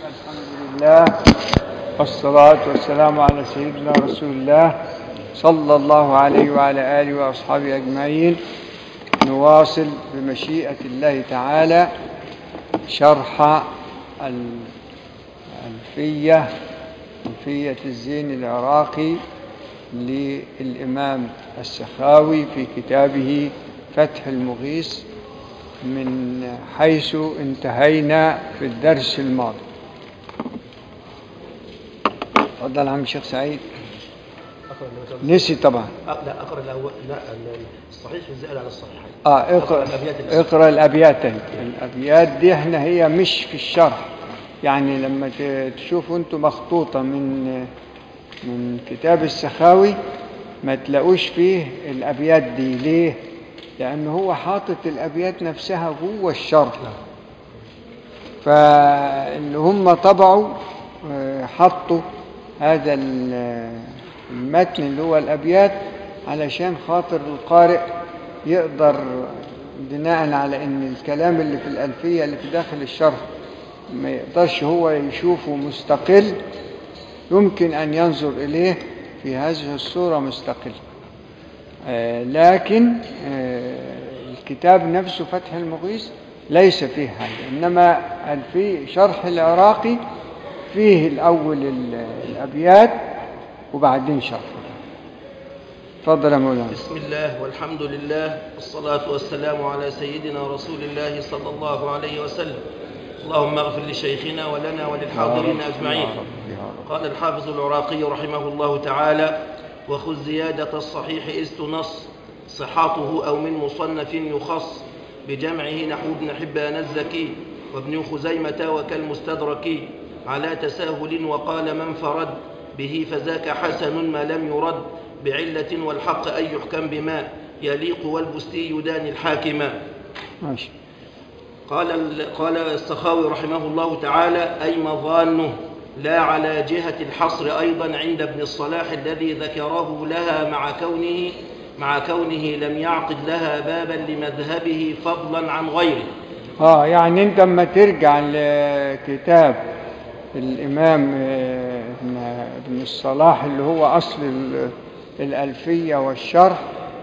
الحمد لله والصلاة والسلام على سيدنا رسول الله صلى الله عليه وعلى آله وأصحابه أجمعين نواصل بمشيئة الله تعالى شرح الألفية ألفية الزين العراقي للإمام السخاوي في كتابه فتح المغيث من حيث انتهينا في الدرس الماضي تفضل عم الشيخ سعيد نسي طبعا لا اقرا الاول لا الصحيح الزائد على الصحيحين اه اقرا الأبيات الأساسية. اقرا الابيات انت. الابيات دي احنا هي مش في الشرح يعني لما ت- تشوفوا انتم مخطوطه من من كتاب السخاوي ما تلاقوش فيه الابيات دي ليه لان هو حاطط الابيات نفسها جوه الشرح فاللي هم طبعوا آه، حطوا هذا ال- المتن اللي هو الابيات علشان خاطر القارئ يقدر بناء على ان الكلام اللي في الالفيه اللي في داخل الشرح ما يقدرش هو يشوفه مستقل يمكن ان ينظر اليه في هذه الصوره مستقل آه، لكن آه، الكتاب نفسه فتح المغيث ليس فيه هذا إنما في شرح العراقي فيه الأول ال- الأبيات وبعدين شرح تفضل يا مولانا بسم الله والحمد لله والصلاة والسلام على سيدنا رسول الله صلى الله عليه وسلم اللهم اغفر لشيخنا ولنا وللحاضرين أجمعين يا رب، يا رب. قال الحافظ العراقي رحمه الله تعالى وخذ زيادة الصحيح إذ تنص صحاته أو من مصنف يخص بجمعه نحو ابن حبان الزكي وابن خزيمة وكالمستدرك على تساهل وقال من فرد به فذاك حسن ما لم يرد بعلة والحق أن يحكم بما يليق والبستي يدان الحاكما ماشي قال ال- قال السخاوي رحمه الله تعالى أي مظانه لا على جهة الحصر أيضا عند ابن الصلاح الذي ذكره لها مع كونه مع كونه لم يعقد لها بابا لمذهبه فضلا عن غيره اه يعني انت اما ترجع لكتاب الامام آه، ابن ابن الصلاح اللي هو اصل ال- الالفيه والشرح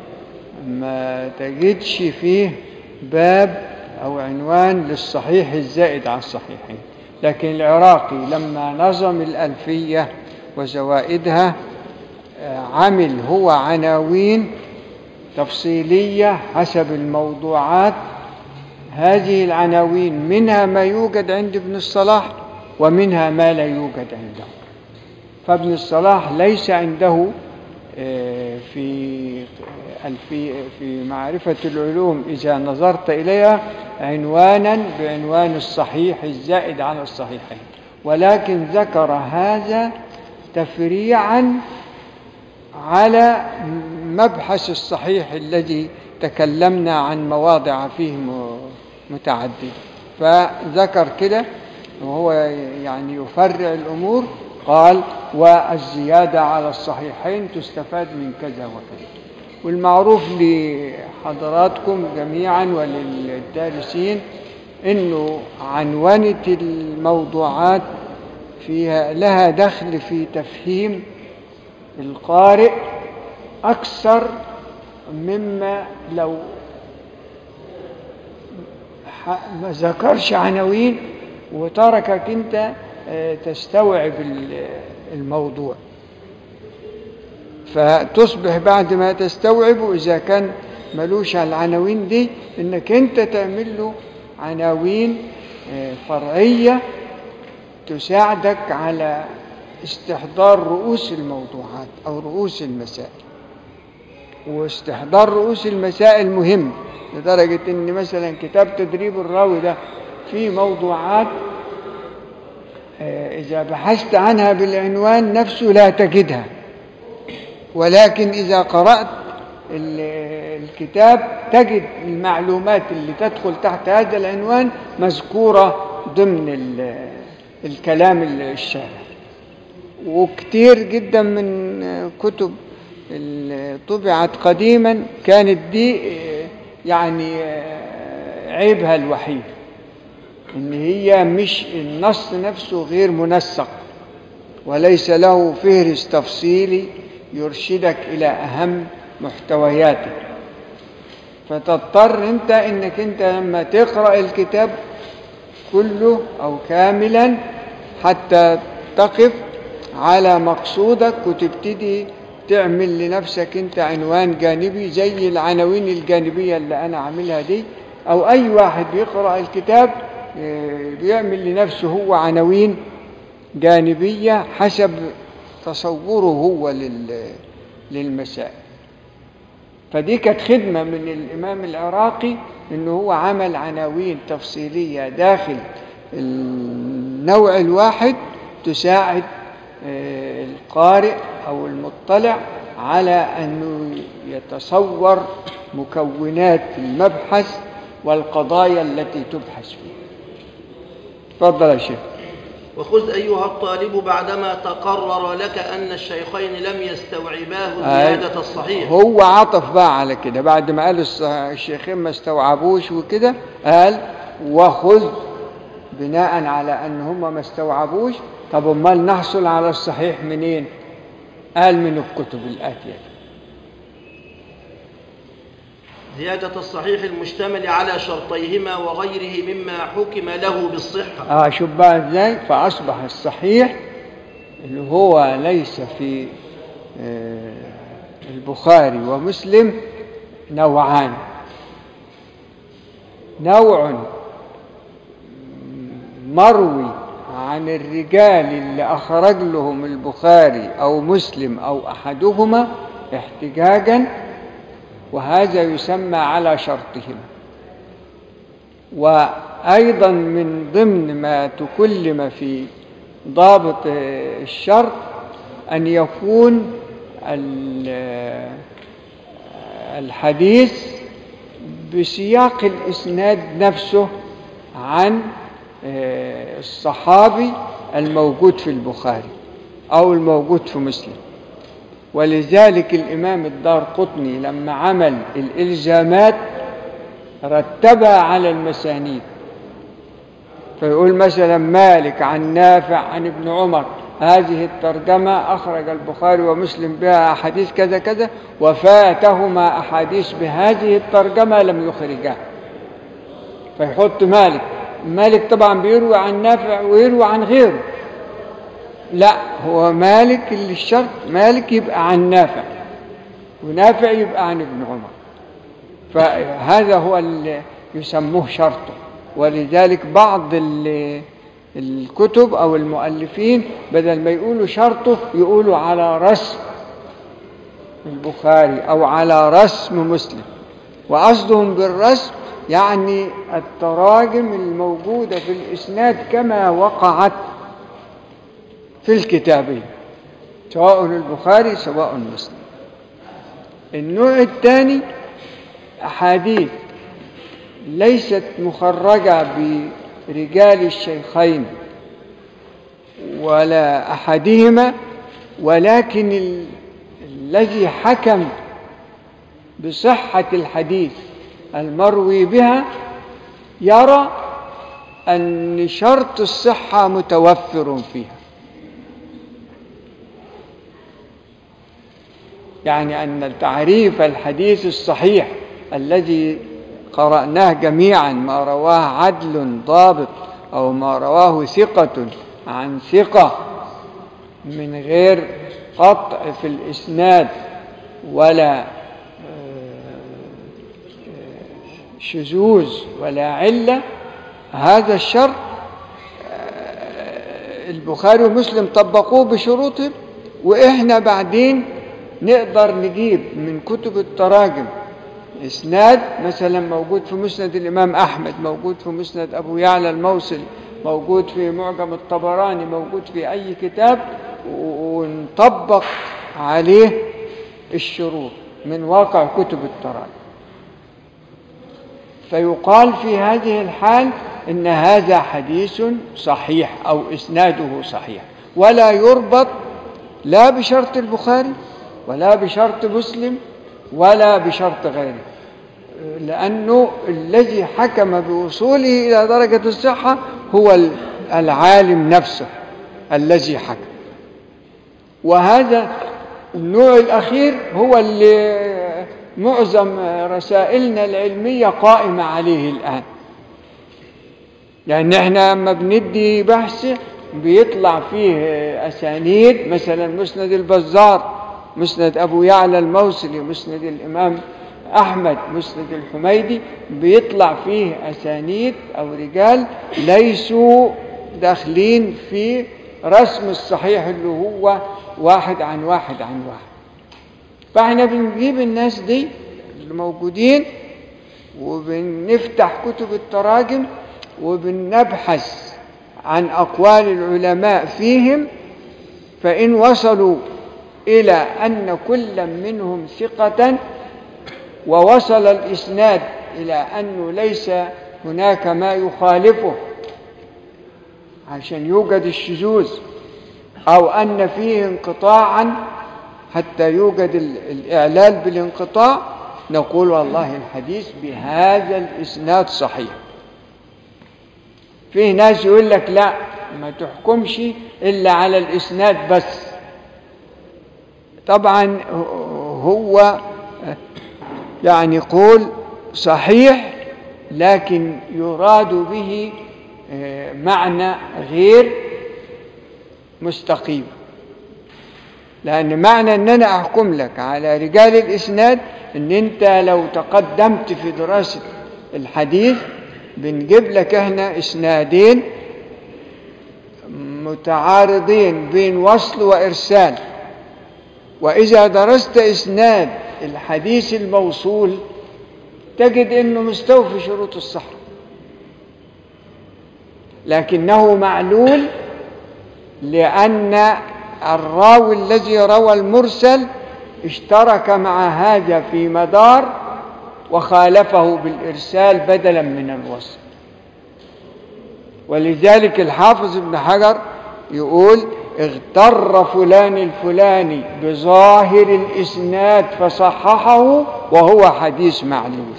ما تجدش فيه باب او عنوان للصحيح الزائد على الصحيحين لكن العراقي لما نظم الالفيه وزوائدها آه، عمل هو عناوين تفصيليه حسب الموضوعات هذه العناوين منها ما يوجد عند ابن الصلاح ومنها ما لا يوجد عنده فابن الصلاح ليس عنده آه، في الفي في معرفة العلوم إذا نظرت إليها عنوانا بعنوان الصحيح الزائد على الصحيحين ولكن ذكر هذا تفريعا على مبحث الصحيح الذي تكلمنا عن مواضع فيه م- متعددة فذكر كده وهو يعني يفرع الأمور قال والزيادة على الصحيحين تستفاد من كذا وكذا والمعروف لحضراتكم جميعا وللدارسين انه عنونة الموضوعات فيها لها دخل في تفهيم القارئ أكثر مما لو ح- ما ذكرش عناوين وتركك أنت آه، تستوعب ال- الموضوع فتصبح بعد ما تستوعبه إذا كان ملوش على العناوين دي إنك أنت تعمل له عناوين آه، فرعية تساعدك على استحضار رؤوس الموضوعات أو رؤوس المسائل واستحضار رؤوس المسائل مهم لدرجة إن مثلا كتاب تدريب الراوي ده فيه موضوعات آه، إذا بحثت عنها بالعنوان نفسه لا تجدها ولكن إذا قرأت ال- الكتاب تجد المعلومات اللي تدخل تحت هذا العنوان مذكورة ضمن ال- الكلام الشارع وكتير جدا من كتب اللي طبعت قديما كانت دي يعني عيبها الوحيد ان هي مش النص نفسه غير منسق وليس له فهرس تفصيلي يرشدك الى اهم محتوياته فتضطر انت انك انت لما تقرا الكتاب كله او كاملا حتى تقف على مقصودك وتبتدي تعمل لنفسك انت عنوان جانبي زي العناوين الجانبيه اللي انا عاملها دي او اي واحد بيقرا الكتاب آه، بيعمل لنفسه هو عناوين جانبيه حسب تصوره هو لل- للمسائل فدي كانت خدمة من الإمام العراقي إنه هو عمل عناوين تفصيلية داخل النوع الواحد تساعد آه، القارئ أو المطلع على أنه يتصور مكونات المبحث والقضايا التي تبحث فيها تفضل يا شيخ وخذ أيها الطالب بعدما تقرر لك أن الشيخين لم يستوعباه آه. زيادة الصحيح هو عطف بقى على كده بعد ما قال الص- الشيخين ما استوعبوش وكده قال وخذ بناء على ان هم ما استوعبوش طب امال نحصل على الصحيح منين قال من الكتب الاتيه زيادة الصحيح المشتمل على شرطيهما وغيره مما حكم له بالصحة اه شوف بقى ازاي فاصبح الصحيح اللي هو ليس في آه، البخاري ومسلم نوعان نوع مروي عن الرجال اللي أخرج لهم البخاري أو مسلم أو أحدهما احتجاجا وهذا يسمى على شرطهما وأيضا من ضمن ما تكلم في ضابط آه، الشرط أن يكون ال- آه، الحديث بسياق الإسناد نفسه عن آه، الصحابي الموجود في البخاري أو الموجود في مسلم ولذلك الإمام الدار قطني لما عمل الإلزامات رتبها على المسانيد فيقول مثلا مالك عن نافع عن ابن عمر هذه الترجمة أخرج البخاري ومسلم بها أحاديث كذا كذا وفاتهما أحاديث بهذه الترجمة لم يخرجها فيحط مالك مالك طبعا بيروي عن نافع ويروي عن غيره لا هو مالك اللي الشرط مالك يبقى عن نافع ونافع يبقى عن ابن عمر فهذا هو اللي يسموه شرطه ولذلك بعض ال- الكتب أو المؤلفين بدل ما يقولوا شرطه يقولوا على رسم البخاري أو على رسم مسلم وقصدهم بالرسم يعني التراجم الموجودة في الإسناد كما وقعت في الكتابين سواء البخاري سواء مسلم النوع الثاني أحاديث ليست مخرجة برجال الشيخين ولا أحدهما ولكن ال... الذي حكم بصحة الحديث المروي بها يرى أن شرط الصحة متوفر فيها يعني أن تعريف الحديث الصحيح الذي قرأناه جميعا ما رواه عدل ضابط أو ما رواه ثقة عن ثقة من غير قطع في الإسناد ولا شذوذ ولا علة هذا الشرط البخاري ومسلم طبقوه بشروطهم وإحنا بعدين نقدر نجيب من كتب التراجم إسناد مثلا موجود في مسند الإمام أحمد موجود في مسند أبو يعلى الموصل موجود في معجم الطبراني موجود في أي كتاب ونطبق عليه الشروط من واقع كتب التراجم فيقال في هذه الحال إن هذا حديث صحيح أو إسناده صحيح ولا يربط لا بشرط البخاري ولا بشرط مسلم ولا بشرط غيره لأنه الذي حكم بوصوله إلى درجة الصحة هو ال- العالم نفسه الذي حكم وهذا النوع الأخير هو اللي معظم رسائلنا العلمية قائمة عليه الآن لأن احنا لما بندي بحث بيطلع فيه أسانيد مثلا مسند البزار مسند أبو يعلى الموصلي مسند الإمام أحمد مسند الحميدي بيطلع فيه أسانيد أو رجال ليسوا داخلين في رسم الصحيح اللي هو واحد عن واحد عن واحد فاحنا بنجيب الناس دي اللي موجودين وبنفتح كتب التراجم وبنبحث عن أقوال العلماء فيهم فإن وصلوا إلى أن كل منهم ثقة ووصل الإسناد إلى أنه ليس هناك ما يخالفه عشان يوجد الشذوذ أو أن فيه انقطاعا حتى يوجد ال- الإعلال بالانقطاع نقول والله الحديث بهذا الإسناد صحيح فيه ناس يقول لك لا ما تحكمش إلا على الإسناد بس طبعا هو يعني قول صحيح لكن يراد به آه، معنى غير مستقيم لأن معنى أن أنا أحكم لك على رجال الإسناد أن أنت لو تقدمت في دراسة الحديث بنجيب لك احنا إسنادين متعارضين بين وصل وإرسال وإذا درست إسناد الحديث الموصول تجد أنه مستوفي شروط الصحة لكنه معلول لأن الراوي الذي روى المرسل اشترك مع هذا في مدار وخالفه بالإرسال بدلا من الوصل ولذلك الحافظ ابن حجر يقول اغتر فلان الفلاني بظاهر الإسناد فصححه وهو حديث معلول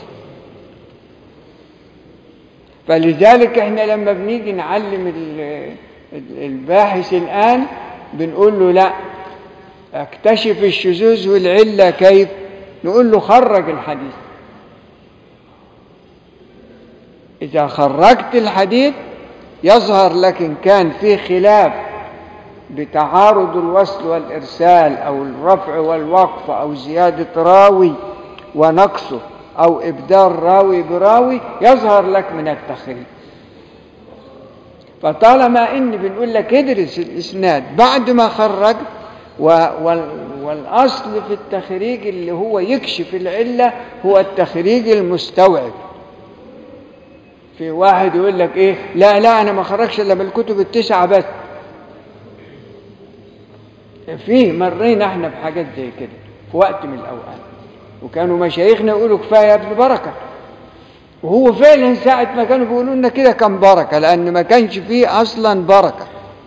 فلذلك احنا لما بنيجي نعلم ال- ال- الباحث الآن بنقول له لا اكتشف الشذوذ والعلة كيف نقول له خرج الحديث إذا خرجت الحديث يظهر لك إن كان في خلاف بتعارض الوصل والإرسال أو الرفع والوقف أو زيادة راوي ونقصه أو إبدال راوي براوي يظهر لك من التخريج فطالما إن بنقول لك ادرس الإسناد بعد ما خرجت و- وال- والأصل في التخريج اللي هو يكشف العلة هو التخريج المستوعب في واحد يقول لك ايه لا لا انا ما خرجش الا بالكتب التسعه بس فيه مرينا احنا بحاجات زي كده في وقت من الاوقات وكانوا مشايخنا يقولوا كفايه يا ابن بركه وهو فعلا ساعة ما كانوا بيقولوا لنا كده كان بركة لأن ما كانش فيه أصلا بركة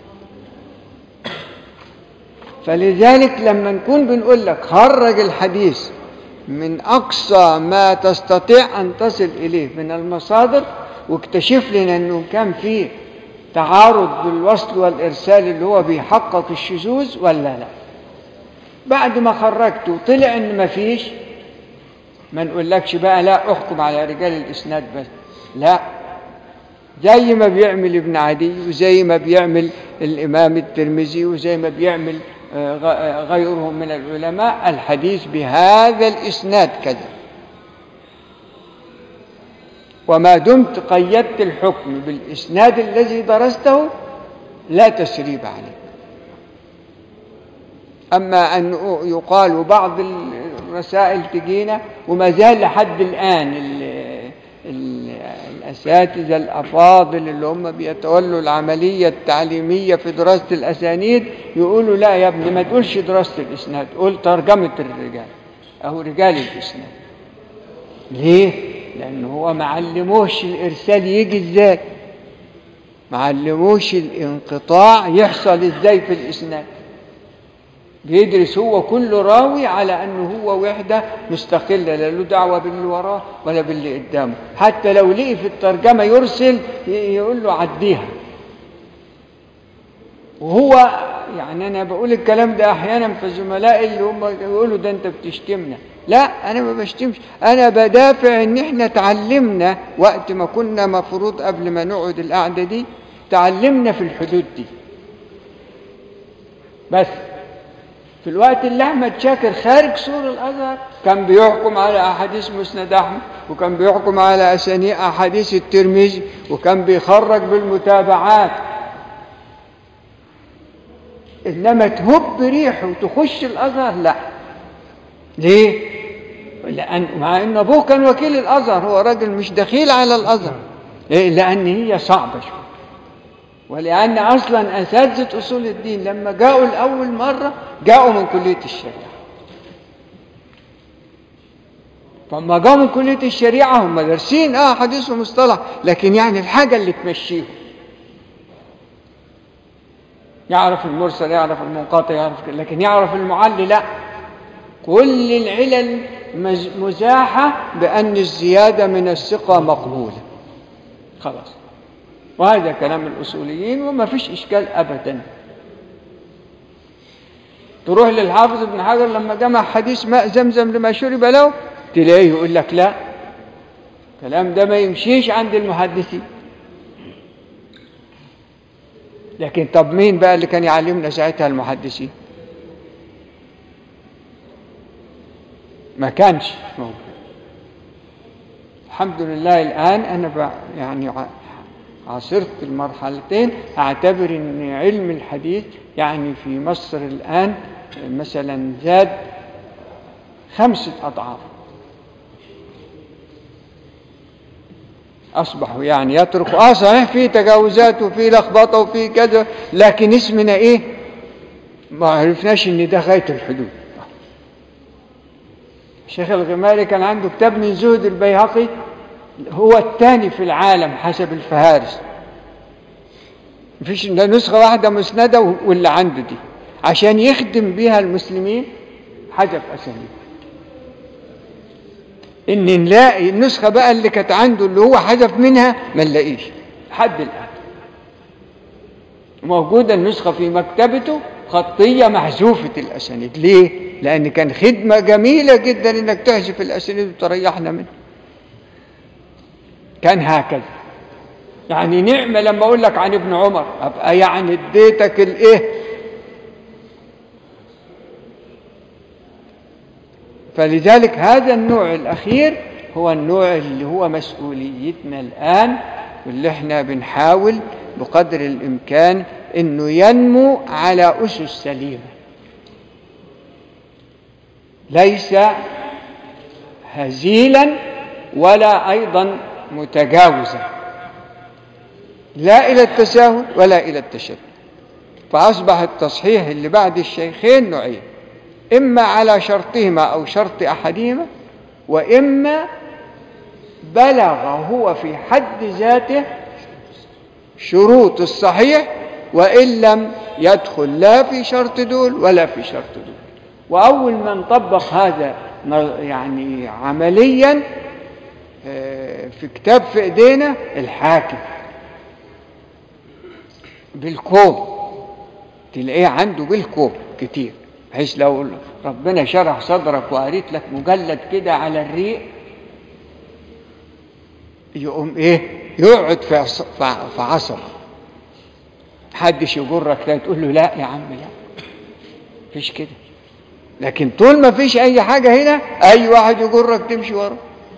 فلذلك لما نكون بنقول لك خرج الحديث من أقصى ما تستطيع أن تصل إليه من المصادر واكتشف لنا أنه كان فيه تعارض بالوصل والإرسال اللي هو بيحقق الشذوذ ولا لا بعد ما خرجت وطلع أن ما فيش ما نقولكش بقى لا احكم على رجال الإسناد بس لا زي ما بيعمل ابن عدي وزي ما بيعمل الإمام الترمذي وزي ما بيعمل آه، غ- آه، غيرهم من العلماء الحديث بهذا الإسناد كذا وما دمت قيدت الحكم بالإسناد الذي درسته لا تسريب عليه أما أن يقال بعض الرسائل تجينا وما زال لحد الآن ال- ال- الأساتذة الأفاضل اللي هم بيتولوا العملية التعليمية في دراسة الأسانيد يقولوا لا يا ابني ما تقولش دراسة الإسناد قول ترجمة الرجال أو رجال الإسناد ليه؟ لأن هو ما علموش الإرسال يجي إزاي ما علموش الانقطاع يحصل إزاي في الإسناد بيدرس هو كل راوي على أنه هو وحدة مستقلة لا له دعوة باللي وراه ولا باللي قدامه حتى لو لقي في الترجمة يرسل ي- يقول له عديها وهو يعني أنا بقول الكلام ده أحيانا في زملائي اللي هم يقولوا ده أنت بتشتمنا لا أنا ما بشتمش أنا بدافع إن إحنا تعلمنا وقت ما كنا مفروض قبل ما نقعد القعدة دي تعلمنا في الحدود دي بس في الوقت اللي احمد شاكر خارج سور الازهر كان بيحكم على احاديث مسند احمد وكان بيحكم على اسانيد احاديث الترمذي وكان بيخرج بالمتابعات انما تهب ريحه وتخش الازهر لا ليه لان مع ان ابوه كان وكيل الازهر هو راجل مش دخيل على الازهر إيه؟ لان هي صعبه شويه ولأن أصلا أساتذة أصول الدين لما جاءوا لأول مرة جاءوا من كلية الشريعة فلما جاءوا من كلية الشريعة هم دارسين اه حديث ومصطلح لكن يعني الحاجة اللي تمشيهم يعرف المرسل يعرف المنقطع يعرف كده، لكن يعرف المعلي لا كل العلل مز- مزاحة بأن الزيادة من الثقة مقبولة خلاص وهذا كلام الأصوليين وما فيش إشكال أبدا تروح للحافظ ابن حجر لما جمع حديث ماء زمزم لما شرب له تلاقيه يقول لك لا الكلام ده ما يمشيش عند المحدثين لكن طب مين بقى اللي كان يعلمنا ساعتها المحدثين ما كانش موجود الحمد لله الآن أنا ب- يعني ع- عاصرت المرحلتين أعتبر أن علم الحديث يعني في مصر الآن مثلا زاد خمسة أضعاف أصبحوا يعني يتركوا آه صحيح في تجاوزات وفي لخبطة وفي كذا لكن اسمنا إيه ما عرفناش إن ده غاية الحدود الشيخ الغماري كان عنده كتاب من زهد البيهقي هو الثاني في العالم حسب الفهارس مفيش إلا نسخة واحدة مسندة واللي عنده دي عشان يخدم بيها المسلمين حذف أسانيد إن نلاقي النسخة بقى اللي كانت عنده اللي هو حذف منها ما نلاقيش لحد الآن موجودة النسخة في مكتبته خطية محذوفة الأسانيد ليه؟ لأن كان خدمة جميلة جدا إنك تحذف الأسانيد وتريحنا منها كان هكذا يعني نعمة لما أقول لك عن ابن عمر أبقى يعني اديتك الإيه فلذلك هذا النوع الأخير هو النوع اللي هو مسؤوليتنا الآن واللي احنا بنحاول بقدر الإمكان إنه ينمو على أسس سليمة ليس هزيلا ولا أيضا متجاوزا لا إلى التساهل ولا إلى التشدد فأصبح التصحيح اللي بعد الشيخين نوعين إما على شرطهما أو شرط أحدهما وإما بلغ هو في حد ذاته شروط الصحيح وإن لم يدخل لا في شرط دول ولا في شرط دول وأول من طبق هذا يعني عمليا في كتاب في ايدينا الحاكم بالكوم تلاقيه عنده بالكوم كتير بحيث لو ربنا شرح صدرك وقريت لك مجلد كده على الريق يقوم ايه يقعد في في عصب محدش يجرك لا تقول له لا يا عم لا مفيش كده لكن طول ما فيش اي حاجه هنا اي واحد يجرك تمشي وراه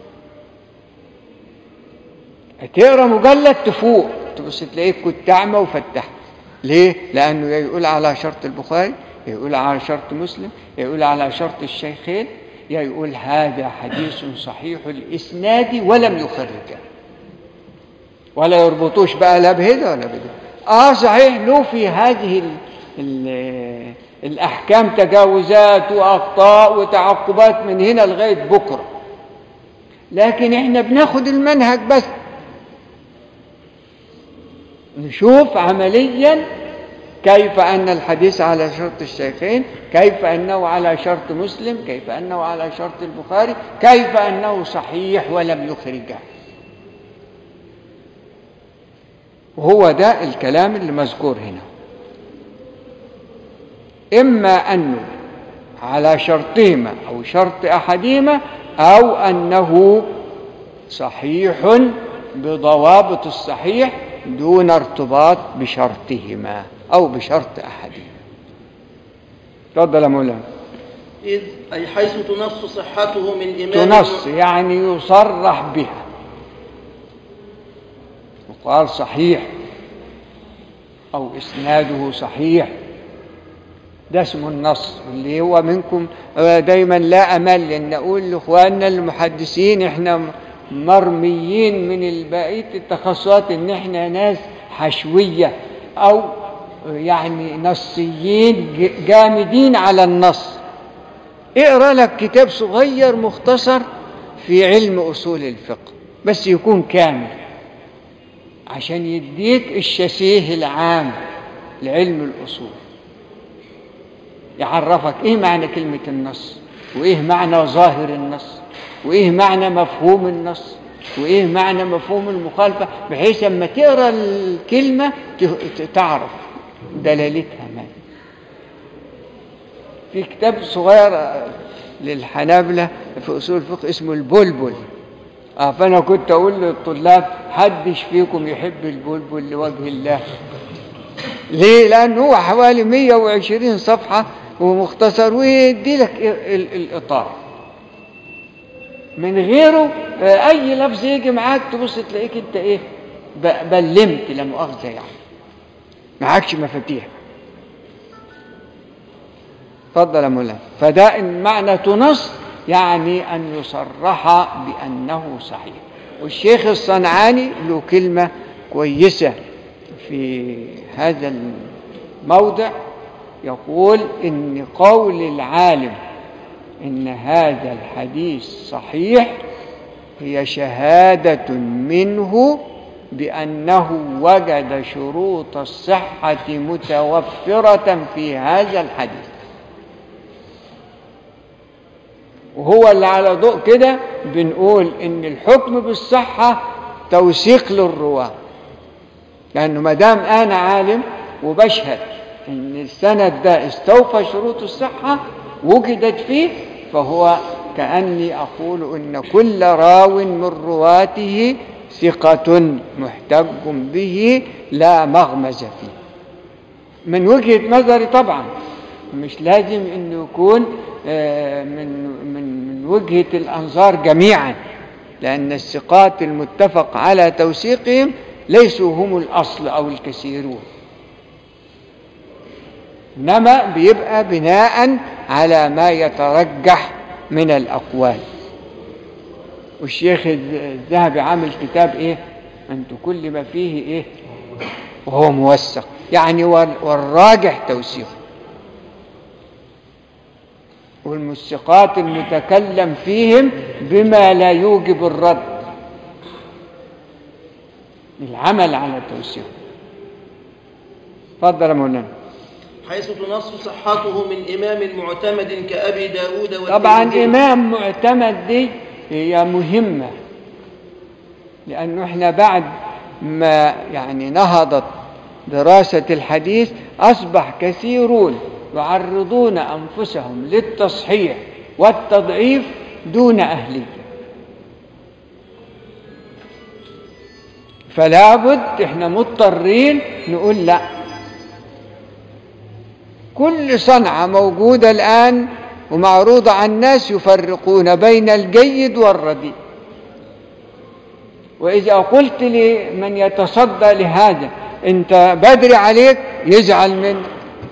هتقرا مجلد تفوق تبص تلاقيك كنت اعمى وفتحت ليه لانه يقول على شرط البخاري يقول على شرط مسلم يقول على شرط الشيخين يا يقول هذا حديث صحيح الاسناد ولم يخرجه ولا يربطوش بقى لا بهذا ولا بهذا اه صحيح له في هذه ال ال الاحكام تجاوزات واخطاء وتعقبات من هنا لغايه بكره لكن احنا بناخد المنهج بس نشوف عمليا كيف أن الحديث على شرط الشيخين كيف أنه على شرط مسلم كيف أنه على شرط البخاري كيف أنه صحيح ولم يخرجه وهو ده الكلام اللي مذكور هنا إما أنه على شرطهما أو شرط أحدهما أو أنه صحيح بضوابط الصحيح دون ارتباط بشرطهما أو بشرط أحدهما تفضل يا مولانا إذ أي حيث تنص صحته من إمام تنص يعني يصرح بها وقال صحيح أو إسناده صحيح ده اسمه النص اللي هو منكم دايما لا أمل أن أقول لإخواننا المحدثين إحنا مرميين من بقية التخصصات إن إحنا ناس حشوية أو يعني نصيين جامدين على النص اقرا لك كتاب صغير مختصر في علم أصول الفقه بس يكون كامل عشان يديك الشسيه العام لعلم الأصول يعرفك ايه معنى كلمة النص وايه معنى ظاهر النص وايه معنى مفهوم النص وايه معنى مفهوم المخالفة بحيث اما تقرا الكلمة تعرف دلالتها ما في كتاب صغير للحنابلة في أصول الفقه اسمه البلبل آه فأنا كنت أقول للطلاب حدش فيكم يحب البلبل لوجه الله ليه؟ لأنه هو حوالي 120 صفحة ومختصر ويدي لك الإطار من غيره أي لفظ يجي معاك تبص تلاقيك أنت إيه بلمت لا مؤاخذة يعني معكش مفاتيح اتفضل يا مولانا فده معنى تنص يعني أن يصرح بأنه صحيح والشيخ الصنعاني له كلمة كويسة في هذا الموضع يقول إن قول العالم إن هذا الحديث صحيح هي شهادة منه بأنه وجد شروط الصحة متوفرة في هذا الحديث وهو اللي على ضوء كده بنقول إن الحكم بالصحة توثيق للرواة لأنه ما دام أنا عالم وبشهد إن السند ده استوفى شروط الصحة وجدت فيه فهو كأني أقول إن كل راو من رواته ثقة محتج به لا مغمز فيه من وجهة نظري طبعا مش لازم انه يكون من من من وجهة الأنظار جميعا لأن الثقات المتفق على توثيقهم ليسوا هم الأصل أو الكثيرون إنما بيبقى بناء على ما يترجح من الأقوال والشيخ الذهبي عامل كتاب إيه أنت كل ما فيه إيه وهو موثق يعني والراجح توثيقه والموثقات المتكلم فيهم بما لا يوجب الرد العمل على التوثيق تفضل يا مولانا حيث تنص صحته من إمام معتمد كأبي داود طبعا إمام معتمد دي هي مهمة لأنه إحنا بعد ما يعني نهضت دراسة الحديث أصبح كثيرون يعرضون أنفسهم للتصحيح والتضعيف دون أهلية فلا بد احنا مضطرين نقول لا كل صنعة موجودة الآن ومعروضة على الناس يفرقون بين الجيد والرديء وإذا قلت لمن يتصدى لهذا أنت بدري عليك يزعل منك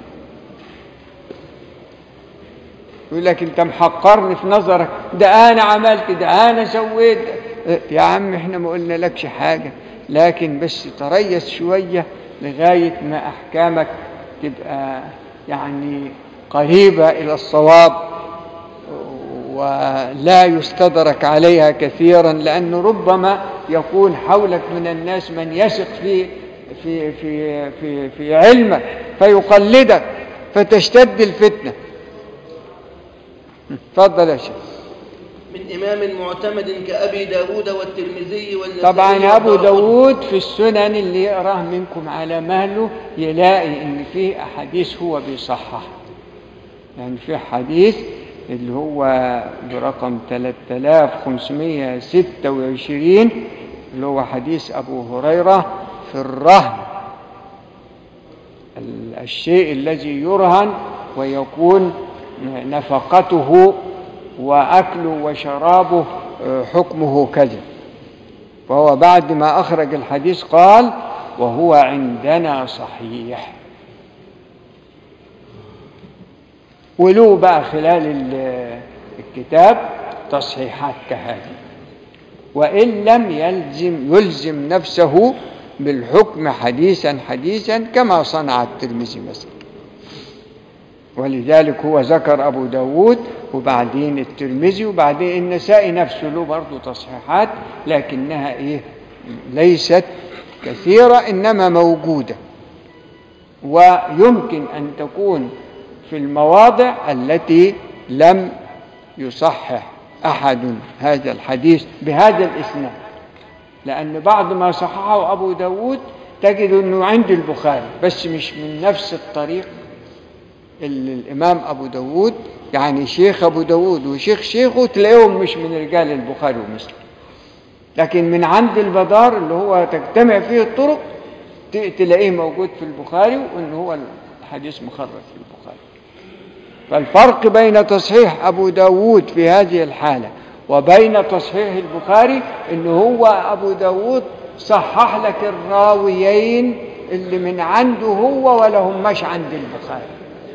يقول لك أنت محقرني في نظرك ده أنا عملت ده أنا سويت يا عم احنا ما قلنا لكش حاجة لكن بس تريث شوية لغاية ما أحكامك تبقى يعني قريبة إلى الصواب ولا يستدرك عليها كثيرا لأنه ربما يكون حولك من الناس من يثق في في في في في علمك فيقلدك فتشتد الفتنة اتفضل يا شيخ من إمام معتمد كأبي داود والترمذي والنسائي طبعا أبو والدارقطني. داود في السنن اللي يقراه منكم على مهله يلاقي إن فيه أحاديث هو بيصحح يعني في حديث اللي هو برقم 3526 اللي هو حديث أبو هريرة في الرهن ال- الشيء الذي يرهن ويكون نفقته وأكله وشرابه آه، حكمه كذا فهو بعد ما أخرج الحديث قال وهو عندنا صحيح ولو بقى خلال ال- الكتاب تصحيحات كهذه وإن لم يلزم يلزم نفسه بالحكم حديثا حديثا كما صنع الترمذي مثلا ولذلك هو ذكر أبو داود وبعدين الترمذي وبعدين النسائي نفسه له برضه تصحيحات لكنها إيه ليست كثيرة إنما موجودة ويمكن أن تكون في المواضع التي لم يصحح أحد هذا الحديث بهذا الإسناد لأن بعض ما صححه أبو داود تجد أنه عند البخاري بس مش من نفس الطريق اللي الإمام أبو داود يعني شيخ أبو داود وشيخ شيخه تلاقيهم مش من رجال البخاري ومسلم لكن من عند البدار اللي هو تجتمع فيه الطرق ت- تلاقيه موجود في البخاري وان هو الحديث مخرج في البخاري فالفرق بين تصحيح أبو داود في هذه الحالة وبين تصحيح البخاري ان هو أبو داود صحح لك الراويين اللي من عنده هو ولا هماش عند البخاري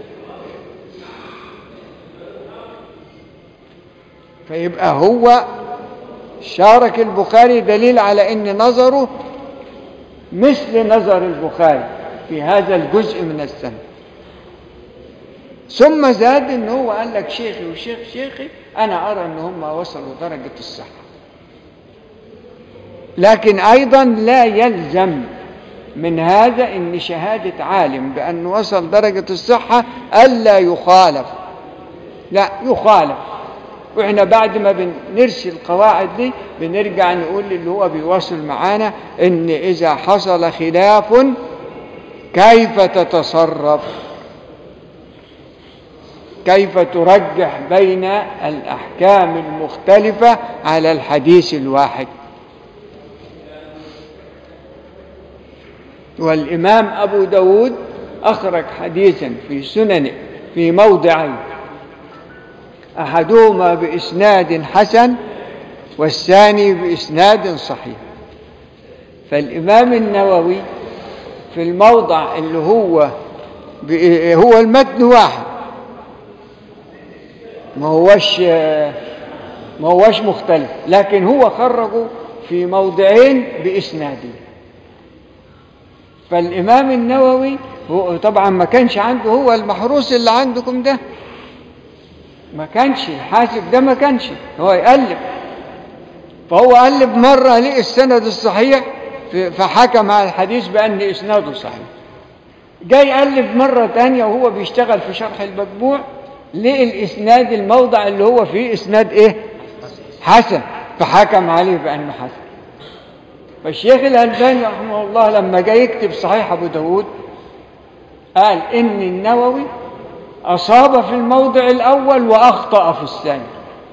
فيبقى هو شارك البخاري دليل على ان نظره مثل نظر البخاري في هذا الجزء من السنة ثم زاد ان هو قال لك شيخي وشيخ شيخي انا ارى ان هم وصلوا درجة الصحة لكن ايضا لا يلزم من هذا ان شهادة عالم بان وصل درجة الصحة الا يخالف لا يخالف واحنا بعد ما بنرسي القواعد دي بنرجع نقول اللي هو بيواصل معانا ان اذا حصل خلاف كيف تتصرف كيف ترجح بين الاحكام المختلفه على الحديث الواحد والامام ابو داود اخرج حديثا في سننه في موضعين احدهما باسناد حسن والثاني باسناد صحيح فالامام النووي في الموضع اللي هو ب- هو المتن واحد ما هوش ما هوش مختلف لكن هو خرجه في موضعين باسنادين فالامام النووي هو طبعا ما كانش عنده هو المحروس اللي عندكم ده ما كانش الحاسب ده ما كانش هو يقلب فهو قلب مرة لقي السند الصحيح ف- فحكم على الحديث بأن إسناده صحيح جاي يقلب مرة تانية وهو بيشتغل في شرح المجموع لقي الإسناد الموضع اللي هو فيه إسناد إيه حسن فحكم عليه بأنه حسن فالشيخ الألباني رحمه الله لما جاي يكتب صحيح أبو داود قال إن النووي أصاب في الموضع الأول وأخطأ في الثاني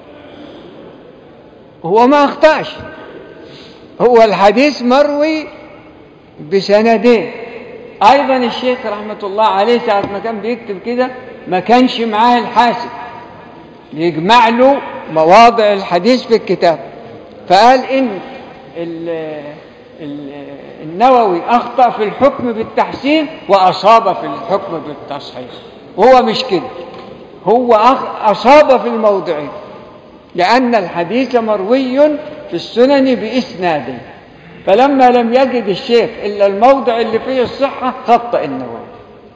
هو ما أخطأش هو الحديث مروي بسندين أيضا الشيخ رحمة الله عليه ساعة ما كان بيكتب كده ما كانش معاه الحاسب يجمع له مواضع الحديث في الكتاب فقال إن ال ال النووي أخطأ في الحكم بالتحسين وأصاب في الحكم بالتصحيح وهو مش كده هو أخ- أصاب في الموضعين لأن الحديث مروي في السنن بإسناد فلما لم يجد الشيخ إلا الموضع اللي فيه الصحة خطأ النووي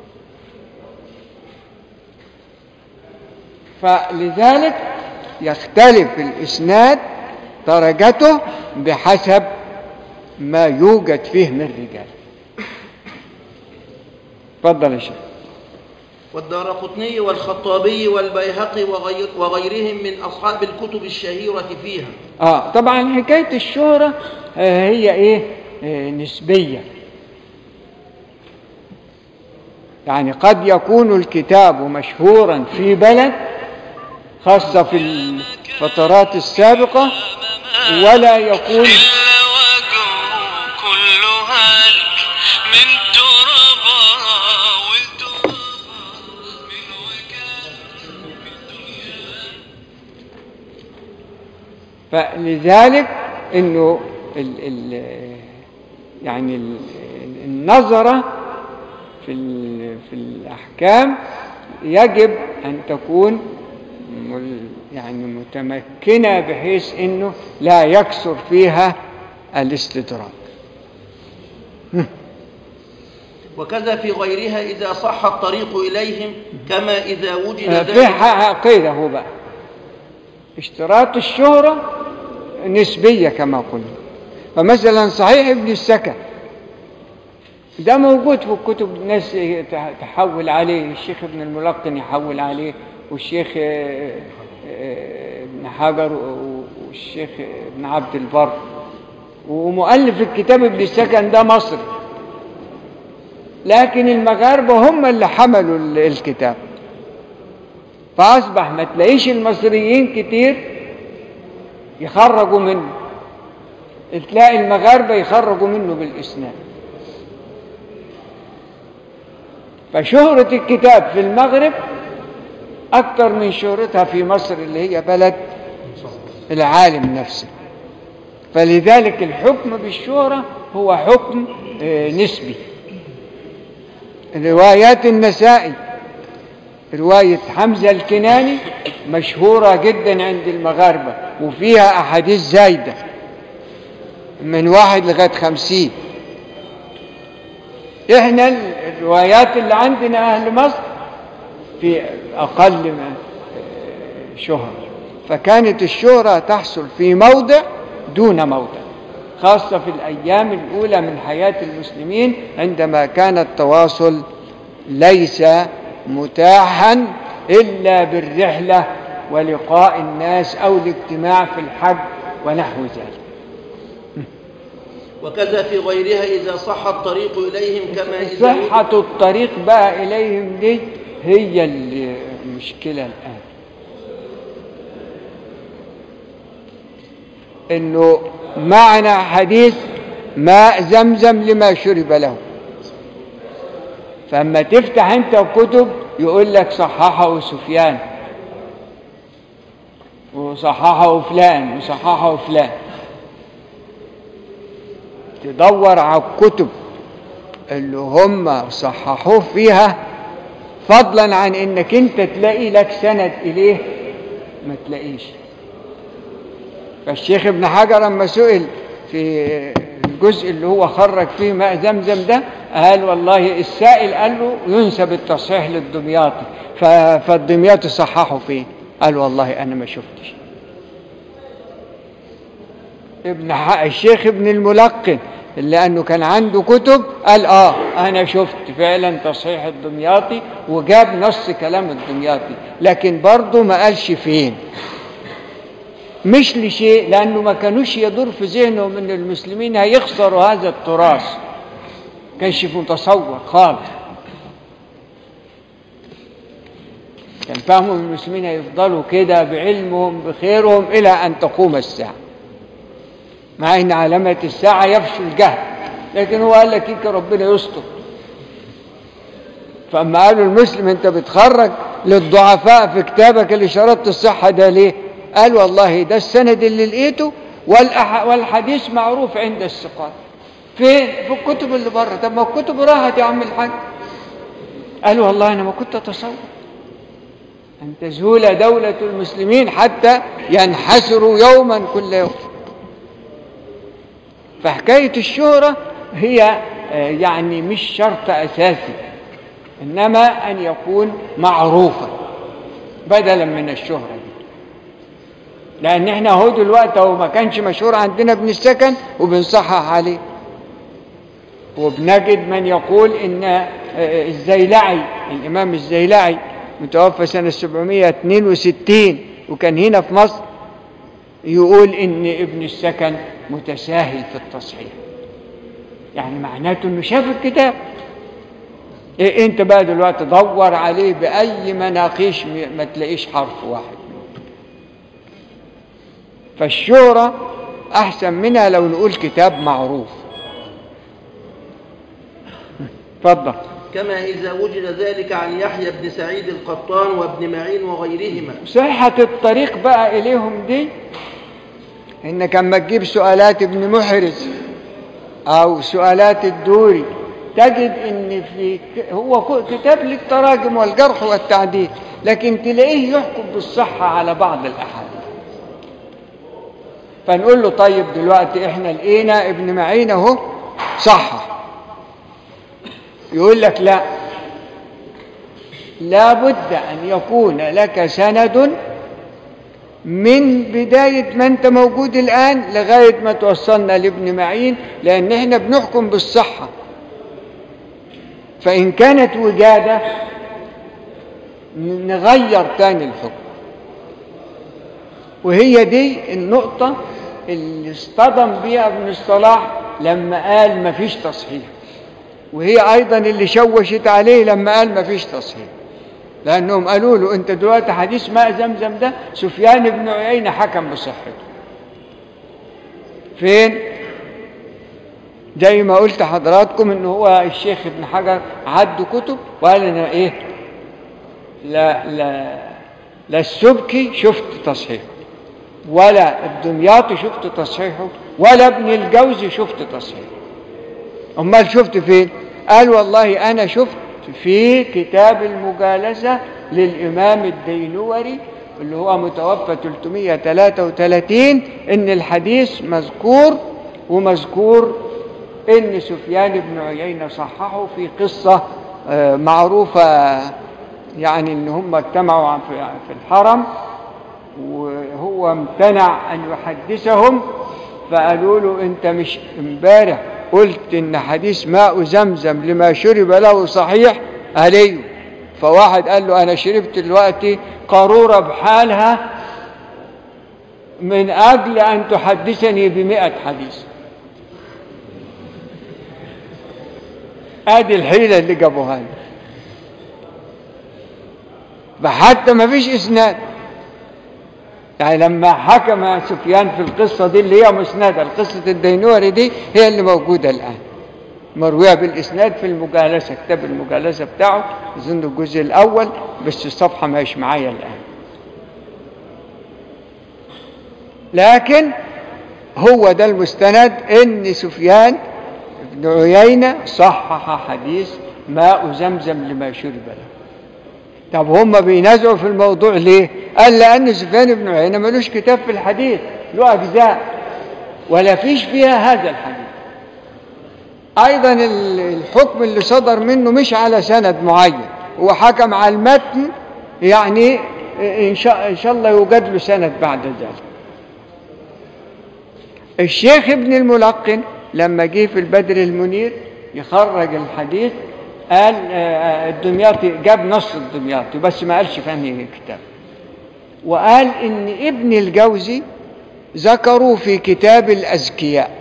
فلذلك يختلف الإسناد درجته بحسب ما يوجد فيه من رجال اتفضل يا شيخ والدار قطني والخطابي والبيهقي وغير وغيرهم من أصحاب الكتب الشهيرة فيها اه طبعا حكايه الشهره آه، هي ايه آه، نسبيه يعني قد يكون الكتاب مشهورا في بلد خاصه في الفترات السابقه ولا يكون إلا وجهه كل هلك من ترابها والترابها من وكان فلذلك انه ال ال يعني ال النظرة في ال في الأحكام يجب أن تكون مل- يعني متمكنة بحيث انه لا يكثر فيها الاستدراك وكذا في غيرها إذا صح الطريق إليهم كما إذا وجد آه، في ذلك ح- قيد هو بقى اشتراط الشهرة نسبية كما قلنا فمثلا صحيح ابن السكن ده موجود في الكتب الناس تح- تحول عليه الشيخ ابن الملقن يحول عليه والشيخ آه، آه، ابن حجر والشيخ ابن عبد البر ومؤلف الكتاب ابن السكن ده مصري لكن المغاربة هم اللي حملوا ال- الكتاب فأصبح ما تلاقيش المصريين كتير يخرجوا منه تلاقي المغاربة يخرجوا منه بالإسناد فشهرة الكتاب في المغرب أكثر من شهرتها في مصر اللي هي بلد العالم نفسه فلذلك الحكم بالشهرة هو حكم آه، نسبي روايات النسائي رواية حمزة الكناني مشهورة جدا عند المغاربة وفيها أحاديث زايدة من واحد لغاية خمسين إحنا الروايات اللي عندنا أهل مصر في أقل من شهرة فكانت الشهرة تحصل في موضع دون موضع خاصة في الأيام الأولى من حياة المسلمين عندما كان التواصل ليس متاحا إلا بالرحلة ولقاء الناس أو الاجتماع في الحج ونحو ذلك وكذا في غيرها إذا صح الطريق إليهم كما إذا وجد صحة الطريق بقى إليهم دي هي المشكلة الآن إنه معنى حديث ماء زمزم لما شرب له فأما تفتح أنت كتب يقول لك صححه سفيان وصححه فلان وصححه فلان تدور على الكتب اللي هم صححوه فيها فضلا عن انك انت تلاقي لك سند اليه ما تلاقيش فالشيخ ابن حجر لما سئل في الجزء اللي هو خرج فيه ماء زمزم ده قال والله السائل قال له ينسب التصحيح للدمياطي ف- فالدمياطي صححه فين قال والله انا ما شفتش ابن ح... الشيخ ابن الملقن لانه كان عنده كتب قال اه انا شفت فعلا تصحيح الدمياطي وجاب نص كلام الدمياطي لكن برضه ما قالش فين مش لشيء لانه ما كانوش يدور في ذهنهم ان المسلمين هيخسروا هذا التراث كانش متصور خالص كان فهمهم المسلمين هيفضلوا كده بعلمهم بخيرهم الى ان تقوم الساعه مع ان علامة الساعة يفشو الجهل لكن هو قال لك إيك ربنا يستر فأما قالوا المسلم أنت بتخرج للضعفاء في كتابك اللي شرطت الصحة ده ليه؟ قال والله ده السند اللي لقيته والأح... والحديث معروف عند الثقات فين؟ في الكتب اللي بره طب ما الكتب راحت يا عم الحاج قال والله أنا ما كنت أتصور أن تزول دولة المسلمين حتى ينحسروا يوما كل يوم فحكاية الشهرة هي آه، يعني مش شرط أساسي إنما أن يكون معروفا بدلا من الشهرة دي لأن احنا هو دلوقتي هو ما كانش مشهور عندنا ابن السكن وبنصحح عليه وبنجد من يقول إن آه، الزيلعي الإمام الزيلعي متوفى سنة 762 وكان هنا في مصر يقول إن ابن السكن متساهل في التصحيح يعني معناته إنه شاف الكتاب إيه انت بقى دلوقتي دور عليه باي مناقيش م- ما تلاقيش حرف واحد فالشهرة احسن منها لو نقول كتاب معروف اتفضل كما إذا وجد ذلك عن يحيى بن سعيد القطان وابن معين وغيرهما صحة الطريق بقى إليهم دي إنك أما تجيب سؤالات ابن محرز أو سؤالات الدوري تجد إن في ك- هو ك- كتاب للتراجم والجرح والتعديل لكن تلاقيه يحكم بالصحة على بعض الأحاديث فنقول له طيب دلوقتي إحنا لقينا ابن معين أهو صحح يقول لك لا لابد أن يكون لك سند من بداية ما أنت موجود الآن لغاية ما توصلنا لابن معين لأن احنا بنحكم بالصحة فإن كانت وجادة نغير تاني الحكم وهي دي النقطة اللي اصطدم بيها ابن الصلاح لما قال مفيش تصحيح وهي أيضا اللي شوشت عليه لما قال مفيش تصحيح لأنهم قالوا له أنت دلوقتي حديث ماء زمزم ده سفيان بن عيينة حكم بصحته فين؟ زي ما قلت حضراتكم ان هو الشيخ ابن حجر عد كتب وقال انا ايه لا لا لا السبكي شفت تصحيحه ولا الدمياطي شفت تصحيحه ولا ابن الجوزي شفت تصحيحه امال شفت فين قال والله انا شفت في كتاب المجالسة للإمام الدينوري اللي هو متوفى 333 إن الحديث مذكور ومذكور إن سفيان بن عيينة صححه في قصة آه، معروفة يعني إن هم اجتمعوا عن- في في الحرم وهو امتنع أن يحدثهم فقالوا له أنت مش امبارح قلت إن حديث ماء زمزم لما شرب له صحيح عليه فواحد قال له أنا شربت دلوقتي قارورة بحالها من أجل أن تحدثني بمئة حديث ادي الحيلة اللي جابوها لي فحتى ما فيش اسناد يعني لما حكم سفيان في القصة دي اللي هي مسندة القصة الدينوري دي هي اللي موجودة الآن مروية بالإسناد في المجالسة كتاب المجالسة بتاعه أظن الجزء الأول بس الصفحة ماهيش معايا الآن لكن هو ده المستند إن سفيان بن عيينة صحح حديث ماء زمزم لما شرب له طب هم بينازعوا في الموضوع ليه قال لأن سفيان بن عيينة ملوش كتاب في الحديث له أجزاء ولا فيش فيها هذا الحديث أيضا ال- الحكم اللي صدر منه مش على سند معين هو حكم على المتن يعني إن شاء, إن شاء الله يوجد له سند بعد ذلك الشيخ ابن الملقن لما جه في البدر المنير يخرج الحديث قال آه، الدمياطي جاب نص الدمياطي بس ما قالش في انهي كتاب وقال ان ابن الجوزي ذكروا في كتاب الأزكياء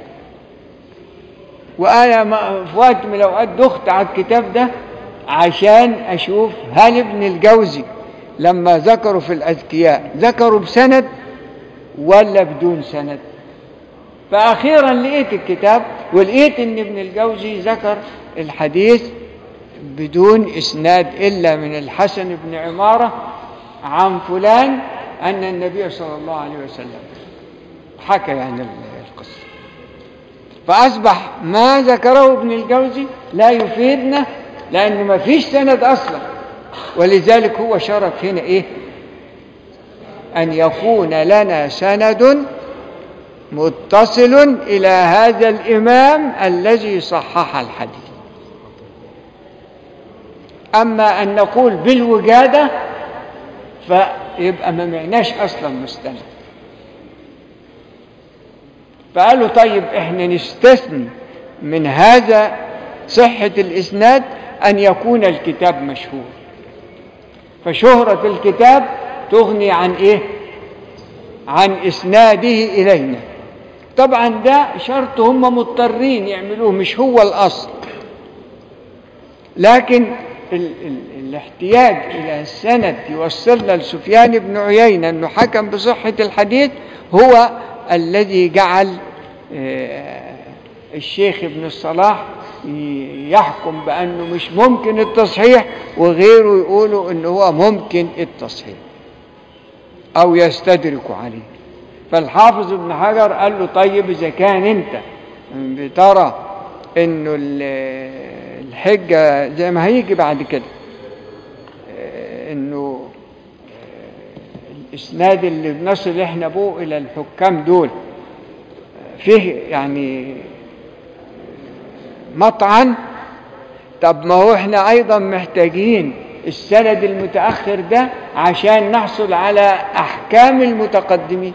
وأنا ما- في وقت من الأوقات دخت على الكتاب ده عشان أشوف هل ابن الجوزي لما ذكروا في الأذكياء ذكروا بسند ولا بدون سند فأخيرا لقيت الكتاب ولقيت إن ابن الجوزي ذكر الحديث بدون إسناد إلا من الحسن بن عمارة عن فلان أن النبي صلى الله عليه وسلم حكى يعني القصة فأصبح ما ذكره ابن الجوزي لا يفيدنا لأنه ما فيش سند أصلا ولذلك هو شرط هنا إيه أن يكون لنا سند متصل إلى هذا الإمام الذي صحح الحديث أما أن نقول بالوجادة فيبقى ما معناش أصلا مستند فقالوا طيب احنا نستثني من هذا صحة الإسناد أن يكون الكتاب مشهور فشهرة الكتاب تغني عن إيه؟ عن إسناده إلينا طبعا ده شرط هم مضطرين يعملوه مش هو الأصل لكن ال ال الاحتياج إلى السند يوصلنا لسفيان بن عيينة أنه حكم بصحة الحديث هو الذي جعل آه، الشيخ ابن الصلاح ي- يحكم بأنه مش ممكن التصحيح وغيره يقولوا أنه هو ممكن التصحيح أو يستدرك عليه فالحافظ ابن حجر قال له طيب إذا كان أنت بترى أنه ال- الحجة زي ما هيجي بعد كده آه، أنه آه، الإسناد اللي بنصل إحنا بيه إلى الحكام دول آه، فيه يعني مطعن طب ما هو احنا ايضا محتاجين السند المتاخر ده عشان نحصل على احكام المتقدمين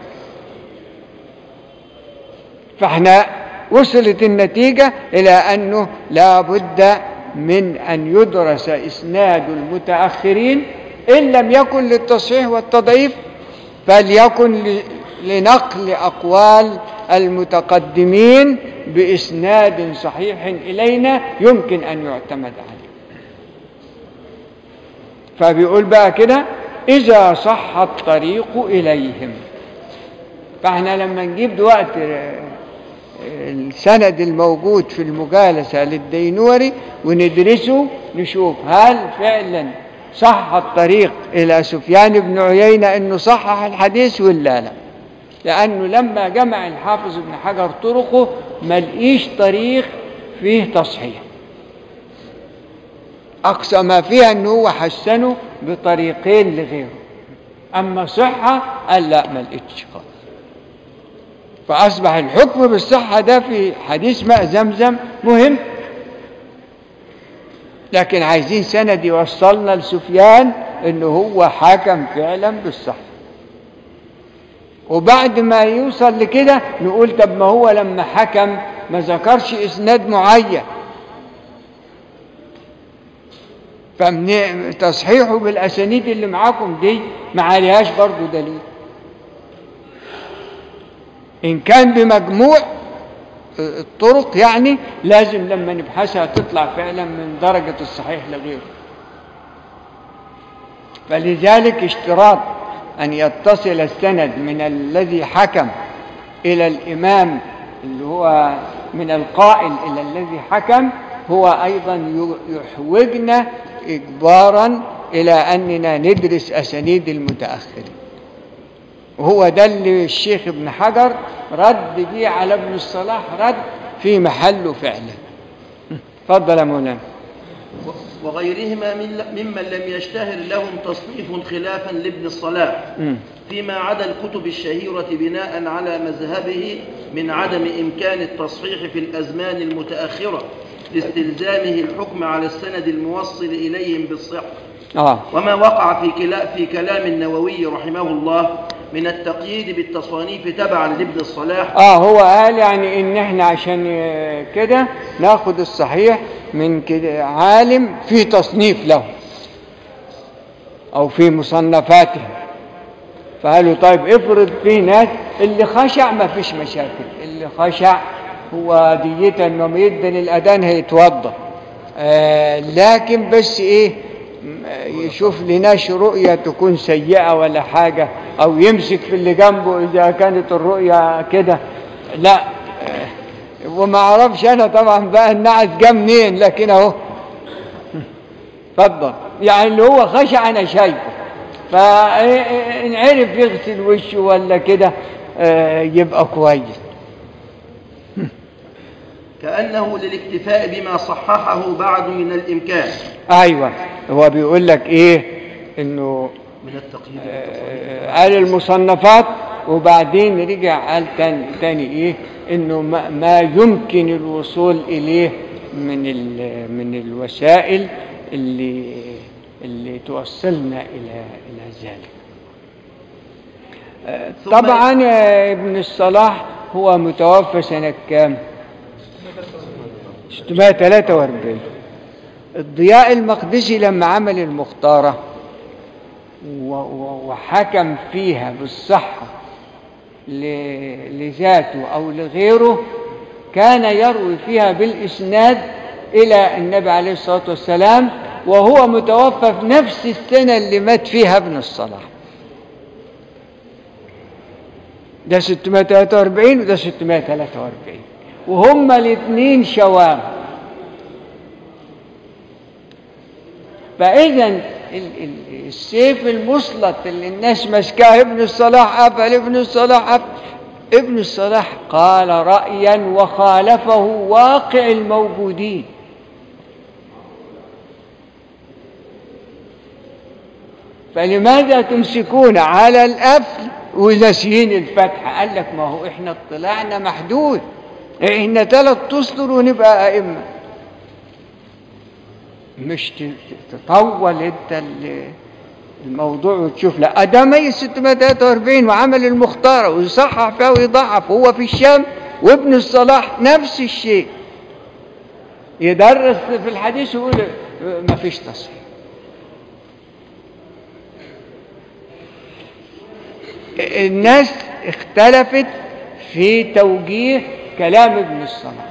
فاحنا وصلت النتيجه الى انه لا بد من ان يدرس اسناد المتاخرين ان لم يكن للتصحيح والتضعيف فليكن ل- لنقل اقوال المتقدمين باسناد صحيح الينا يمكن ان يعتمد عليه فبيقول بقى كده اذا صح الطريق اليهم فاحنا لما نجيب دلوقتي آه، السند الموجود في المجالسة للدينوري وندرسه نشوف هل فعلا صح الطريق إلى سفيان بن عيينة أنه صحح الحديث ولا لا لأنه لما جمع الحافظ ابن حجر طرقه ما لقيش طريق فيه تصحيح أقصى ما فيها أنه هو حسنه بطريقين لغيره أما صحة قال لا ما لقيتش خالص فأصبح الحكم بالصحة ده في حديث ماء زمزم مهم لكن عايزين سند يوصلنا لسفيان انه هو حكم فعلا بالصحة وبعد ما يوصل لكده نقول طب ما هو لما حكم ما ذكرش اسناد معين فمن تصحيحه بالاسانيد اللي معاكم دي ما عليهاش برضه دليل إن كان بمجموع الطرق يعني لازم لما نبحثها تطلع فعلا من درجة الصحيح لغيره فلذلك اشتراط أن يتصل السند من الذي حكم إلى الإمام اللي هو من القائل إلى الذي حكم هو أيضا يحوجنا إجبارا إلى أننا ندرس أسانيد المتأخرين وهو ده اللي الشيخ ابن حجر رد بيه على ابن الصلاح رد في محله فعلا تفضل يا مولانا وغيرهما من ممن لم يشتهر لهم تصنيف خلافا لابن الصلاح مم. فيما عدا الكتب الشهيرة بناء على مذهبه من عدم إمكان التصحيح في الأزمان المتأخرة لاستلزامه الحكم على السند الموصل إليهم بالصحة اه وما وقع في, كلا في كلام النووي رحمه الله من التقييد بالتصانيف تبعا لابن الصلاح اه هو قال يعني ان احنا عشان آه، كده ناخد الصحيح من كده عالم في تصنيف له او في مصنفاته فقالوا طيب افرض في ناس اللي خشع ما فيش مشاكل اللي خشع هو ديته انه لما يدن الاذان هيتوضا آه لكن بس ايه م- يشوف لناش رؤية تكون سيئة ولا حاجة أو يمسك في اللي جنبه إذا كانت الرؤية كده لا آه، وما أعرفش أنا طبعا بقى النعس جه منين لكن أهو اتفضل يعني اللي هو خشع أنا شايفه فإن عرف يغسل وشه ولا كده آه، يبقى كويس كأنه للاكتفاء بما صححه بعد من الإمكان أيوة هو بيقول لك إيه إنه من التقييد آه، قال المصنفات وبعدين رجع قال تاني, تاني ايه انه ما, ما يمكن الوصول اليه من ال- من الوسائل اللي اللي توصلنا الى الى ذلك آه، ثم- طبعا آه، ابن الصلاح هو متوفى سنة كام 643 الضياء المقدسي لما عمل المختارة و- و- وحكم فيها بالصحة ل- لذاته أو لغيره كان يروي فيها بالإسناد إلى النبي عليه الصلاة والسلام وهو متوفى في نفس السنة اللي مات فيها ابن الصلاح ده 643 وده 643 وهما الاثنين شوام فإذا ال- ال- السيف المسلط اللي الناس ماسكاه ابن الصلاح قفل ابن الصلاح قفل ابن الصلاح قال رأيا وخالفه واقع الموجودين فلماذا تمسكون على القفل وناسيين الفتح قال لك ما هو احنا اطلاعنا محدود احنا ثلاث اسطر ونبقى ائمه مش ت- ت- تطول انت ال- الموضوع وتشوف لا ده ميت 643 وعمل المختاره ويصحح فيها ويضعف هو في الشام وابن الصلاح نفس الشيء يدرس في الحديث ويقول ما فيش تصحيح الناس اختلفت في توجيه كلام ابن الصلاح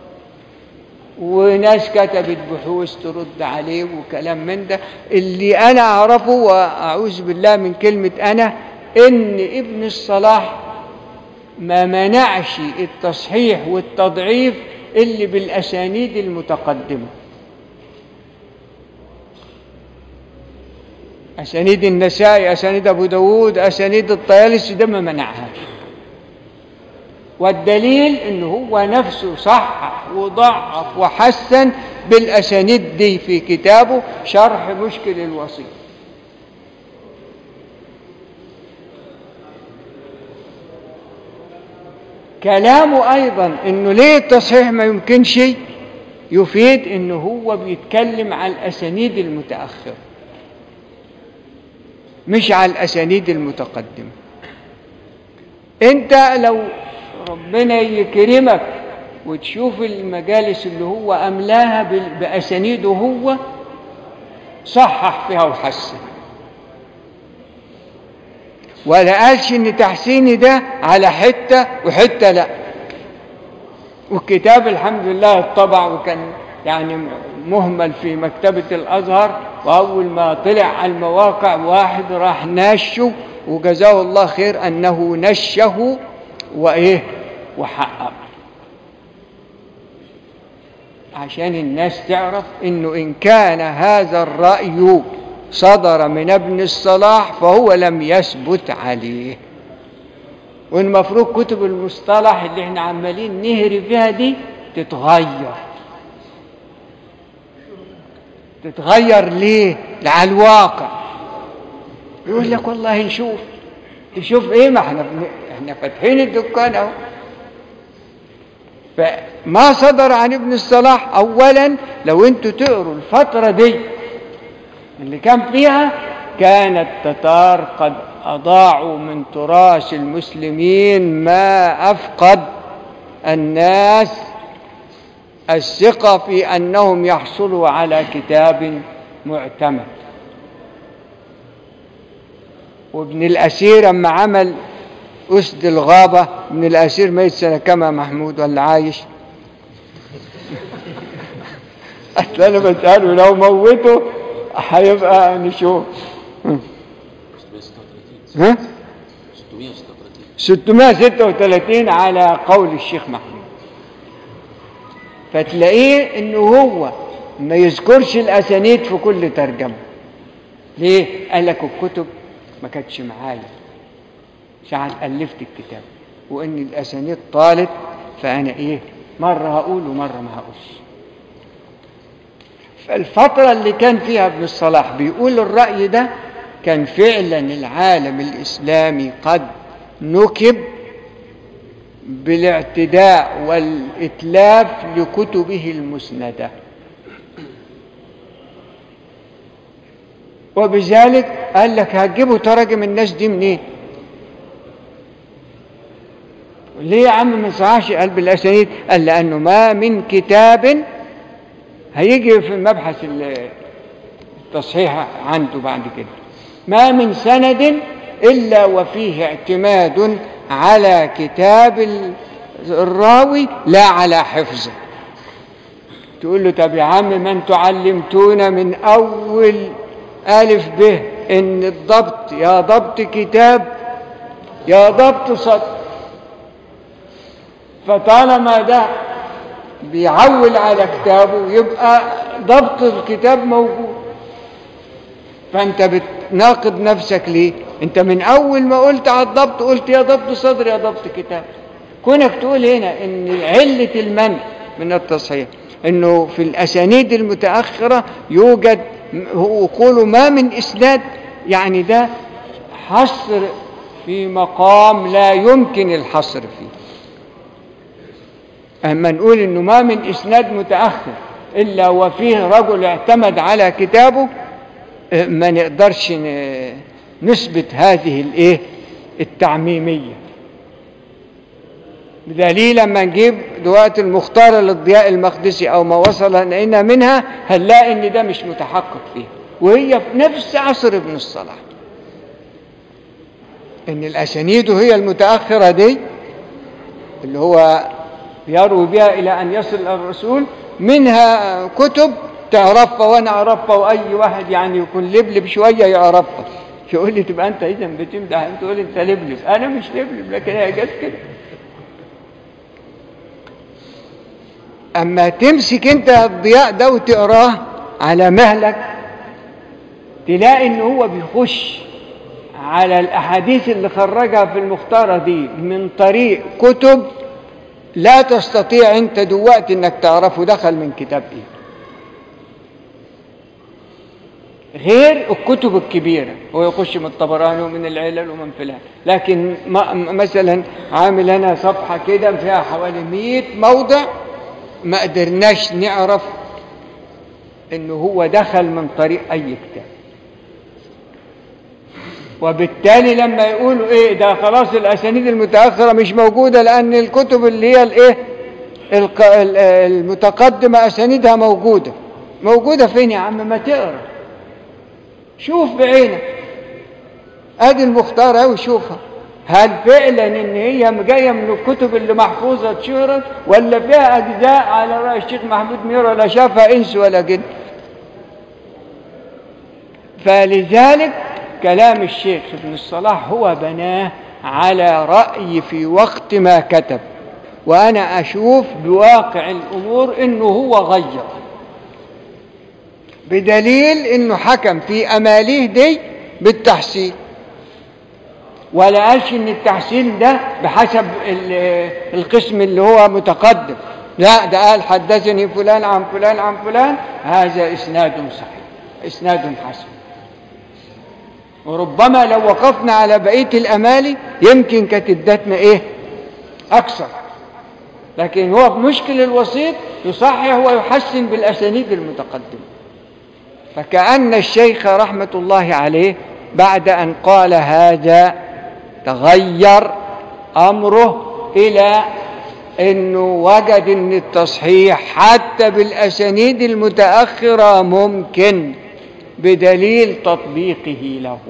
وناس كتبت بحوث ترد عليه وكلام من ده اللي انا اعرفه واعوذ بالله من كلمه انا ان ابن الصلاح ما منعش التصحيح والتضعيف اللي بالاسانيد المتقدمه اسانيد النسائي اسانيد ابو داود اسانيد الطيالسي ده ما منعهاش والدليل ان هو نفسه صحح وضعف وحسن بالاسانيد دي في كتابه شرح مشكل الوصي كلامه ايضا انه ليه التصحيح ما يمكنش يفيد انه هو بيتكلم على الاسانيد المتاخره مش على الاسانيد المتقدمه انت لو ربنا يكرمك وتشوف المجالس اللي هو املاها بال- باسانيده هو صحح فيها وحسن ولا قالش ان تحسيني ده على حته وحته لا والكتاب الحمد لله اتطبع وكان يعني مهمل في مكتبة الأزهر وأول ما طلع على المواقع واحد راح ناشه وجزاه الله خير أنه نشه وإيه وحقق عشان الناس تعرف إنه إن كان هذا الرأي صدر من ابن الصلاح فهو لم يثبت عليه والمفروض كتب المصطلح اللي احنا عمالين نهري فيها دي تتغير تتغير ليه على الواقع يقول لك والله نشوف تشوف ايه ما احنا بن... احنا فاتحين الدكان اهو فما صدر عن ابن الصلاح اولا لو انتوا تقروا الفتره دي اللي كان فيها كان التتار قد أضاعوا من تراث المسلمين ما أفقد الناس الثقة في أنهم يحصلوا على كتاب معتمد وابن الأسير أما عمل أسد الغابة ابن الأسير ميت سنة كما محمود ولا عايش أصل أنا بسأله لو موته هيبقى نشوف ها 636 على قول الشيخ محمود فتلاقيه انه هو ما يذكرش الاسانيد في كل ترجمه ليه قال لك الكتب ما كانتش معايا ساعة ألفت الكتاب وإن الأسانيد طالت فأنا إيه مرة هقول ومرة ما هقولش فالفترة اللي كان فيها ابن الصلاح بيقول الرأي ده كان فعلا العالم الإسلامي قد نكب بالاعتداء والإتلاف لكتبه المسندة وبذلك قال لك هتجيبوا تراجم الناس دي منين ليه يا عم ما صحاش قال بالأسانيد قال لأنه ما من كتاب هيجي في مبحث ال- التصحيح عنده بعد كده ما من سند إلا وفيه اعتماد على كتاب ال- الراوي لا على حفظه تقول له طب يا عم ما انتوا علمتونا من أول ألف به إن الضبط يا ضبط كتاب يا ضبط سطر فطالما ده بيعول على كتابه يبقى ضبط الكتاب موجود فانت بتناقض نفسك ليه انت من اول ما قلت على الضبط قلت يا ضبط صدر يا ضبط كتاب كونك تقول هنا ان علة المنع من التصحيح انه في الاسانيد المتاخره يوجد وقولوا ما من اسناد يعني ده حصر في مقام لا يمكن الحصر فيه أما نقول إنه ما من إسناد متأخر إلا وفيه رجل اعتمد على كتابه اه، ما نقدرش ن- نثبت هذه الإيه التعميمية بدليل لما نجيب دلوقتي المختارة للضياء المقدسي أو ما وصل إلينا منها هنلاقي إن ده مش متحقق فيه وهي في نفس عصر ابن الصلاح إن الأسانيد هي المتأخرة دي اللي هو يروي بها إلى أن يصل إلى الرسول منها كتب تعرفها وأنا أعرفها وأي واحد يعني يكون لبلب شوية يعرفها يقول لي تبقى أنت إذا بتمدح أنت تقول أنت لبلب أنا مش لبلب لكن هي جت كده أما تمسك أنت الضياء ده وتقراه على مهلك تلاقي إن هو بيخش على الأحاديث اللي خرجها في المختارة دي من طريق كتب لا تستطيع أنت دلوقتي إنك تعرفه دخل من كتاب إيه غير الكتب الكبيرة هو يخش من الطبراني ومن العلل ومن فلان لكن ما مثلا عامل أنا صفحة كده فيها حوالي 100 موضع ما قدرناش نعرف إنه هو دخل من طريق أي كتاب وبالتالي لما يقولوا ايه ده خلاص الاسانيد المتاخره مش موجوده لان الكتب اللي هي الايه الق- ال- المتقدمه اسانيدها موجوده موجوده فين يا عم ما تقرا شوف بعينك ادي المختار اهو شوفها هل فعلا ان هي جايه من الكتب اللي محفوظه اتشهرت ولا فيها اجزاء على راي الشيخ محمود ميرا لا شافها انس ولا جن فلذلك كلام الشيخ ابن الصلاح هو بناه على رأي في وقت ما كتب وأنا أشوف بواقع الأمور إنه هو غير بدليل إنه حكم في أماليه دي بالتحسين ولا قالش إن التحسين ده بحسب ال- القسم اللي هو متقدم لا ده قال حدثني فلان عن فلان عن فلان هذا إسناد صحيح إسناد حسن وربما لو وقفنا على بقية الأمالي يمكن كانت ادتنا إيه أكثر لكن هو في مشكل الوسيط يصحح ويحسن بالأسانيد المتقدمة فكأن الشيخ رحمة الله عليه بعد أن قال هذا تغير أمره إلى أنه وجد أن التصحيح حتى بالأسانيد المتأخرة ممكن بدليل تطبيقه له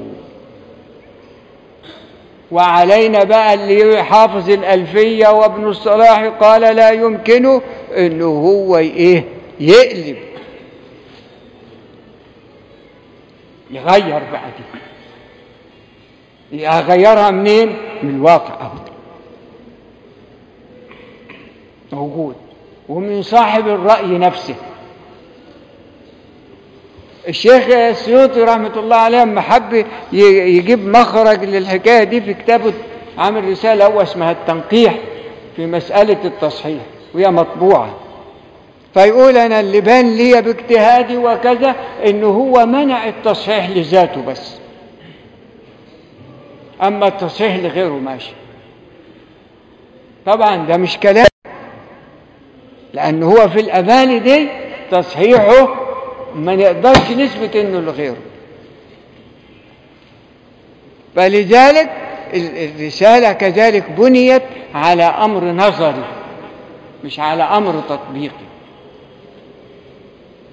وعلينا بقى اللي حافظ الألفية وابن الصلاح قال لا يمكنه انه هو ايه يقلب يغير بقى دي يغيرها منين من الواقع اهو موجود ومن صاحب الرأي نفسه الشيخ السيوطي رحمة الله عليه لما حب ي- يجيب مخرج للحكاية دي في كتابه عامل رسالة هو اسمها التنقيح في مسألة التصحيح وهي مطبوعة فيقول أنا اللي بان لي باجتهادي وكذا إنه هو منع التصحيح لذاته بس أما التصحيح لغيره ماشي طبعا ده مش كلام لأن هو في الأماني دي تصحيحه ما نقدرش نثبت انه لغيره فلذلك ال- الرسالة كذلك بنيت على أمر نظري مش على أمر تطبيقي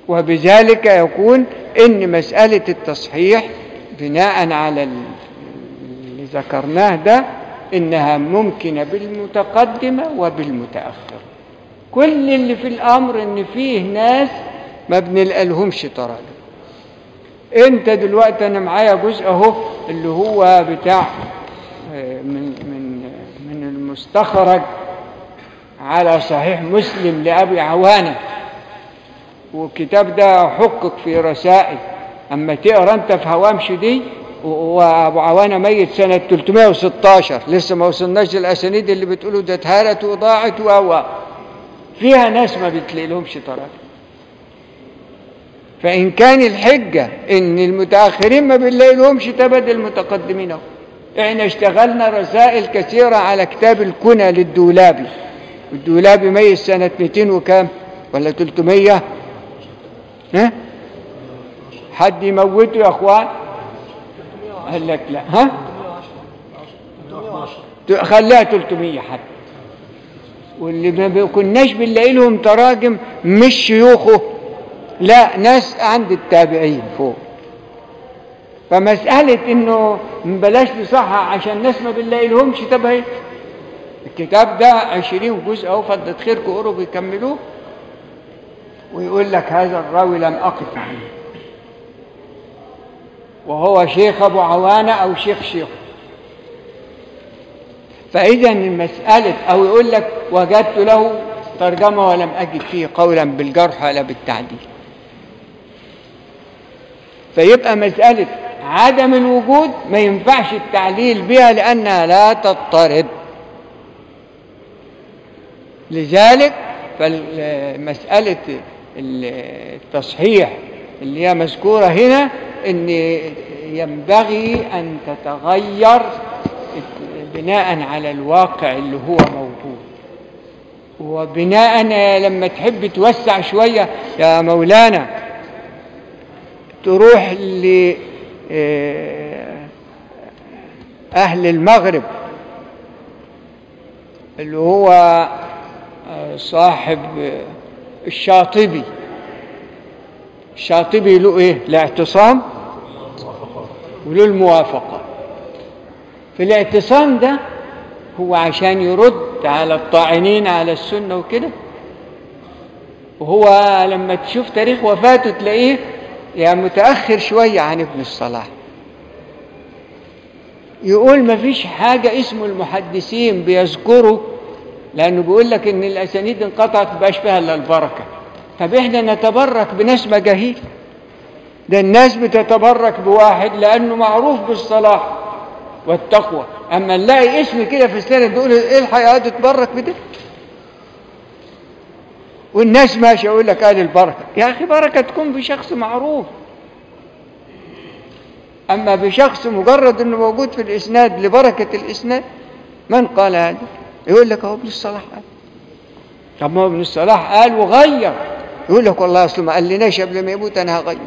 وبذلك يكون ان مسألة التصحيح بناء على ال- اللي ذكرناه ده انها ممكنة بالمتقدمة وبالمتأخرة كل اللي في الامر ان فيه ناس ما بنلقالهمش تراجم انت دلوقتي انا معايا جزء اهو اللي هو بتاع آه، من من من المستخرج على صحيح مسلم لابي عوانه والكتاب ده حقق في رسائل اما تقرا انت في هوامش دي و- وابو عوانه ميت سنه 316 لسه ما وصلناش للاسانيد اللي بتقولوا ده اتهرت وضاعت و فيها ناس ما بتلاقي لهمش طرف فإن كان الحجة إن المتأخرين ما بنلاقي لهمش تبد المتقدمين أهو. إحنا اشتغلنا رسائل كثيرة على كتاب الكنى للدولابي الدولابي ميت سنة 200 وكام ولا 300 ها حد يموته يا اخوان قال لك لا ها خليها 300 حد واللي ما كناش بنلاقي لهم تراجم مش شيوخه لا ناس عند التابعين فوق فمسألة انه بلاش نصحح عشان ناس ما بنلاقي لهمش طب اهي الكتاب ده عشرين جزء اهو فضت خيركم قروا بيكملوه ويقول لك هذا الراوي لم أقف عنه وهو شيخ أبو عوانة أو شيخ شيخ فإذا المسألة أو يقول لك وجدت له ترجمة ولم أجد فيه قولا بالجرح ولا بالتعديل فيبقى مسألة عدم الوجود ما ينفعش التعليل بها لأنها لا تضطرد لذلك فمسألة التصحيح اللي هي مذكورة هنا ان ينبغي ان تتغير بناء على الواقع اللي هو موجود وبناء لما تحب توسع شوية يا مولانا تروح ل أهل المغرب اللي هو صاحب الشاطبي الشاطبي له ايه الاعتصام وله الموافقة في الاعتصام ده هو عشان يرد على الطاعنين على السنة وكده وهو لما تشوف تاريخ وفاته تلاقيه يعني متأخر شوية عن ابن الصلاح يقول ما فيش حاجة اسمه المحدثين بيذكروا لأنه بيقول لك إن الأسانيد انقطعت مبقاش فيها إلا البركة طب إحنا نتبرك بناس مجاهيل ده الناس بتتبرك بواحد لأنه معروف بالصلاح والتقوى أما نلاقي اسم كده في السنة تقول إيه الحياة تتبرك بده والناس ماشي يقول لك قال البركة يا أخي بركة تكون بشخص معروف أما بشخص مجرد أنه موجود في الإسناد لبركة الإسناد من قال هذا يقول لك هو ابن الصلاح قال طب ما هو ابن الصلاح قال وغير يقول لك والله اصل ما قال لناش قبل ما يموت انا هغير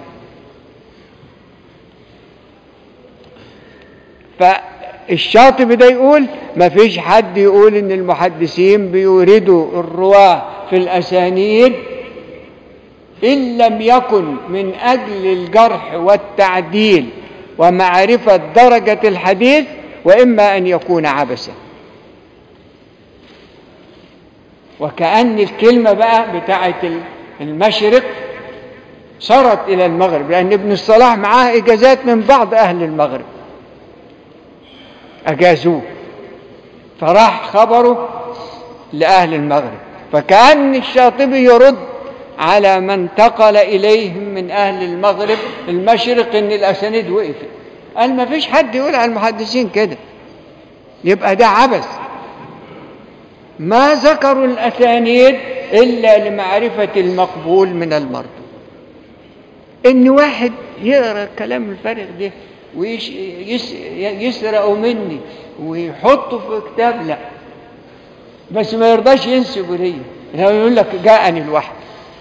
فالشاطبي ده يقول ما فيش حد يقول ان المحدثين بيوردوا الرواه في الاسانيد ان لم يكن من اجل الجرح والتعديل ومعرفه درجه الحديث واما ان يكون عبثا وكأن الكلمة بقى بتاعت المشرق صارت إلى المغرب لأن ابن الصلاح معاه إجازات من بعض أهل المغرب أجازوه فراح خبره لأهل المغرب فكأن الشاطبي يرد على من انتقل إليهم من أهل المغرب المشرق إن الأسانيد وقفت قال ما فيش حد يقول على المحدثين كده يبقى ده عبث ما ذكروا الأسانيد إلا لمعرفة المقبول من المردود إن واحد يقرأ الكلام الفارغ ده ويسرقه مني ويحطه في كتاب لا بس ما يرضاش ينسبه لي لو يقول لك جاءني الوحي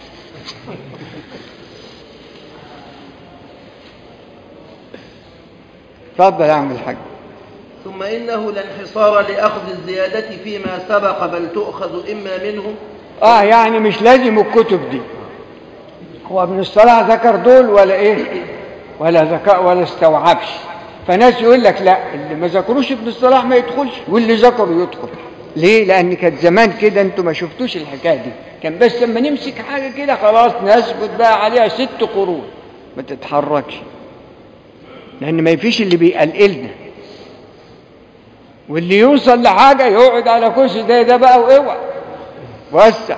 اتفضل يا عم الحاج ثم إنه لا انحصار لأخذ الزيادة فيما سبق بل تؤخذ إما منه اه يعني مش لازم الكتب دي هو ابن الصلاح ذكر دول ولا ايه ولا ذكاء ولا استوعبش فناس يقول لك لا اللي ما ذكروش ابن الصلاح ما يدخلش واللي ذكره يدخل ليه لان كانت زمان كده انتوا ما شفتوش الحكايه دي كان بس لما نمسك حاجه كده خلاص نثبت بقى عليها ست قرون ما تتحركش لان ما فيش اللي بيقلقلنا واللي يوصل لحاجه يقعد على كرسي ده ده بقى واوعى وسع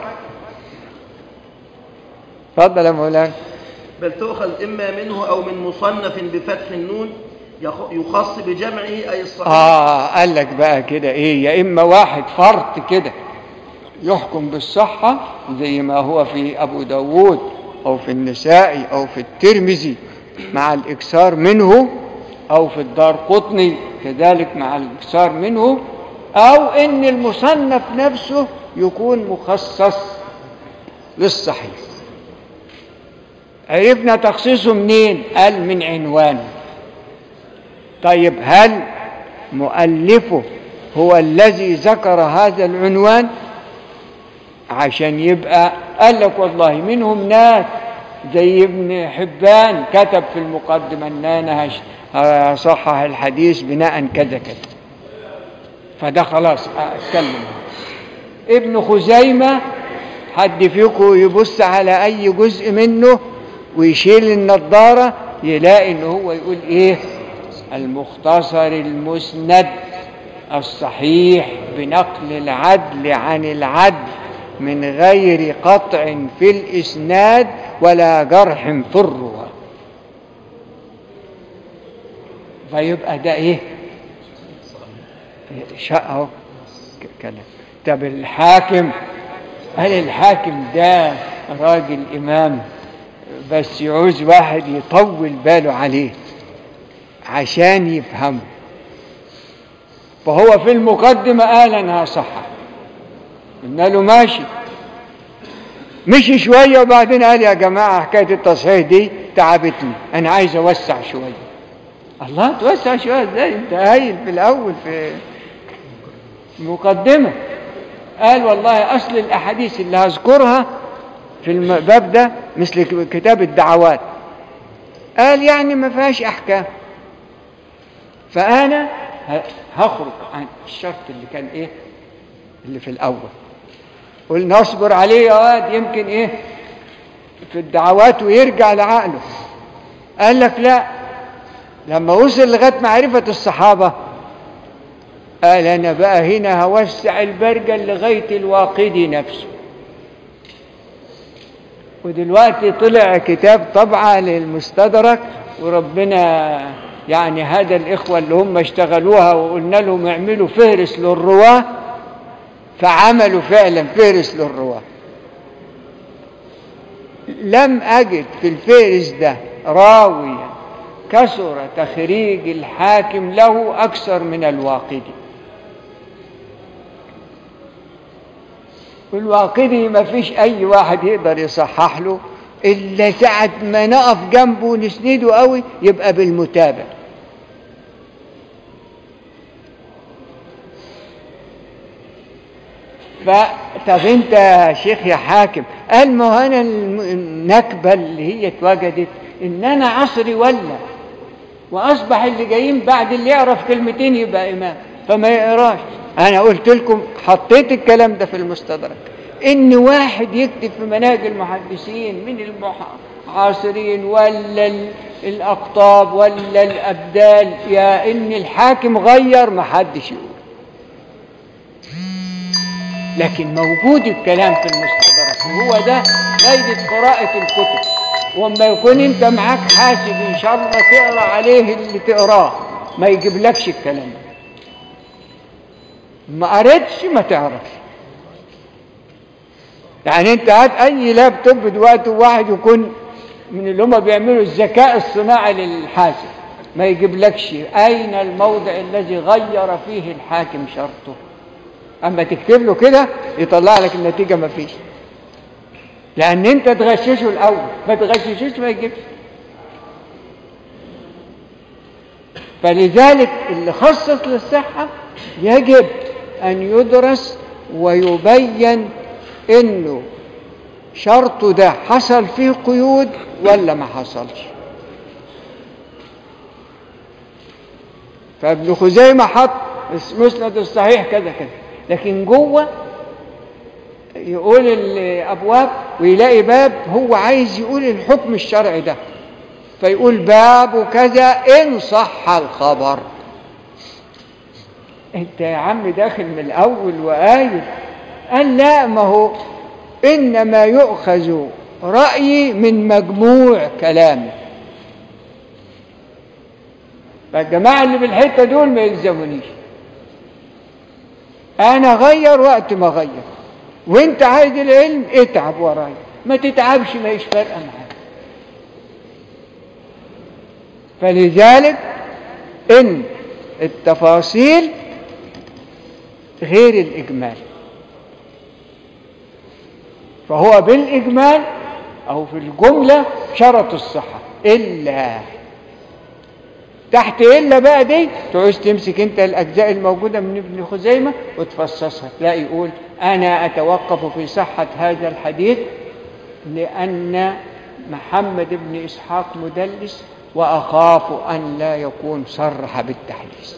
اتفضل يا مولانا بل تؤخذ إما منه أو من مصنف بفتح النون يخ- يخص بجمعه أي الصحيح اه قال لك بقى كده ايه يا اما واحد فرط كده يحكم بالصحة زي ما هو في ابو داود او في النسائي او في الترمذي مع الاكثار منه او في الدار قطني كذلك مع الاكثار منه او ان المصنف نفسه يكون مخصص للصحيح عرفنا تخصيصه منين قال من عنوانه طيب هل مؤلفه هو الذي ذكر هذا العنوان عشان يبقى قال لك والله منهم ناس زي ابن حبان كتب في المقدمة ان انا هش- هصحح الحديث بناء كذا كذا فده خلاص اتكلم ابن خزيمة حد فيكم يبص على اي جزء منه ويشيل النضارة يلاقي ان هو يقول ايه المختصر المسند الصحيح بنقل العدل عن العدل من غير قطع في الإسناد ولا جرح في الرواة فيبقى ده ايه شاء اهو ك- كلام طب الحاكم قال الحاكم ده راجل امام بس يعوز واحد يطول باله عليه عشان يفهمه فهو في المقدمة قال أنا هصحح قلنا له ماشي مشي شوية وبعدين قال يا جماعة حكاية التصحيح دي تعبتني أنا عايز أوسع شوية الله توسع شوية ازاي أنت قايل في الأول في مقدمة قال والله أصل الأحاديث اللي هذكرها في الباب ده مثل كتاب الدعوات قال يعني ما فيهاش أحكام فأنا ه- هخرج عن الشرط اللي كان إيه اللي في الأول قلنا اصبر عليه يا واد يمكن إيه في الدعوات ويرجع لعقله قال لك لا لما وصل لغاية معرفة الصحابة قال أنا بقى هنا هوسع البرجل لغاية الواقدي نفسه ودلوقتي طلع كتاب طبعة للمستدرك وربنا يعني هذا الإخوة اللي هم اشتغلوها وقلنا لهم اعملوا فهرس للرواة فعملوا فعلا فهرس للرواة لم أجد في الفهرس ده راويا كثر تخريج الحاكم له أكثر من الواقدي والواقدي ما فيش أي واحد يقدر يصحح له إلا ساعة ما نقف جنبه نسنده قوي يبقى بالمتابع فطب انت يا شيخ يا حاكم قال ما هو انا الم- النكبه اللي هي اتوجدت ان انا عصري ولا واصبح اللي جايين بعد اللي يعرف كلمتين يبقى امام فما يقراش انا قلت لكم حطيت الكلام ده في المستدرك ان واحد يكتب في مناهج المحدثين من المعاصرين ولا ال- الاقطاب ولا الابدال يا ان الحاكم غير ما حدش يقول لكن موجود الكلام في المستدرك وهو ده فايدة قراءة الكتب وما يكون انت معاك حاسب ان شاء الله تقرا عليه اللي تقراه ما يجيبلكش الكلام ده ما قريتش ما تعرفش يعني انت هات اي لابتوب دلوقتي واحد يكون من اللي هم بيعملوا الذكاء الصناعي للحاسب ما يجيبلكش اين الموضع الذي غير فيه الحاكم شرطه اما تكتب له كده يطلع لك النتيجه ما فيش لان انت تغششه الاول ما تغششوش ما يجيبش فلذلك اللي خصص للصحه يجب ان يدرس ويبين انه شرطه ده حصل فيه قيود ولا ما حصلش فابن خزيمة حط مسند الصحيح كذا كذا لكن جوه يقول الأبواب ويلاقي باب هو عايز يقول الحكم الشرعي ده فيقول باب كذا إن صح الخبر انت يا عم داخل من الأول وقايل قال لا ما هو إنما يؤخذ رأيي من مجموع كلامي فالجماعة اللي بالحتة دول ما يلزمونيش أنا غير وقت ما غير وانت عايز العلم اتعب ورايا ما تتعبش ما هيش فارقه معاك فلذلك ان التفاصيل غير الاجمال فهو بالاجمال او في الجمله شرط الصحه الا تحت الا بقى دي تعوز تمسك انت الاجزاء الموجوده من ابن خزيمه وتفصصها تلاقي يقول انا اتوقف في صحه هذا الحديث لان محمد بن اسحاق مدلس واخاف ان لا يكون صرح بالتحديث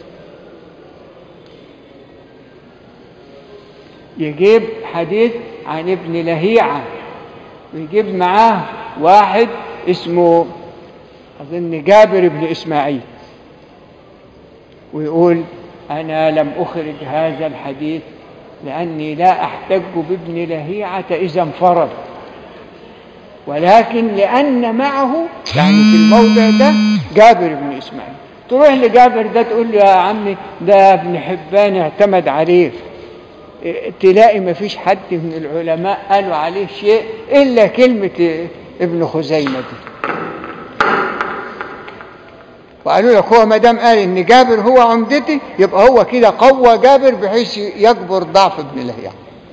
يجيب حديث عن ابن لهيعه ويجيب معاه واحد اسمه اظن جابر بن اسماعيل ويقول أنا لم أخرج هذا الحديث لأني لا أحتج بابن لهيعة إذا انفرد ولكن لأن معه يعني في الموضع ده جابر بن إسماعيل تروح لجابر ده تقول له يا عمي ده ابن حبان اعتمد عليه إيه، تلاقي ما فيش حد من العلماء قالوا عليه شيء إلا كلمة ابن خزيمة دي وقالوا لك هو ما دام قال ان جابر هو عمدتي يبقى هو كده قوى جابر بحيث يجبر ضعف ابن لهيعة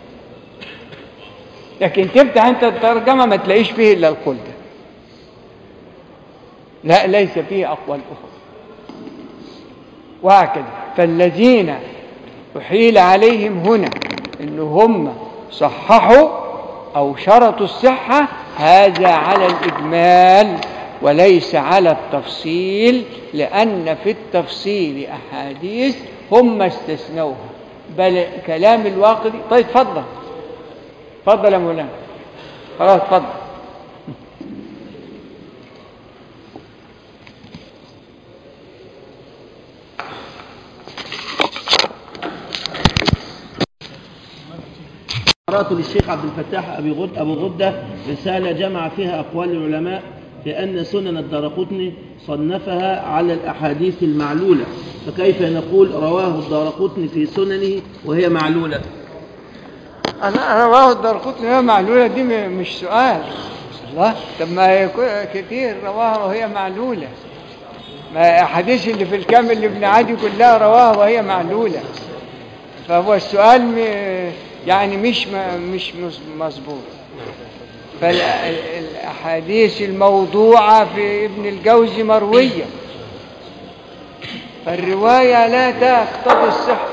لكن تفتح انت الترجمه ما تلاقيش فيه الا القول ده لا ليس فيه اقوال اخرى وهكذا فالذين احيل عليهم هنا ان هم صححوا او شرطوا الصحه هذا على الاجمال وليس على التفصيل لأن في التفصيل أحاديث هم استثنوها بل كلام الواقدي طيب تفضل تفضل يا مولانا خلاص تفضل قرأت للشيخ عبد الفتاح أبي غد أبو غدة رسالة جمع فيها أقوال العلماء لأن سنن الدارقطني صنفها على الأحاديث المعلولة فكيف نقول رواه الدارقطني في سننه وهي معلولة أنا رواه الدرقطني هي معلولة دي م- مش سؤال الله طب ما هي كو- كتير رواه وهي معلولة ما الأحاديث اللي في الكامل لابن عدي كلها رواها وهي معلولة فهو السؤال م... يعني مش م... مش مز- مظبوط فالأحاديث الموضوعة في ابن الجوزي مروية فالرواية لا تقتضي الصحة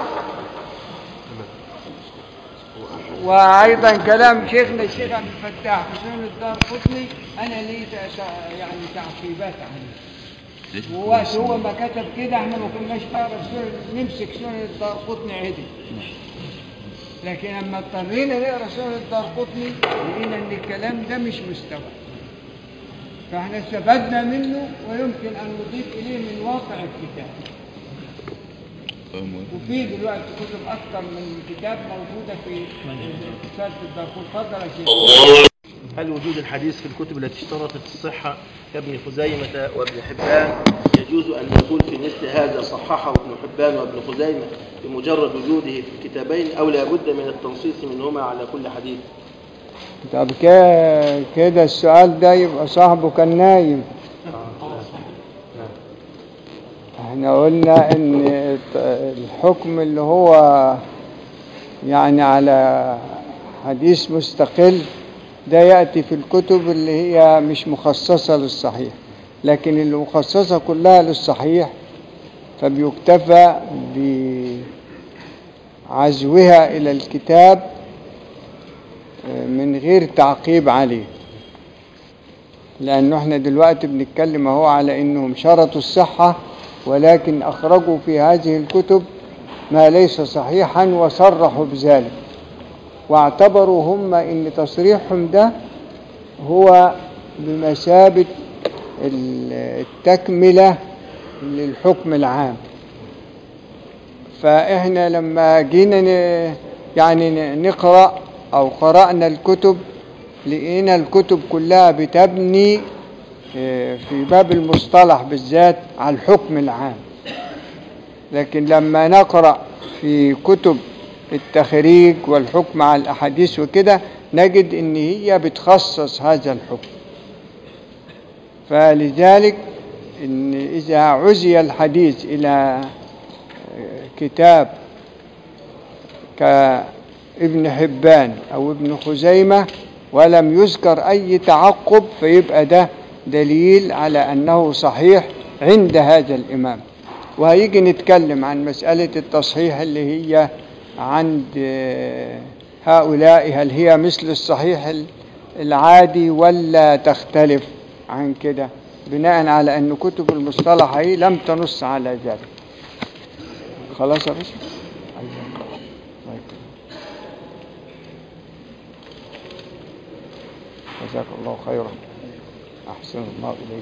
وايضا كلام شيخنا الشيخ عبد الفتاح في سنن الدار قطني انا لي تع- تع- يعني تعقيبات عليه ووقت هو ما كتب كده احنا ما كناش نعرف سنن نمسك سنن الدار قطني عدل لكن لما اضطرينا نقرا سنن الدار قطني لقينا ان الكلام ده مش مستوى فاحنا استفدنا منه ويمكن ان نضيف اليه من واقع الكتاب وفي دلوقتي كتب اكثر من كتاب موجوده في رساله الدارقوط اتفضل يا شيخ هل وجود الحديث في الكتب التي اشترطت الصحة كابن خزيمة وابن حبان يجوز أن نقول في مثل هذا صححه ابن حبان وابن خزيمة بمجرد وجوده في الكتابين أو لا بد من التنصيص منهما على كل حديث طب كده كده السؤال ده يبقى صاحبه كان نايم احنا قلنا ان الحكم اللي هو يعني على حديث مستقل ده يأتي في الكتب اللي هي مش مخصصة للصحيح لكن اللي مخصصة كلها للصحيح فبيكتفى بعزوها إلى الكتاب آه، من غير تعقيب عليه لأنه احنا دلوقتي بنتكلم اهو على انهم شرطوا الصحة ولكن اخرجوا في هذه الكتب ما ليس صحيحا وصرحوا بذلك واعتبروا هم ان تصريحهم ده هو بمثابة ال- التكملة للحكم العام فإحنا لما جينا ن- يعني ن- نقرأ أو قرأنا الكتب لقينا الكتب كلها بتبني آه، في باب المصطلح بالذات على الحكم العام لكن لما نقرأ في كتب التخريج والحكم على الأحاديث وكده نجد إن هي بتخصص هذا الحكم فلذلك إن إذا عزي الحديث إلى كتاب كابن حبان أو ابن خزيمة ولم يذكر أي تعقب فيبقى ده دليل على أنه صحيح عند هذا الإمام وهيجي نتكلم عن مسألة التصحيح اللي هي عند آه، هؤلاء هل هي مثل الصحيح ال- العادي ولا تختلف عن كده بناء على أن كتب المصطلح هي لم تنص على ذلك خلاص يا باشا أيوة. طيب. جزاك الله خيرا أحسن الله إليك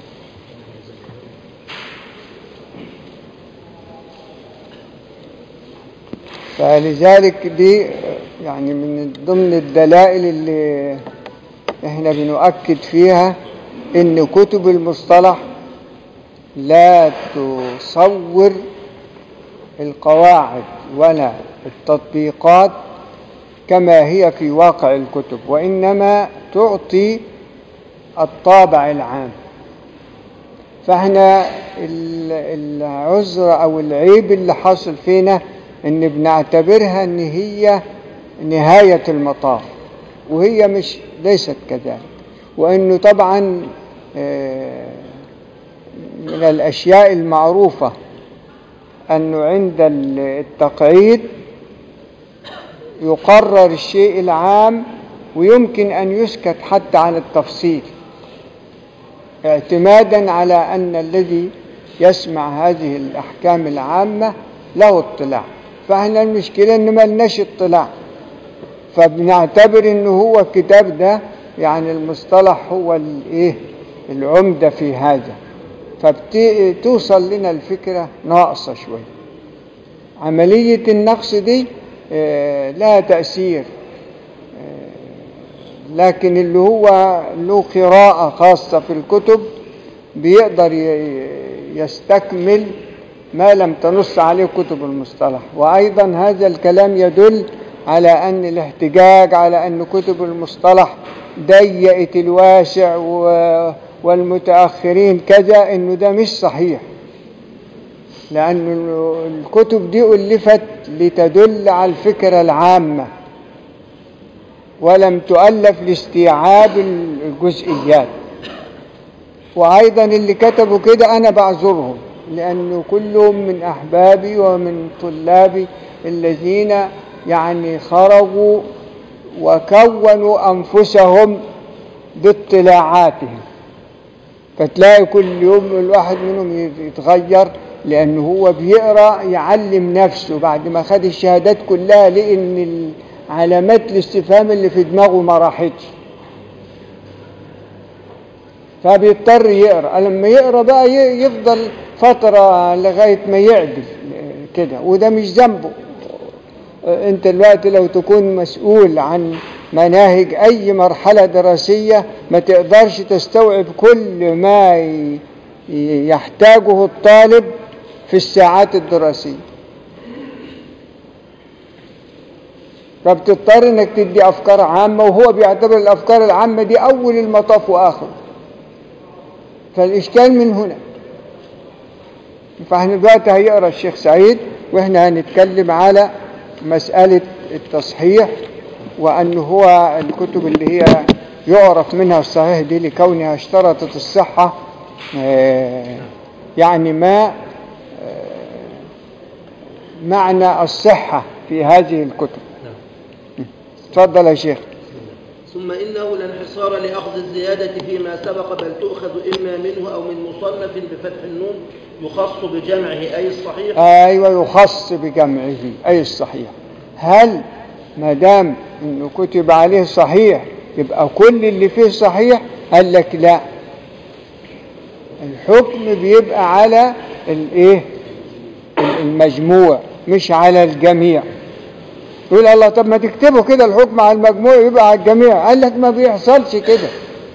فلذلك دي يعني من ضمن الدلائل اللي احنا بنؤكد فيها ان كتب المصطلح لا تصور القواعد ولا التطبيقات كما هي في واقع الكتب وإنما تعطي الطابع العام فاحنا ال- العذر أو العيب اللي حاصل فينا إن بنعتبرها إن هي نهاية المطاف وهي مش ليست كذلك وإنه طبعا آه، من الأشياء المعروفة أنه عند التقعيد يقرر الشيء العام ويمكن أن يسكت حتى عن التفصيل اعتمادا على أن الذي يسمع هذه الأحكام العامة له اطلاع فاحنا المشكلة أن ما لناش اطلاع فبنعتبر أنه هو الكتاب ده يعني المصطلح هو الايه العمدة في هذا فبتوصل لنا الفكرة ناقصة شوية عملية النقص دي آه، لها تأثير آه، لكن اللي هو له قراءة خاصة في الكتب بيقدر ي- يستكمل ما لم تنص عليه كتب المصطلح وأيضا هذا الكلام يدل على أن الاحتجاج على أن كتب المصطلح ضيقت الواسع و- والمتأخرين كذا أنه ده مش صحيح لأن الكتب دي ألفت لتدل على الفكرة العامة ولم تؤلف لاستيعاب الجزئيات وأيضا اللي كتبوا كده أنا بعذرهم لأنه كلهم من أحبابي ومن طلابي الذين يعني خرجوا وكونوا أنفسهم باطلاعاتهم فتلاقي كل يوم الواحد منهم يتغير لأنه هو بيقرأ يعلم نفسه بعد ما خد الشهادات كلها لقى إن علامات الاستفهام اللي في دماغه ما راحتش فبيضطر يقرأ لما يقرأ بقى ي- يفضل فترة لغاية ما يعدل كده وده مش ذنبه انت دلوقتي لو تكون مسؤول عن مناهج اي مرحلة دراسية ما تقدرش تستوعب كل ما ي- يحتاجه الطالب في الساعات الدراسية فبتضطر انك تدي افكار عامة وهو بيعتبر الافكار العامة دي اول المطاف واخره فالاشكال من هنا فاحنا دلوقتي هيقرا الشيخ سعيد واحنا هنتكلم على مسألة التصحيح وأن هو الكتب اللي هي يعرف منها الصحيح دي لكونها اشترطت الصحة آه، يعني ما آه، معنى الصحة في هذه الكتب تفضل يا شيخ اختصار لأخذ الزيادة فيما سبق بل تؤخذ إما منه أو من مصنف بفتح النون يخص بجمعه أي الصحيح ايوه يخص بجمعه اي الصحيح هل ما دام انه كتب عليه صحيح يبقى كل اللي فيه صحيح قال لك لا الحكم بيبقى على الايه المجموع مش على الجميع يقول الله طب ما تكتبوا كده الحكم على المجموع يبقى على الجميع قال لك ما بيحصلش كده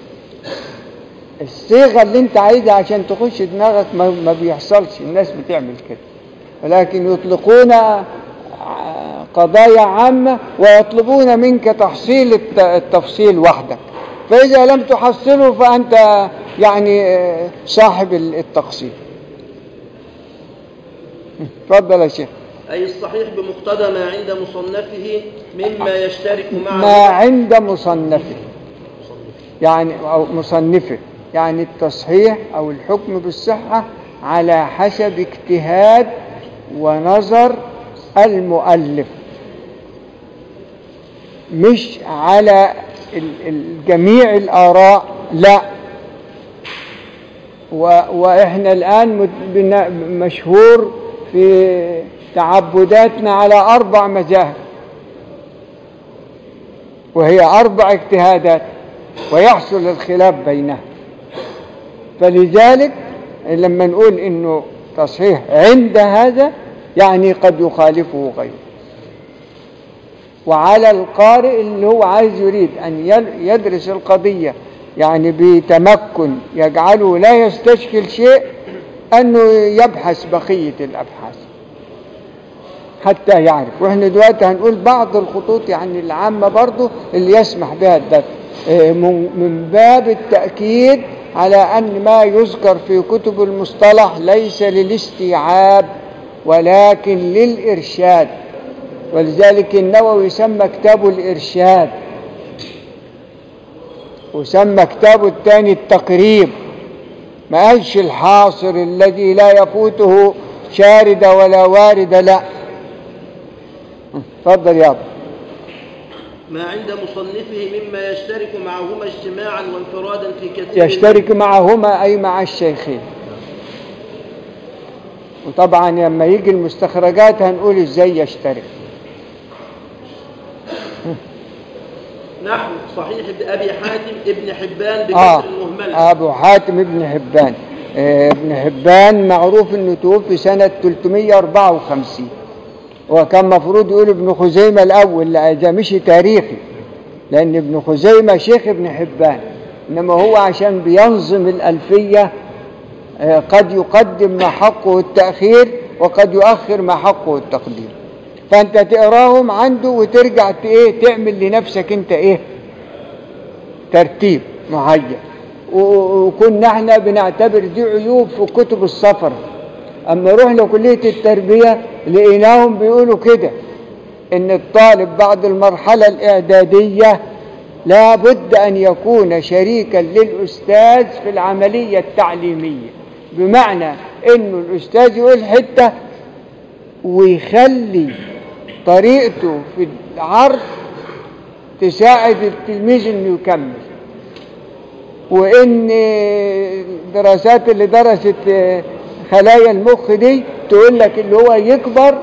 الصيغه اللي انت عايزها عشان تخش دماغك ما, ما بيحصلش الناس بتعمل كده ولكن يطلقون ع- قضايا عامة ويطلبون منك تحصيل الت- التفصيل وحدك فإذا لم تحصله فأنت يعني آه، صاحب ال- التقصير تفضل يا شيخ أي الصحيح بمقتضى ما عند مصنفه مما يشترك مع ما عند مصنفه يعني أو مصنفه يعني التصحيح أو الحكم بالصحة على حسب اجتهاد ونظر المؤلف مش على ال- ال- جميع الآراء لا و- وإحنا الآن مت- بنا- مشهور في تعبداتنا على أربع مذاهب وهي أربع اجتهادات ويحصل الخلاف بينها فلذلك لما نقول إنه تصحيح عند هذا يعني قد يخالفه غيره وعلى القارئ اللي هو عايز يريد أن يل- يدرس القضية يعني بتمكن يجعله لا يستشكل شيء أنه يبحث بقية الأبحاث حتى يعرف واحنا دلوقتي هنقول بعض الخطوط يعني العامة برضو اللي يسمح بها الدرس إيه، من من باب التأكيد على أن ما يذكر في كتب المصطلح ليس للاستيعاب ولكن للإرشاد ولذلك النووي سمى كتابه الإرشاد وسمى كتابه الثاني التقريب ما قالش الحاصر الذي لا يفوته شارد ولا وارد لا اتفضل يابا ما عند مصنفه مما يشترك معهما اجتماعا وانفرادا في كثير يشترك معهما أي مع الشيخين وطبعا لما يجي المستخرجات هنقول ازاي يشترك نحو صحيح أبي حاتم ابن حبان بكسر آه المهملة أبو حاتم ابن حبان آه، ابن حبان معروف انه توفي سنة 354 وكان مفروض يقول ابن خزيمة الأول لا ده مش تاريخي لأن ابن خزيمة شيخ ابن حبان إنما هو عشان بينظم الألفية آه، قد يقدم ما حقه التأخير وقد يؤخر ما حقه التقديم فأنت تقراهم عنده وترجع ت- إيه تعمل لنفسك أنت إيه ترتيب معين و- وكنا احنا بنعتبر دي عيوب في كتب السفر اما رحنا كلية التربية لقيناهم بيقولوا كده ان الطالب بعد المرحلة الاعدادية لا بد ان يكون شريكا للاستاذ في العملية التعليمية بمعنى انه الاستاذ يقول حتة ويخلي طريقته في العرض تساعد التلميذ انه يكمل وان الدراسات اللي درست خلايا المخ دي تقول لك اللي هو يكبر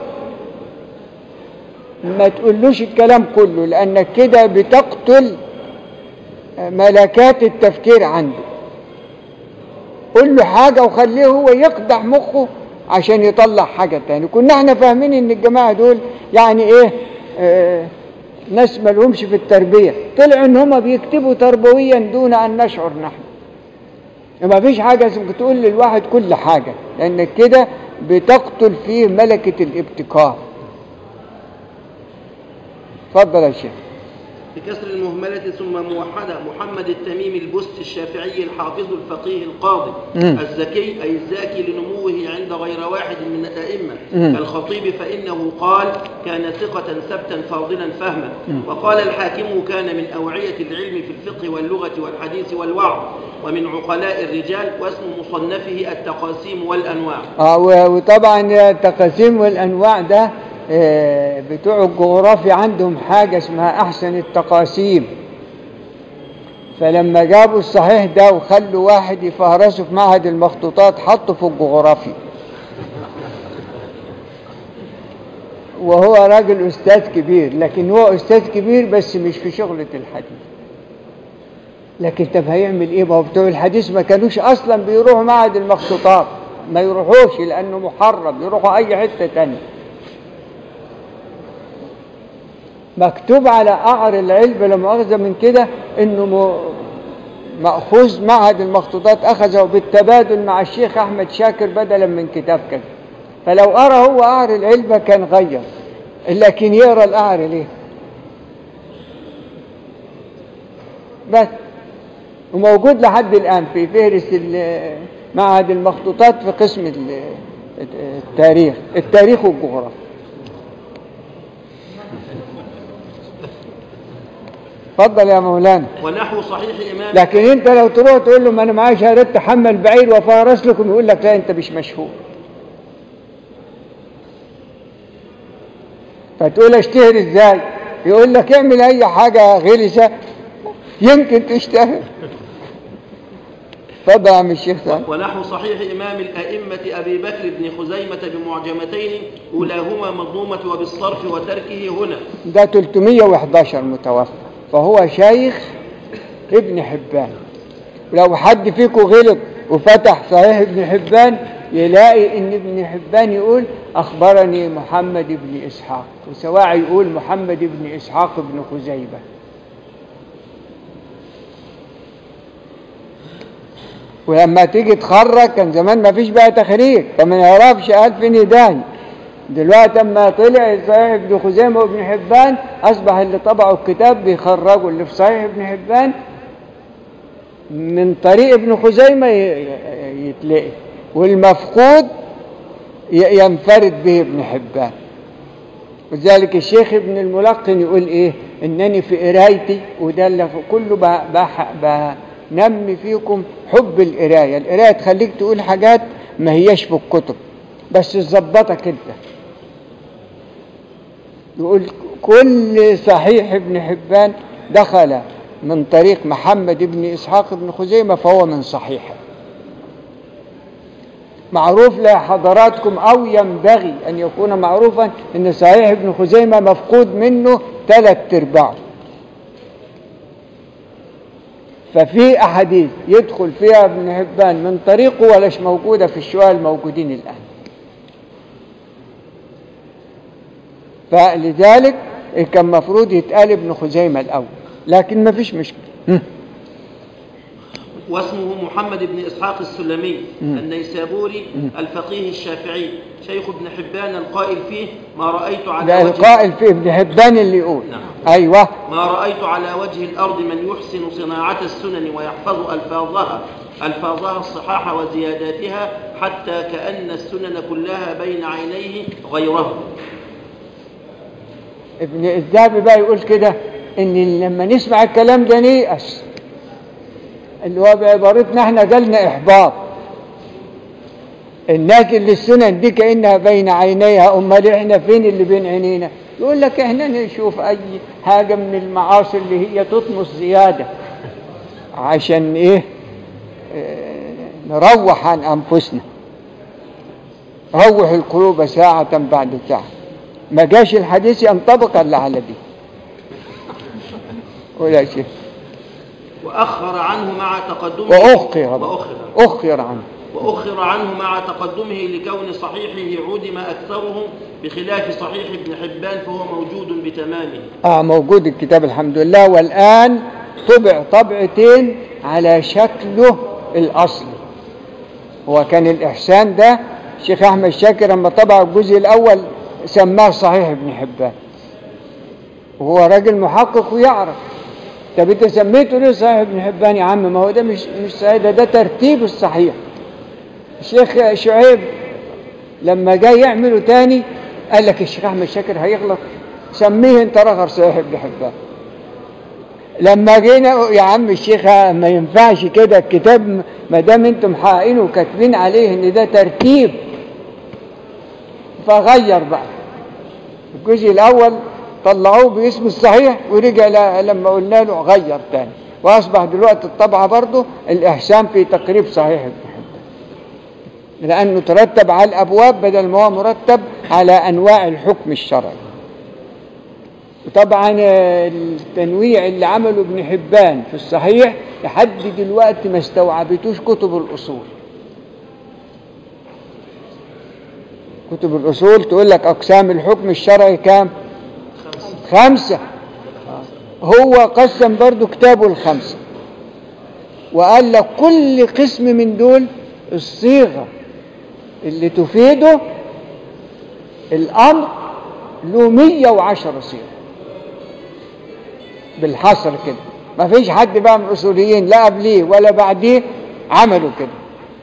ما تقولوش الكلام كله لانك كده بتقتل ملكات التفكير عنده قول له حاجة وخليه هو يقدح مخه عشان يطلع حاجة تاني كنا احنا فاهمين ان الجماعة دول يعني ايه آه ناس ما لهمش في التربية طلعوا ان هم بيكتبوا تربويا دون ان نشعر نحن ما فيش حاجة اسمك تقول للواحد كل حاجة لانك كده بتقتل فيه ملكة الابتكار اتفضل يا شيخ بكسر المهملة ثم موحدة محمد التميمي البست الشافعي الحافظ الفقيه القاضي مم. الزكي أي الزاكي لنموه عند غير واحد من الأئمة مم. الخطيب فإنه قال كان ثقة ثبتا فاضلا فهما وقال الحاكم كان من أوعية العلم في الفقه واللغة والحديث والوعظ ومن عقلاء الرجال واسم مصنفه التقاسيم والأنواع آه و- وطبعا التقاسيم والانواع ده آه، بتوع الجغرافيا عندهم حاجة اسمها احسن التقاسيم فلما جابوا الصحيح ده وخلوا واحد يفهرسه في معهد المخطوطات حطه في الجغرافيا وهو راجل أستاذ كبير لكن هو أستاذ كبير بس مش في شغلة الحديث لكن طب هيعمل ايه ما هو بتوع الحديث ما كانوش اصلا بيروحوا معهد المخطوطات ما يروحوش لانه محرم يروحوا اي حته تانية مكتوب على قعر العلبه لا مؤاخذه من كده انه م- ماخوذ معهد المخطوطات اخذه بالتبادل مع الشيخ احمد شاكر بدلا من كتاب كذا فلو قرا هو قعر العلبه كان غير لكن يقرا القعر ليه بس وموجود لحد الآن في فهرس ال- معهد المخطوطات في قسم ال- التاريخ التاريخ والجغرافيا اتفضل يا مولانا ونحو صحيح إمام لكن انت لو تروح تقول له ما انا معايا شهادة تحمل بعير وفارس لكم يقول لك لا انت مش مشهور فتقول اشتهر ازاي يقول لك اعمل اي حاجة غلسة يمكن تشتهر اتفضل يا عم الشيخ سعد ونحو صحيح إمام الأئمة أبي بكر بن خزيمة بمعجمتين أولاهما مضمومة وبالصرف وتركه هنا ده 311 متوفى فهو شيخ ابن حبان لو حد فيكم غلط وفتح صحيح ابن حبان يلاقي ان ابن حبان يقول اخبرني محمد بن اسحاق وسواء يقول محمد بن اسحاق بن خزيمه ولما تيجي تخرج كان زمان ما فيش بقى تخريج فما يعرفش قال فين يداني دلوقتي اما طلع صحيح ابن خزيمه وابن حبان اصبح اللي طبعوا الكتاب بيخرجوا اللي في صحيح ابن حبان من طريق ابن خزيمه ي- ي- يتلاقي والمفقود ي- ينفرد به ابن حبان وذلك الشيخ ابن الملقن يقول ايه انني في قرايتي وده اللي كله ب- بح- بنمي فيكم حب القرايه القرايه تخليك تقول حاجات ما هياش في الكتب بس تظبطك انت يقول كل صحيح ابن حبان دخل من طريق محمد بن اسحاق بن خزيمه فهو من صحيحه معروف لحضراتكم او ينبغي ان يكون معروفا ان صحيح ابن خزيمه مفقود منه ثلاث ارباعه ففي احاديث يدخل فيها ابن حبان من طريقه ولاش موجوده في الشوال الموجودين الان فلذلك كان مفروض يتقال ابن خزيمه الاول لكن ما فيش مشكله هم. واسمه محمد بن إسحاق السلمي النيسابوري الفقيه الشافعي شيخ ابن حبان القائل فيه ما رأيت على ده وجه القائل في ابن حبان اللي يقول نعم. ايوه ما رأيت على وجه الأرض من يحسن صناعة السنن ويحفظ ألفاظها ألفاظها الصحاح وزياداتها حتى كأن السنن كلها بين عينيه غيره ابن الذهبي بقى يقول كده ان لما نسمع الكلام ده نيأس اللي هو بعبارتنا احنا جالنا احباط الناس اللي السنن دي كانها بين عينيها امال احنا فين اللي بين عينينا يقول لك احنا نشوف اي حاجه من المعاصي اللي هي تطمس زياده عشان ايه اه نروح عن انفسنا روح القلوب ساعه بعد ساعه ما جاش الحديث ينطبق الا على دي ولا شيء وأخر عنه مع تقدمه وأخر وأخر أخر عنه وأخر عنه مع تقدمه لكون صحيحه عدم أكثره بخلاف صحيح ابن حبان فهو موجود بتمامه اه موجود الكتاب الحمد لله والآن طبع طبعتين على شكله الأصلي هو كان الإحسان ده الشيخ أحمد شاكر لما طبع الجزء الأول سماه صحيح ابن حبان وهو راجل محقق ويعرف طب انت سميته ليه صحيح ابن حبان يا عم ما هو ده مش مش صحيح ده ده ترتيب الصحيح الشيخ شعيب لما جاي يعمله تاني قال لك الشيخ احمد شاكر هيغلط سميه انت رغر صحيح ابن حبان لما جينا يا عم الشيخ ما ينفعش كده الكتاب ما دام انتم محققينه وكاتبين عليه ان ده ترتيب فغير بقى الجزء الاول طلعوه باسم الصحيح ورجع ل- لما قلنا له غير تاني وأصبح دلوقتي الطبعة برضه الإحسان في تقريب صحيح ابن حبان لأنه ترتب على الأبواب بدل ما هو مرتب على أنواع الحكم الشرعي وطبعا التنويع اللي عمله ابن حبان في الصحيح لحد دلوقتي ما استوعبتوش كتب الأصول كتب الأصول تقول لك أقسام الحكم الشرعي كام خمسة هو قسم برضو كتابه الخمسة وقال لك كل قسم من دول الصيغة اللي تفيده الأمر له 110 صيغة بالحصر كده ما فيش حد بقى من الأصوليين لا قبليه ولا بعديه عملوا كده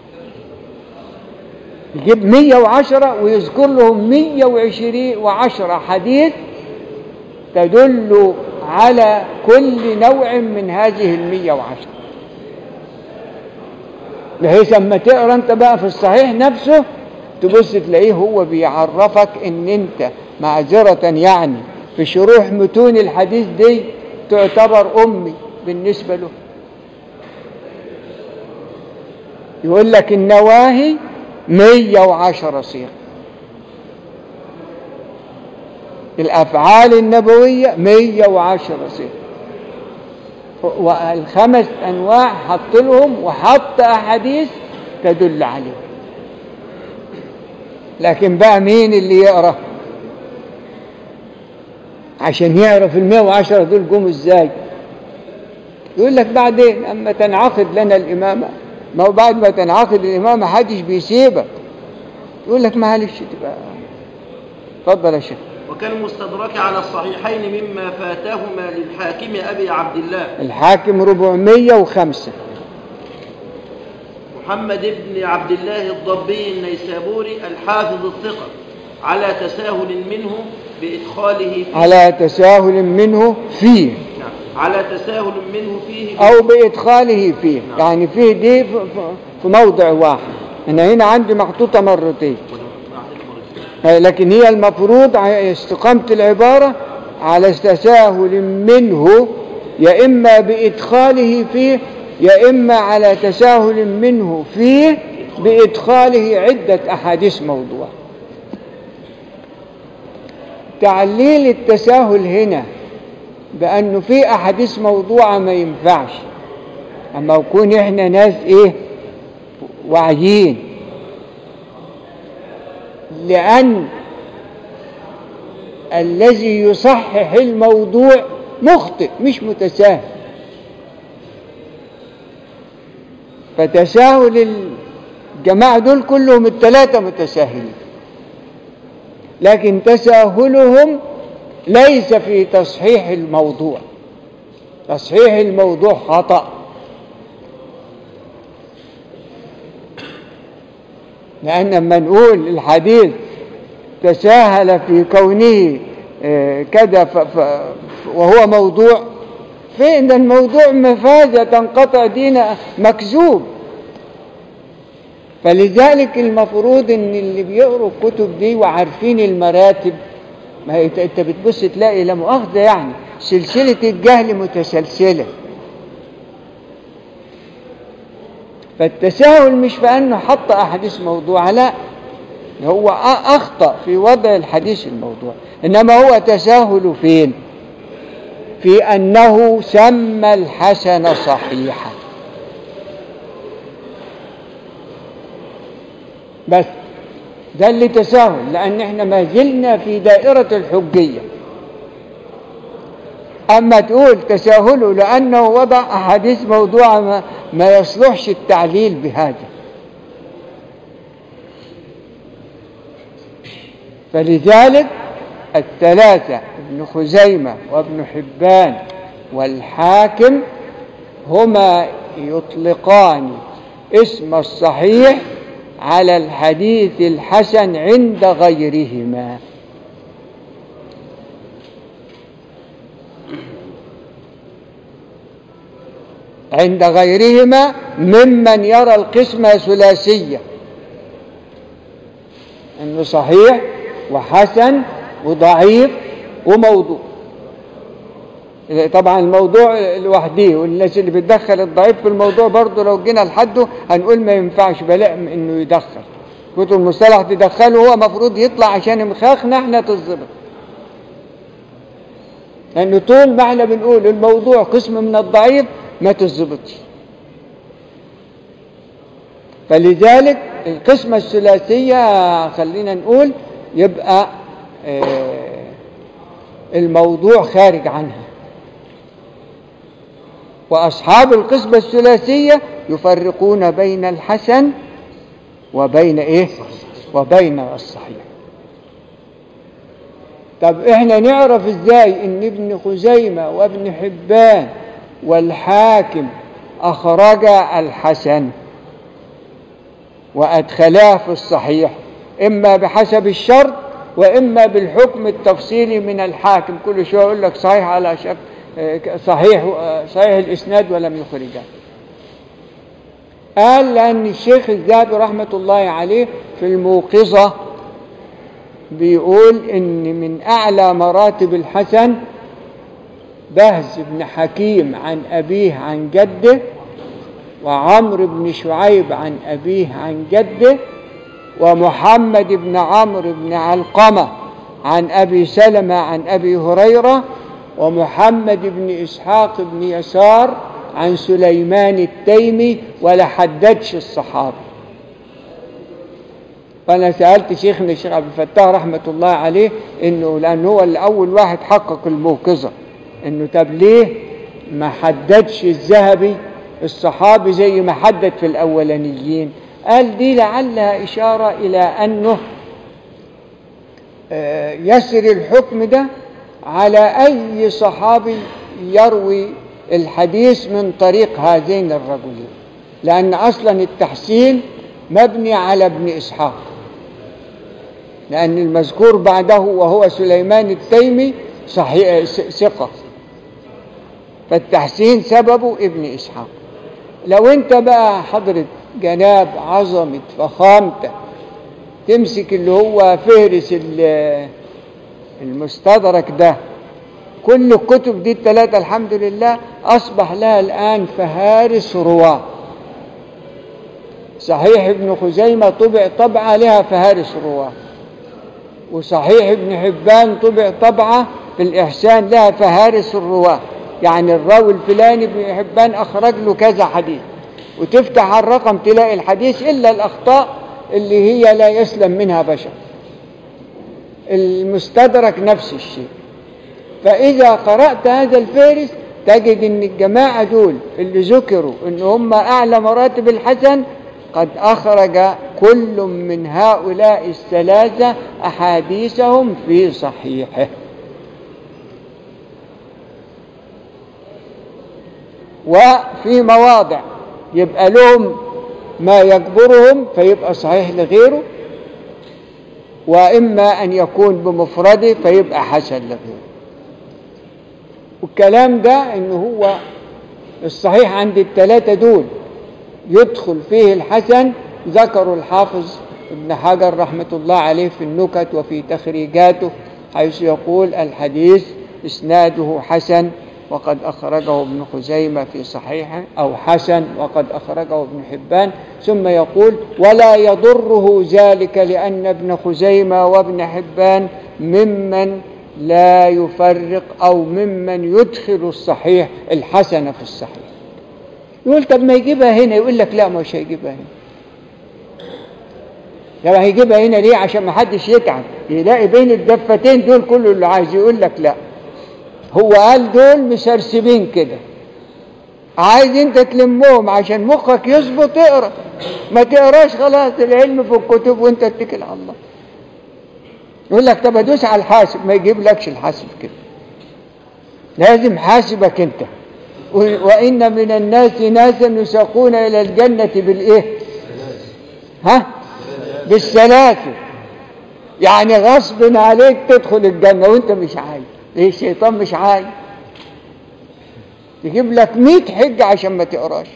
يجيب 110 ويذكر لهم 120 وعشرة حديث تدل على كل نوع من هذه المية وعشرة بحيث اما تقرا انت بقى في الصحيح نفسه تبص تلاقيه هو بيعرفك ان انت معذرة يعني في شروح متون الحديث دي تعتبر امي بالنسبة له يقول لك النواهي مية وعشرة صيغة الأفعال النبوية مية وعشرة صيغة والخمس أنواع حط لهم وحط أحاديث تدل عليه لكن بقى مين اللي يقرأ عشان يعرف المية وعشرة دول جم ازاي يقول لك بعدين أما تنعقد لنا الإمامة ما هو بعد ما تنعقد الإمامة حدش بيسيبك يقول لك معلش تبقى اتفضل يا شيخ وكالمستدرك على الصحيحين مما فاتهما للحاكم أبي عبد الله الحاكم 405 محمد بن عبد الله الضبي النيسابوري الحافظ الثقة على تساهل منه بإدخاله فيه على تساهل منه فيه نعم. على تساهل منه فيه أو بإدخاله فيه يعني فيه دي في- في- في موضع واحد أنا هنا عندي محطوطة مرتين آه، لكن هي المفروض ع- استقامة العبارة على تساهل منه يا إما بإدخاله فيه يا إما على تساهل منه فيه بإدخاله عدة أحاديث موضوع تعليل التساهل هنا بأنه في أحاديث موضوعة ما ينفعش أما يكون إحنا ناس إيه واعيين لأن الذي يصحح الموضوع مخطئ مش متساهل فتساهل الجماعة دول كلهم الثلاثة متساهلين لكن تساهلهم ليس في تصحيح الموضوع تصحيح الموضوع خطأ لأن لما نقول الحديث تساهل في كونه آه، كذا ف- ف- وهو موضوع فإن الموضوع مفازة تنقطع دين مكذوب فلذلك المفروض ان اللي بيقروا الكتب دي وعارفين المراتب ما هي انت أنت بتبص تلاقي لا مؤاخذه يعني سلسله الجهل متسلسله فالتساهل مش في انه حط احاديث موضوعه لا هو أ- اخطا في وضع الحديث الموضوع انما هو تساهل فين في انه سمى الحسن صحيحا بس ده اللي تساهل لان احنا ما زلنا في دائره الحجيه اما تقول تساهله لانه وضع احاديث موضوعه ما, ما يصلحش التعليل بهذا فلذلك الثلاثه ابن خزيمه وابن حبان والحاكم هما يطلقان اسم الصحيح على الحديث الحسن عند غيرهما عند غيرهما ممن يرى القسمة ثلاثية انه صحيح وحسن وضعيف وموضوع طبعا الموضوع لوحده والناس اللي بتدخل الضعيف في الموضوع برضه لو جينا لحده هنقول ما ينفعش بلائم انه يدخل كتب المصطلح تدخله هو مفروض يطلع عشان مخاخنا احنا تظبط لأنه طول ما احنا بنقول الموضوع قسم من الضعيف ما تظبطش فلذلك القسمة الثلاثية خلينا نقول يبقى آه، الموضوع خارج عنها وأصحاب القسمة الثلاثية يفرقون بين الحسن وبين إيه وبين الصحيح طب احنا نعرف ازاي ان ابن خزيمة وابن حبان والحاكم اخرج الحسن وادخلاه في الصحيح اما بحسب الشرط واما بالحكم التفصيلي من الحاكم كل شويه يقول لك صحيح على شك صحيح صحيح الاسناد ولم يخرجه قال لان الشيخ الذهبي رحمه الله عليه في الموقظه بيقول ان من اعلى مراتب الحسن بهز بن حكيم عن ابيه عن جده وعمرو بن شعيب عن ابيه عن جده ومحمد بن عمرو بن علقمه عن ابي سلمه عن ابي هريره ومحمد بن اسحاق بن يسار عن سليمان التيمي ولا حددش الصحابه فأنا سألت شيخنا الشيخ عبد الفتاح رحمة الله عليه إنه لأن هو الأول واحد حقق الموقظة إنه طب ليه ما حددش الذهبي الصحابي زي ما حدد في الأولانيين قال دي لعلها إشارة إلى أنه آه، يسر الحكم ده على أي صحابي يروي الحديث من طريق هذين الرجلين لأن أصلا التحسين مبني على ابن إسحاق لأن المذكور بعده وهو سليمان التيمي صحيح ثقة فالتحسين سببه ابن إسحاق لو انت بقى حضرة جناب عظمة فخامتك تمسك اللي هو فهرس ال- المستدرك ده كل الكتب دي الثلاثة الحمد لله أصبح لها الآن فهارس رواة صحيح ابن خزيمة طبع طبعة لها فهارس رواة وصحيح ابن حبان طبع طبعة في الإحسان لها فهارس الرواة يعني الراوي الفلاني ابن حبان أخرج له كذا حديث وتفتح على الرقم تلاقي الحديث إلا الأخطاء اللي هي لا يسلم منها بشر المستدرك نفس الشيء فإذا قرأت هذا الفهرس تجد أن الجماعة دول اللي ذكروا أن هم أعلى مراتب الحسن قد أخرج كل من هؤلاء الثلاثة أحاديثهم في صحيحه وفي مواضع يبقى لهم ما يجبرهم فيبقى صحيح لغيره وإما أن يكون بمفرده فيبقى حسن لغيره والكلام ده إن هو الصحيح عند الثلاثة دول يدخل فيه الحسن ذكروا الحافظ ابن حجر رحمة الله عليه في النكت وفي تخريجاته حيث يقول الحديث إسناده حسن وقد أخرجه ابن خزيمة في صحيحه أو حسن وقد أخرجه ابن حبان ثم يقول ولا يضره ذلك لأن ابن خزيمة وابن حبان ممن لا يفرق أو ممن يدخل الصحيح الحسن في الصحيح يقول طب ما يجيبها هنا يقول لك لا مش هيجيبها هنا طب هيجيبها هنا ليه عشان ما حدش يتعب يلاقي بين الدفتين دول كله اللي عايز يقول لك لا هو قال دول مسرسبين كده عايز انت تلمهم عشان مخك يظبط اقرا ما تقراش خلاص العلم في الكتب وانت اتكل على الله يقول لك طب ادوس على الحاسب ما يجيب لكش الحاسب كده لازم حاسبك انت وإن من الناس ناسا يساقون إلى الجنة بالإيه ها بالسلاسل يعني غصب عليك تدخل الجنة وانت مش عايز ليه الشيطان مش عايز يجيب لك مئة حجة عشان ما تقراش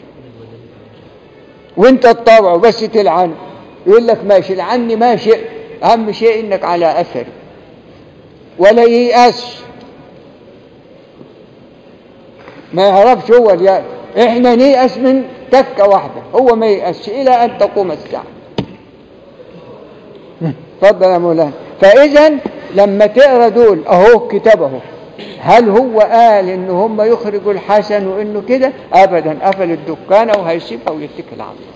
وانت تطوع بس تلعنه يقول لك ماشي لعني ما شئت اهم شيء انك على اثري ولا ييأسش ما يعرفش هو اليأس احنا نيأس من تكة واحدة هو ما ييأسش إلى أن تقوم الساعة اتفضل يا مولانا فإذا لما تقرا دول أهو كتابه هل هو قال إن هم يخرجوا الحسن وإنه كده أبدا قفل الدكانة وهيسيبها ويتكل على الله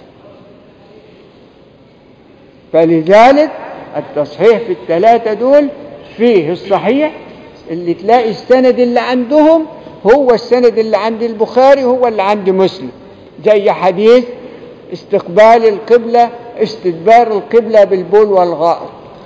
فلذلك التصحيح في الثلاثة دول فيه الصحيح اللي تلاقي السند اللي عندهم هو السند اللي عند البخاري هو اللي عند مسلم زي حديث استقبال القبلة استدبار القبلة بالبول والغائط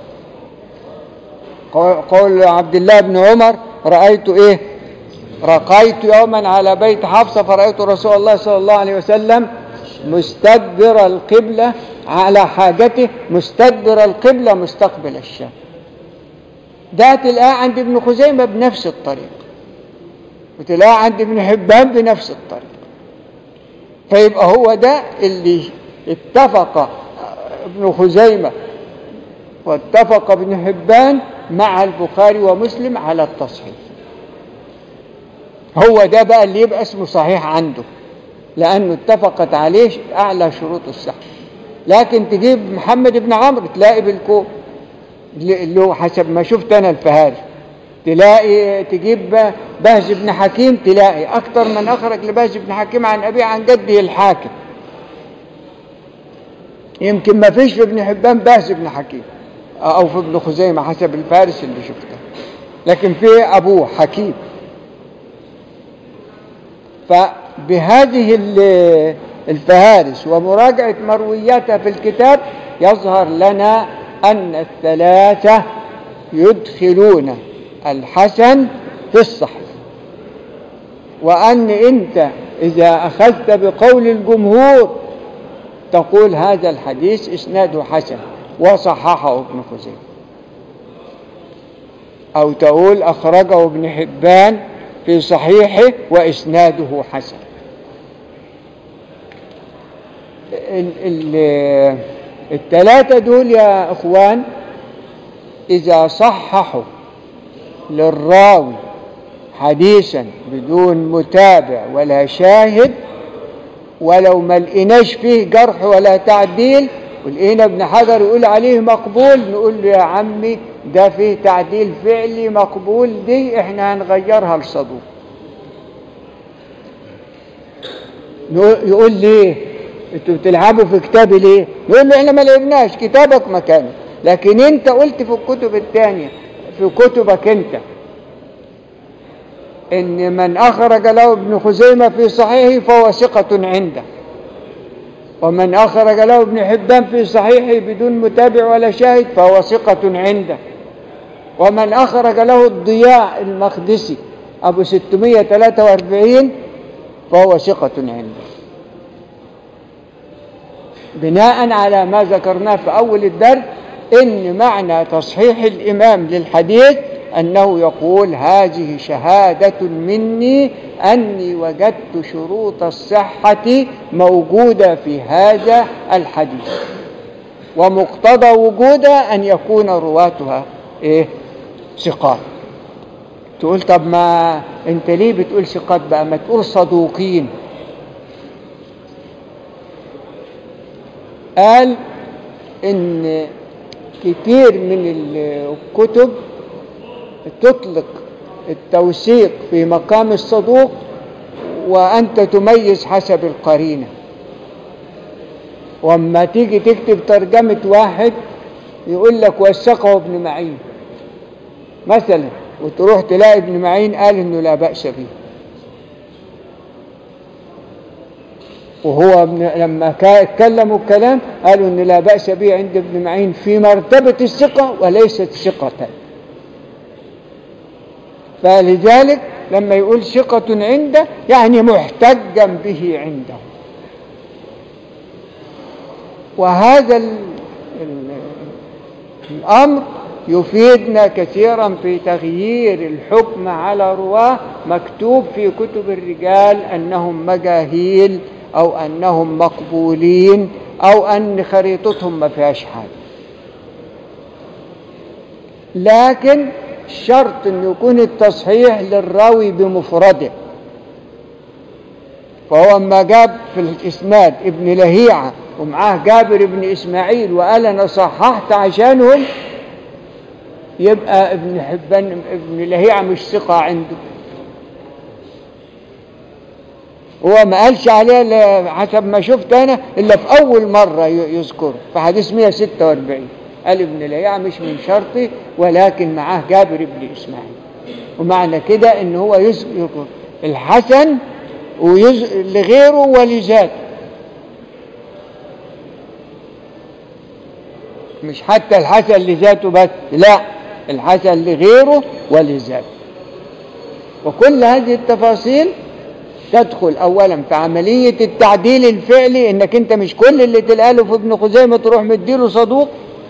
قول- قول عبد الله بن عمر رأيت ايه رقيت يوما على بيت حفصة فرأيت رسول الله صلى الله عليه وسلم مستدبر القبلة على حاجته مستدبر القبلة مستقبل الشام ده تلاقاه عند ابن خزيمة بنفس الطريقة وتلاقاه عند ابن حبان بنفس الطريقة فيبقى هو ده اللي اتفق ابن خزيمة واتفق ابن حبان مع البخاري ومسلم على التصحيح هو ده بقى اللي يبقى اسمه صحيح عنده لأنه اتفقت عليه أعلى شروط الصحة لكن تجيب محمد بن عمرو تلاقي بالكوم اللي هو حسب ما شفت أنا الفهاري تلاقي تجيب بهز بن حكيم تلاقي أكثر من أخرج لبهز بن حكيم عن أبيه عن جده الحاكم يمكن ما فيش في ابن حبان بهز بن حكيم أو في ابن خزيمة حسب الفارس اللي شفته لكن في أبوه حكيم فبهذه ال- الفهارس ومراجعة مروياتها في الكتاب يظهر لنا أن الثلاثة يدخلون الحسن في الصحيح وأن أنت إذا أخذت بقول الجمهور تقول هذا الحديث إسناده حسن وصححه ابن خزيمة أو تقول أخرجه ابن حبان في صحيحه وإسناده حسن ال- ال- الثلاثة دول يا إخوان إذا صححوا للراوي حديثا بدون متابع ولا شاهد ولو ما لقيناش فيه جرح ولا تعديل ولقينا ابن حجر يقول عليه مقبول نقول له يا عمي ده فيه تعديل فعلي مقبول دي احنا هنغيرها لصدوق نقول- يقول ليه انتوا بتلعبوا في كتابي ليه نقول له احنا ما لعبناش كتابك مكانه لكن انت قلت في الكتب الثانيه في كتبك انت ان من اخرج له ابن خزيمه في صحيحه فهو ثقه عنده ومن اخرج له ابن حبان في صحيحه بدون متابع ولا شاهد فهو ثقه عنده ومن اخرج له الضياء المقدسي ابو 643 فهو ثقه عنده بناء على ما ذكرناه في أول الدرس إن معنى تصحيح الإمام للحديث أنه يقول هذه شهادة مني أني وجدت شروط الصحة موجودة في هذا الحديث ومقتضى وجودها أن يكون رواتها إيه؟ ثقات تقول طب ما أنت ليه بتقول ثقات بقى ما تقول صدوقين قال ان كتير من الكتب تطلق التوثيق في مقام الصدوق وانت تميز حسب القرينه واما تيجي تكتب ترجمه واحد يقول لك وثقه ابن معين مثلا وتروح تلاقي ابن معين قال انه لا باس به وهو ابن لما كا- اتكلموا الكلام قالوا ان لا باس به عند ابن معين في مرتبه الثقه وليست ثقه فلذلك لما يقول ثقه عنده يعني محتجا به عنده وهذا ال ال الامر يفيدنا كثيرا في تغيير الحكم على رواه مكتوب في كتب الرجال انهم مجاهيل او انهم مقبولين او ان خريطتهم ما فيهاش حاجه لكن شرط ان يكون التصحيح للراوي بمفرده فهو اما جاب في الاسناد ابن لهيعة ومعاه جابر ابن اسماعيل وقال انا صححت عشانهم يبقى ابن حبان ابن لهيعة مش ثقة عنده هو ما قالش عليه إلا حسب ما شفت انا الا في اول مره ي- يذكره في حديث 146 قال ابن لهيعة مش من شرطي ولكن معاه جابر بن اسماعيل ومعنى كده ان هو يذكر الحسن ويز... لغيره ولذاته مش حتى الحسن لذاته بس لا الحسن لغيره ولذاته وكل هذه التفاصيل تدخل اولا في عمليه التعديل الفعلي انك انت مش كل اللي تلقاله في ابن خزيمه تروح مديله صدوق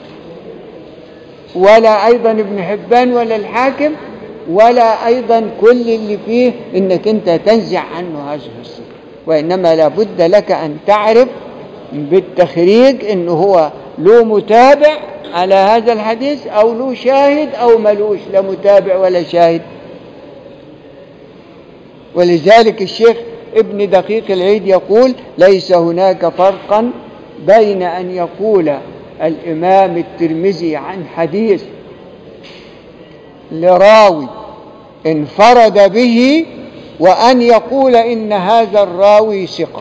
ولا ايضا ابن حبان ولا الحاكم ولا ايضا كل اللي فيه انك انت تنزع عنه هذه الصفه وانما لابد لك ان تعرف بالتخريج انه هو له متابع على هذا الحديث او له شاهد او ملوش لا متابع ولا شاهد ولذلك الشيخ ابن دقيق العيد يقول ليس هناك فرقا بين أن يقول الإمام الترمذي عن حديث لراوي انفرد به وأن يقول إن هذا الراوي ثقة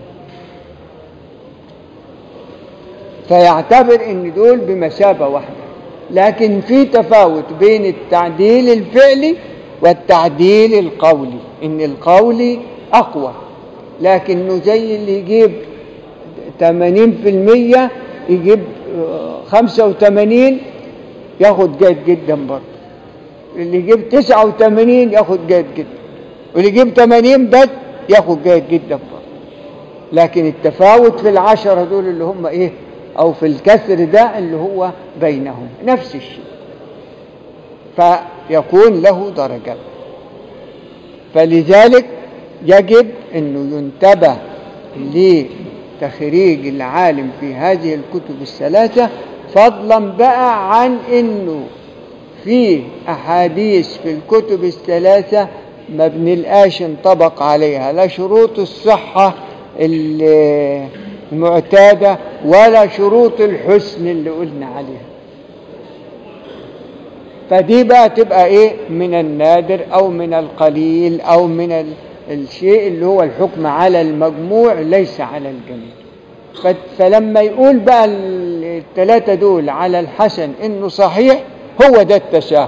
فيعتبر ان دول بمثابة واحدة لكن في تفاوت بين التعديل الفعلي والتعديل القولي ان القولي اقوى لكنه زي اللي يجيب 80% يجيب آه، 85 ياخد جيد جدا برضه اللي يجيب 89 ياخد جيد جدا واللي يجيب 80 بس ياخد جيد جدا برضه لكن التفاوت في العشرة دول اللي هم ايه او في الكسر ده اللي هو بينهم نفس الشيء فيكون له درجات فلذلك يجب انه ينتبه لتخريج العالم في هذه الكتب الثلاثة فضلا بقى عن انه في احاديث في الكتب الثلاثة ما بنلقاش انطبق عليها لا شروط الصحة ال- المعتادة ولا شروط الحسن اللي قلنا عليها فدي بقى تبقى ايه من النادر او من القليل او من ال- الشيء اللي هو الحكم على المجموع ليس على الجميع ف- فلما يقول بقى ال- الثلاثة دول على الحسن انه صحيح هو ده التساهل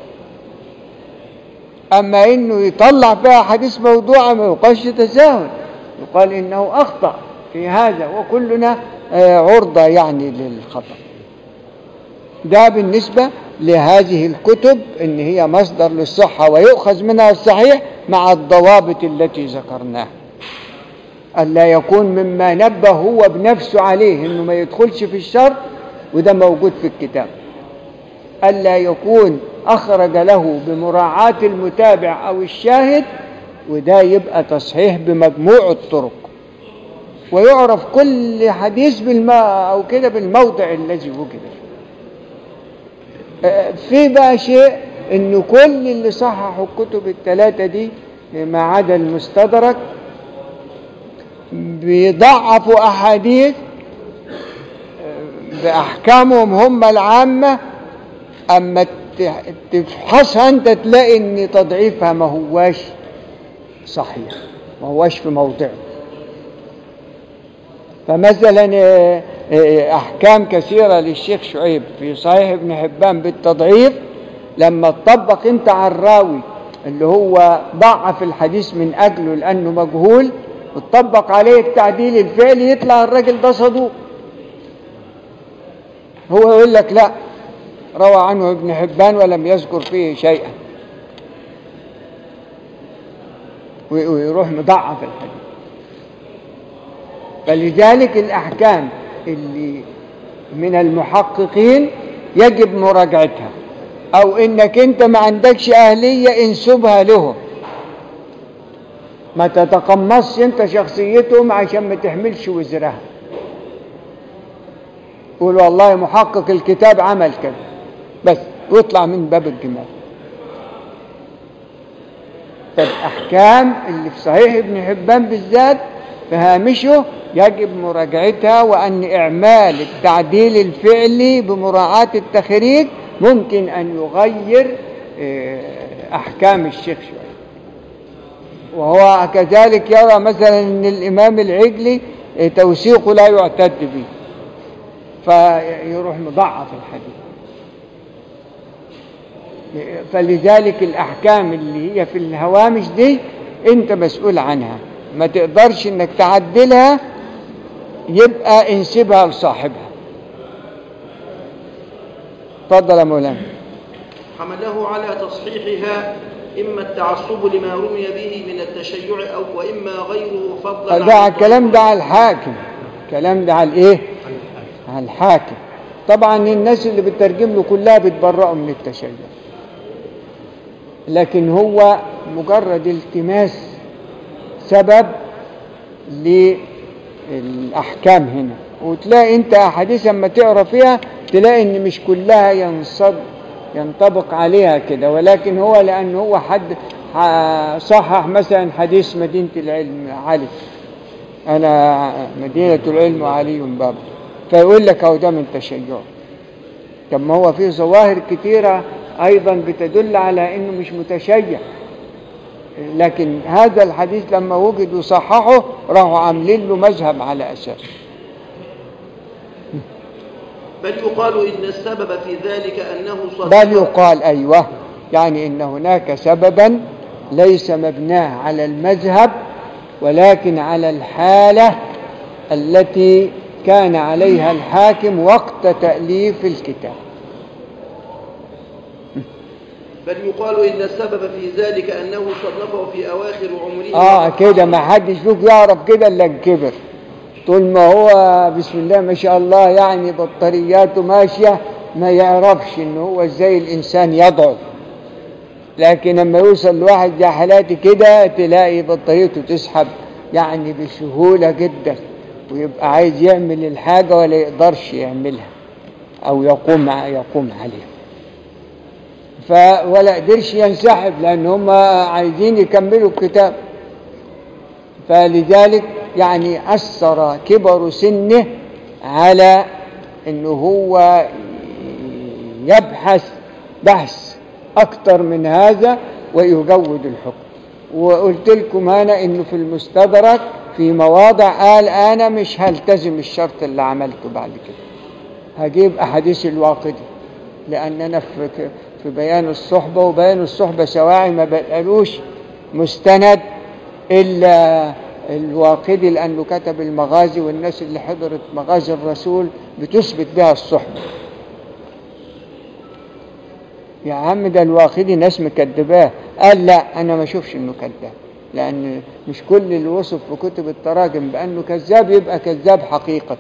اما انه يطلع فيها حديث موضوع ما يقالش تساهل يقال انه اخطأ في هذا وكلنا آه، عرضة يعني للخطأ ده بالنسبة لهذه الكتب ان هي مصدر للصحة ويؤخذ منها الصحيح مع الضوابط التي ذكرناها ألا يكون مما نبه هو بنفسه عليه انه ما يدخلش في الشرط وده موجود في الكتاب ألا يكون أخرج له بمراعاة المتابع أو الشاهد وده يبقى تصحيح بمجموع الطرق ويعرف كل حديث بالما أو كده بالموضع الذي وجد فيه آه، في بقى شيء انه كل اللي صححوا الكتب الثلاثة دي ما عدا المستدرك بيضعفوا احاديث آه، باحكامهم هم العامة اما ت- تفحصها انت تلاقي ان تضعيفها ما هواش صحيح ما هواش في موضعه فمثلا آه، آه، احكام كثيره للشيخ شعيب في صحيح ابن حبان بالتضعيف لما تطبق انت على الراوي اللي هو ضعف الحديث من اجله لانه مجهول وتطبق عليه التعديل الفعلي يطلع الراجل ده صدوق هو يقول لك لا روى عنه ابن حبان ولم يذكر فيه شيئا وي- ويروح مضعف الحديث فلذلك الأحكام اللي من المحققين يجب مراجعتها أو إنك أنت ما عندكش أهلية انسبها لهم ما تتقمصش أنت شخصيتهم عشان ما تحملش وزرها قول والله محقق الكتاب عمل كذا بس واطلع من باب الجمال فالأحكام اللي في صحيح ابن حبان بالذات في هامشه يجب مراجعتها وأن إعمال التعديل الفعلي بمراعاة التخريج ممكن أن يغير آه، أحكام الشيخ شوية وهو كذلك يرى مثلا أن الإمام العجلي آه، توثيقه لا يعتد به فيروح مضعف الحديث فلذلك الأحكام اللي هي في الهوامش دي أنت مسؤول عنها ما تقدرش أنك تعدلها يبقى انسبها لصاحبها تفضل يا مولانا حمله على تصحيحها إما التعصب لما رمي به من التشيع أو وإما غيره فضلا ده عن الكلام ده على الحاكم الكلام ده على الايه على الحاكم طبعا الناس اللي بتترجم له كلها بتبرأوا من التشيع لكن هو مجرد التماس سبب للأحكام هنا وتلاقي انت أحاديث لما تقرا فيها تلاقي ان مش كلها ينصب ينطبق عليها كده ولكن هو لأن هو حد ح- صحح مثلا حديث مدينة العلم علي أنا مدينة العلم وعلي باب فيقول لك هو ده من تشيع طب ما هو في ظواهر كتيرة أيضا بتدل على إنه مش متشيع لكن هذا الحديث لما وجد وصححه راحوا عاملين له مذهب على أساس بل يقال إن السبب في ذلك أنه صدق بل يقال أيوه يعني إن هناك سببا ليس مبناه على المذهب ولكن على الحالة التي كان عليها الحاكم وقت تأليف الكتاب بل يقال إن السبب في ذلك أنه صنفه في أواخر عمره اه كده ما حدش فيك يعرف كده الا كبر طول ما هو بسم الله ما شاء الله يعني بطارياته ماشيه ما يعرفش ان هو ازاي الانسان يضعف لكن لما يوصل لواحد زي حالاتي كده تلاقي بطاريته تسحب يعني بسهوله جدا ويبقى عايز يعمل الحاجه ولا يقدرش يعملها او يقوم يقوم عليها ف ولا قدرش ينسحب لان هم عايزين يكملوا الكتاب فلذلك يعني اثر كبر سنه على انه هو يبحث بحث اكتر من هذا ويجود الحكم وقلت لكم انا انه في المستدرك في مواضع قال انا مش هلتزم الشرط اللي عملته بعد كده هجيب احاديث الواقدي لان انا في في بيان الصحبه وبيان الصحبه سواعي ما بقالوش مستند الا الواقدي لانه كتب المغازي والناس اللي حضرت مغازي الرسول بتثبت بها الصحبه يا عم ده الواقدي ناس مكذباه قال لا انا ما اشوفش انه كذاب لان مش كل اللي وصف في كتب التراجم بانه كذاب يبقى كذاب حقيقه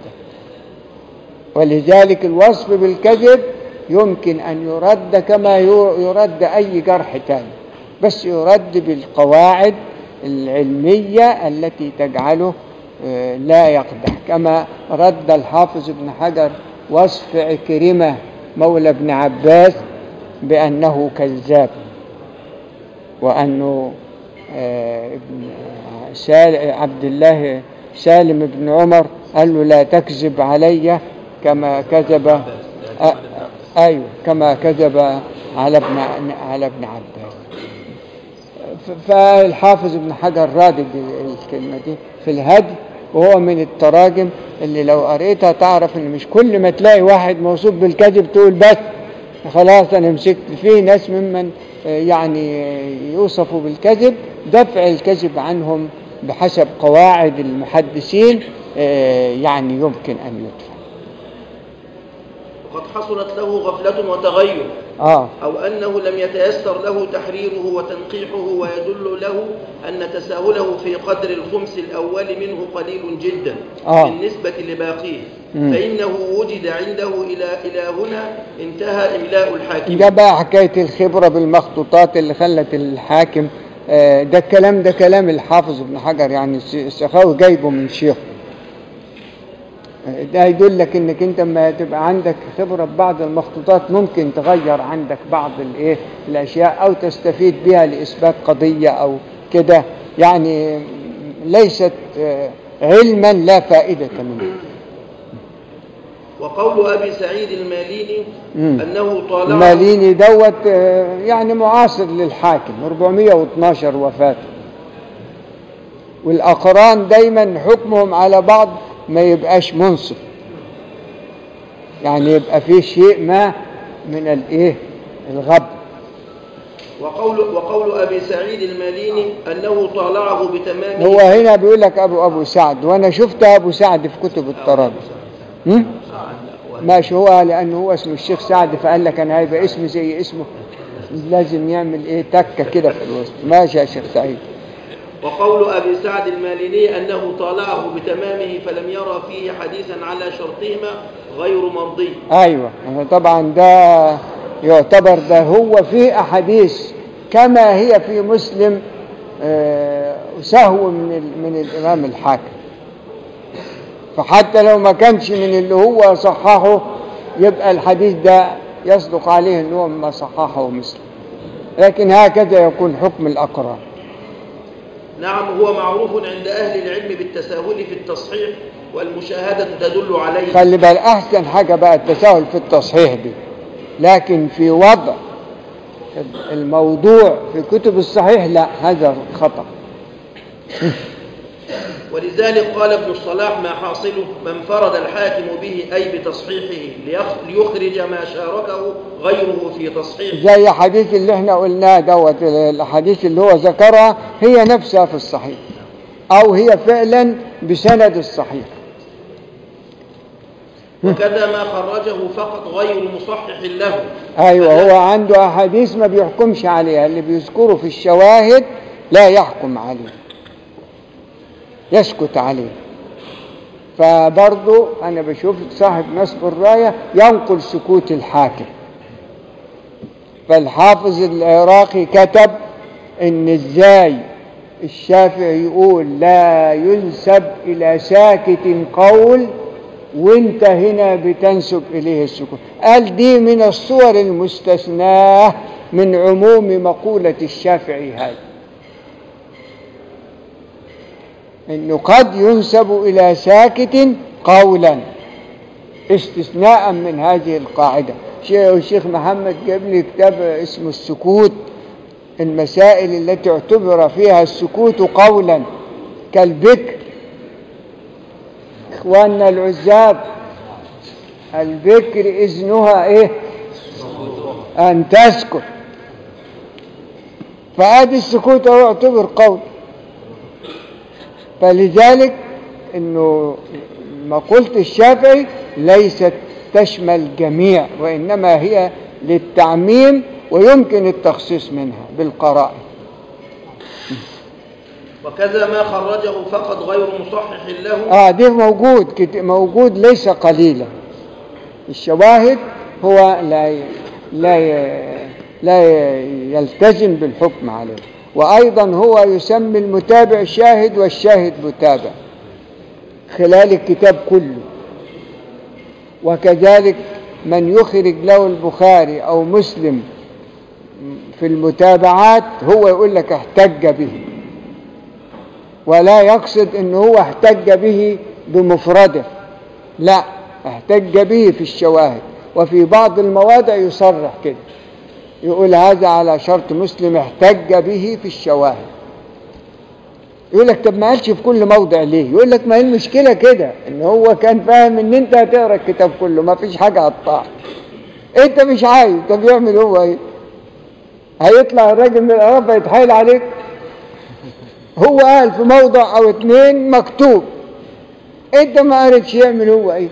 ولذلك الوصف بالكذب يمكن ان يرد كما يرد اي جرح تاني بس يرد بالقواعد العلميه التي تجعله آه، لا يقدح كما رد الحافظ ابن حجر وصف عكرمه مولى ابن عباس بأنه كذاب وأنه آه، ابن سال عبد الله سالم بن عمر قال له لا تكذب علي كما كذب آه، أيوه كما كذب على ابن على ابن عباس ف- فالحافظ ابن حجر رادد الكلمة دي في الهدي وهو من التراجم اللي لو قريتها تعرف ان مش كل ما تلاقي واحد موصوف بالكذب تقول بس خلاص انا مسكت في ناس ممن آه، يعني آه، يوصفوا بالكذب دفع الكذب عنهم بحسب قواعد المحدثين آه، يعني يمكن ان يدفع وقد حصلت له غفلة وتغير اه أو أنه لم يتيسر له تحريره وتنقيحه ويدل له أن تساهله في قدر الخمس الأول منه قليل جدا آه. بالنسبة لباقيه مم. فإنه وجد عنده إلى إلى هنا انتهى إملاء الحاكم ده بقى حكاية الخبرة بالمخطوطات اللي خلت الحاكم آه، ده الكلام ده كلام الحافظ ابن حجر يعني الس- السخاوي جايبه من شيخه ده يدلك انك انت لما تبقى عندك خبرة ببعض المخطوطات ممكن تغير عندك بعض الايه الاشياء او تستفيد بها لاثبات قضية او كده يعني ليست آه، علما لا فائدة منه وقول أبي سعيد الماليني مم. أنه طالع الماليني دوت آه، يعني معاصر للحاكم 412 وفاة والأقران دايما حكمهم على بعض ما يبقاش منصف يعني يبقى فيه شيء ما من الايه الغب وقول, وقول أبي سعيد الماليني أنه طالعه بتمامه هو هنا بيقول لك ابو ابو سعد وانا شفت ابو سعد في كتب التراجم هم؟ ماشي هو لانه هو اسمه الشيخ سعد فقال لك انا هيبقى اسمي زي اسمه لازم يعمل ايه تكه كده في الوسط ماشي يا شيخ سعيد وقول أبي سعد الماليني أنه طالعه بتمامه فلم يرى فيه حديثا على شرطهما غير مرضي ايوه طبعا ده يعتبر ده هو في احاديث كما هي في مسلم آه، سهو من ال- من الامام الحاكم فحتى لو ما كانش من اللي هو صححه يبقى الحديث ده يصدق عليه ان هو ما صححه مسلم لكن هكذا يكون حكم الاقران نعم هو معروف عند أهل العلم بالتساهل في التصحيح والمشاهدة تدل عليه خلي بال احسن حاجه بقى التساهل في التصحيح دي لكن في وضع الموضوع في كتب الصحيح لا هذا خطأ ولذلك قال ابن الصلاح ما حاصله من فرد الحاكم به أي بتصحيحه ليخ- ليخرج ما شاركه غيره في تصحيحه زي حديث اللي احنا قلناه دوت الحديث اللي هو ذكرها هي نفسها في الصحيح او هي فعلا بسند الصحيح وكذا ما خرجه فقط غير مصحح له ايوه هو عنده احاديث ما بيحكمش عليها اللي بيذكره في الشواهد لا يحكم عليه يسكت عليه فبرضه انا بشوف صاحب نصب الرايه ينقل سكوت الحاكم فالحافظ العراقي كتب ان ازاي الشافعي يقول لا ينسب الى ساكت قول وانت هنا بتنسب اليه السكوت قال دي من الصور المستثناه من عموم مقوله الشافعي هذا انه قد ينسب الى ساكت قولا استثناء من هذه القاعده شيخ الشيخ محمد جاب لي كتاب اسمه السكوت المسائل التي اعتبر فيها السكوت قولا كالبكر اخواننا العزاب البكر اذنها ايه ان تسكت فادي السكوت هو يعتبر قول فلذلك انه مقولة الشافعي ليست تشمل جميع وانما هي للتعميم ويمكن التخصيص منها بالقرائن وكذا ما خرجه فقط غير مصحح له اه دي موجود كت- موجود ليس قليلا الشواهد هو لا ي- لا ي- لا ي- يلتزم بالحكم عليه وايضا هو يسمي المتابع شاهد والشاهد متابع خلال الكتاب كله وكذلك من يخرج له البخاري او مسلم في المتابعات هو يقول لك احتج به ولا يقصد ان هو احتج به بمفرده لا احتج به في الشواهد وفي بعض المواضع يصرح كده يقول هذا على شرط مسلم احتج به في الشواهد يقول لك طب ما قالش في كل موضع ليه يقول لك ما هي المشكله كده ان هو كان فاهم ان انت هتقرا الكتاب كله ما فيش حاجه هتطاع انت مش عايز طب يعمل هو ايه هيطلع الراجل من العرب يتحايل عليك هو قال في موضع او اتنين مكتوب انت ما قريتش يعمل هو ايه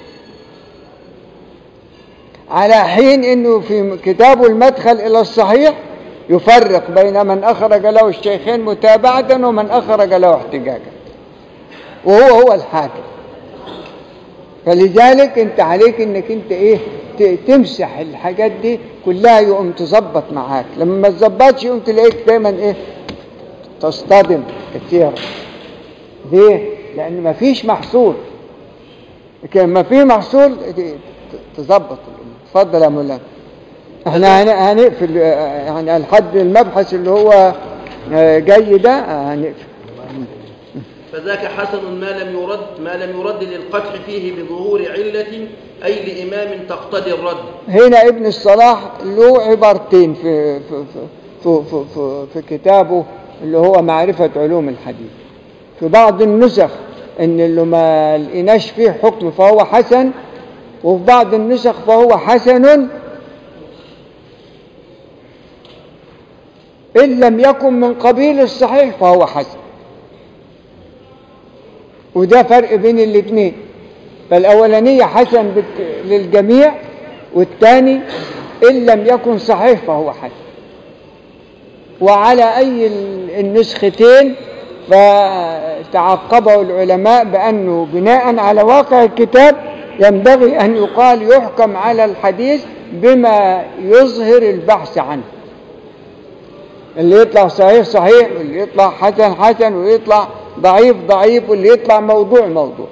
على حين انه في كتابه المدخل الى الصحيح يفرق بين من اخرج له الشيخين متابعة ومن اخرج له احتجاجا وهو هو الحاكم فلذلك انت عليك انك انت ايه ت- تمسح الحاجات دي كلها يقوم تظبط معاك لما ما تظبطش يقوم تلاقيك دايما ايه تصطدم كثيرا ليه؟ لأن مفيش محصول لكن ما في محصول ت- ت- تظبط الأمور. اتفضل يا مولانا احنا هن- هنقفل آه، يعني لحد المبحث اللي هو آه، جاي ده آه، هنقفل فذاك حسن ما لم يرد ما لم يرد للقدح فيه بظهور علة أي لإمام تقتضي الرد هنا ابن الصلاح له عبارتين في في في في, في, في كتابه اللي هو معرفة علوم الحديث في بعض النسخ ان اللي ما لقيناش فيه حكم فهو حسن وفي بعض النسخ فهو حسن إن لم يكن من قبيل الصحيح فهو حسن وده فرق بين الاثنين فالأولانية حسن بت- للجميع والثاني إن لم يكن صحيح فهو حسن وعلى أي ال- النسختين فتعقبه العلماء بأنه بناء على واقع الكتاب ينبغي أن يقال يحكم على الحديث بما يظهر البحث عنه اللي يطلع صحيح صحيح واللي يطلع حسن حسن واللي يطلع ضعيف ضعيف واللي يطلع موضوع موضوع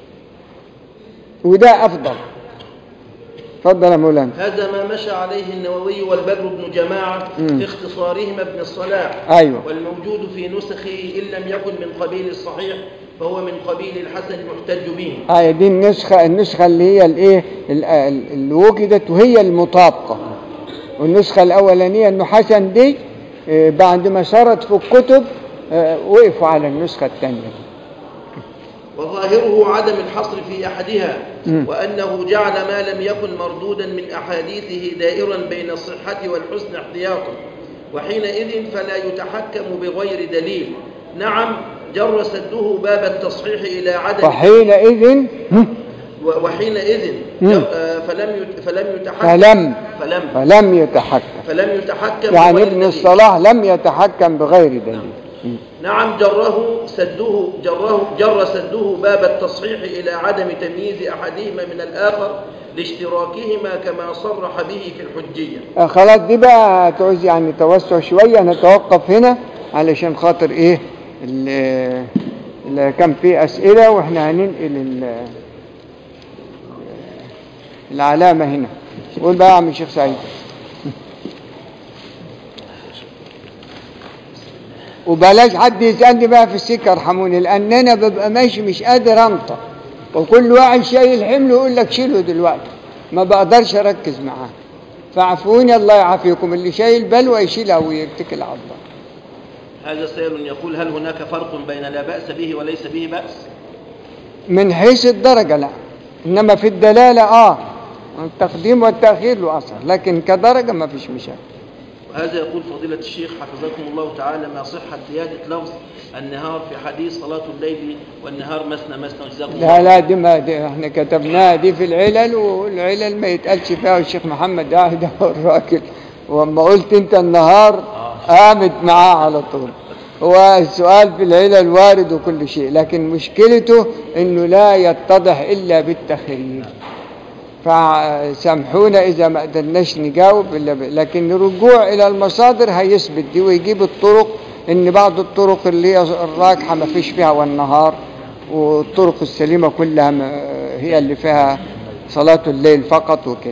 وده أفضل اتفضل يا مولانا هذا ما مشى عليه النووي والبدر بن جماعة مم. في اختصارهما ابن الصلاح أيوه والموجود في نسخه إن لم يكن من قبيل الصحيح فهو من قبيل الحسن المحتج به هاي دي النسخة النسخة اللي هي الايه ال- ال- اللي وجدت وهي المطابقة والنسخة الأولانية إنه حسن دي آه، بعد ما سرت في الكتب آه، وقفوا على النسخة الثانية وظاهره عدم الحصر في أحدها مم. وأنه جعل ما لم يكن مردودا من أحاديثه دائرا بين الصحة والحسن احتياطا وحينئذ فلا يتحكم بغير دليل نعم جر سده باب التصحيح إلى عدم فحينئذ هم، و- وحينئذ مم. جر- آه، فلم يت- فلم يتحكم فلم فلم فلم يتحكم فلم يتحكم يعني بغير ابن دليل. الصلاح لم يتحكم بغير دليل مم. نعم جره سده جره جر سده باب التصحيح إلى عدم تمييز أحدهما من الآخر لاشتراكهما كما صرح به في الحجية آه، خلاص دي بقى تعوز يعني توسع شوية نتوقف هنا علشان خاطر ايه ال- ال- كان في أسئلة واحنا هننقل ال- العلامة هنا قول بقى يا عم الشيخ سعيد وبلاش حد يسألني بقى في السكة ارحموني لأن أنا ببقى ماشي مش قادر أنطق وكل واحد شايل حمل يقول لك شيله دلوقتي ما بقدرش أركز معاه فاعفوني الله يعافيكم اللي شايل بلوى يشيلها ويتكل على الله هذا سائل يقول هل هناك فرق بين لا بأس به وليس به بأس من حيث الدرجة لا إنما في الدلالة آه التقديم والتأخير له أثر لكن كدرجة ما فيش مشاكل وهذا يقول فضيلة الشيخ حفظكم الله تعالى ما صحة زيادة لفظ النهار في حديث صلاة الليل والنهار مثنى مثنى جزاكم لا الله لا دي ما دي احنا كتبناها دي في العلل والعلل ما يتقالش فيها والشيخ محمد قاعد هو الراجل واما قلت انت النهار قامت معاه على طول هو السؤال في العلل وارد وكل شيء لكن مشكلته انه لا يتضح الا بالتخريج فسامحونا اذا ما قدرناش نجاوب الا ب... لكن الرجوع الى المصادر هيثبت دي ويجيب الطرق ان بعض الطرق اللي هي الراجحه ما فيش فيها والنهار والطرق السليمه كلها ما- هي اللي فيها صلاه الليل فقط وكده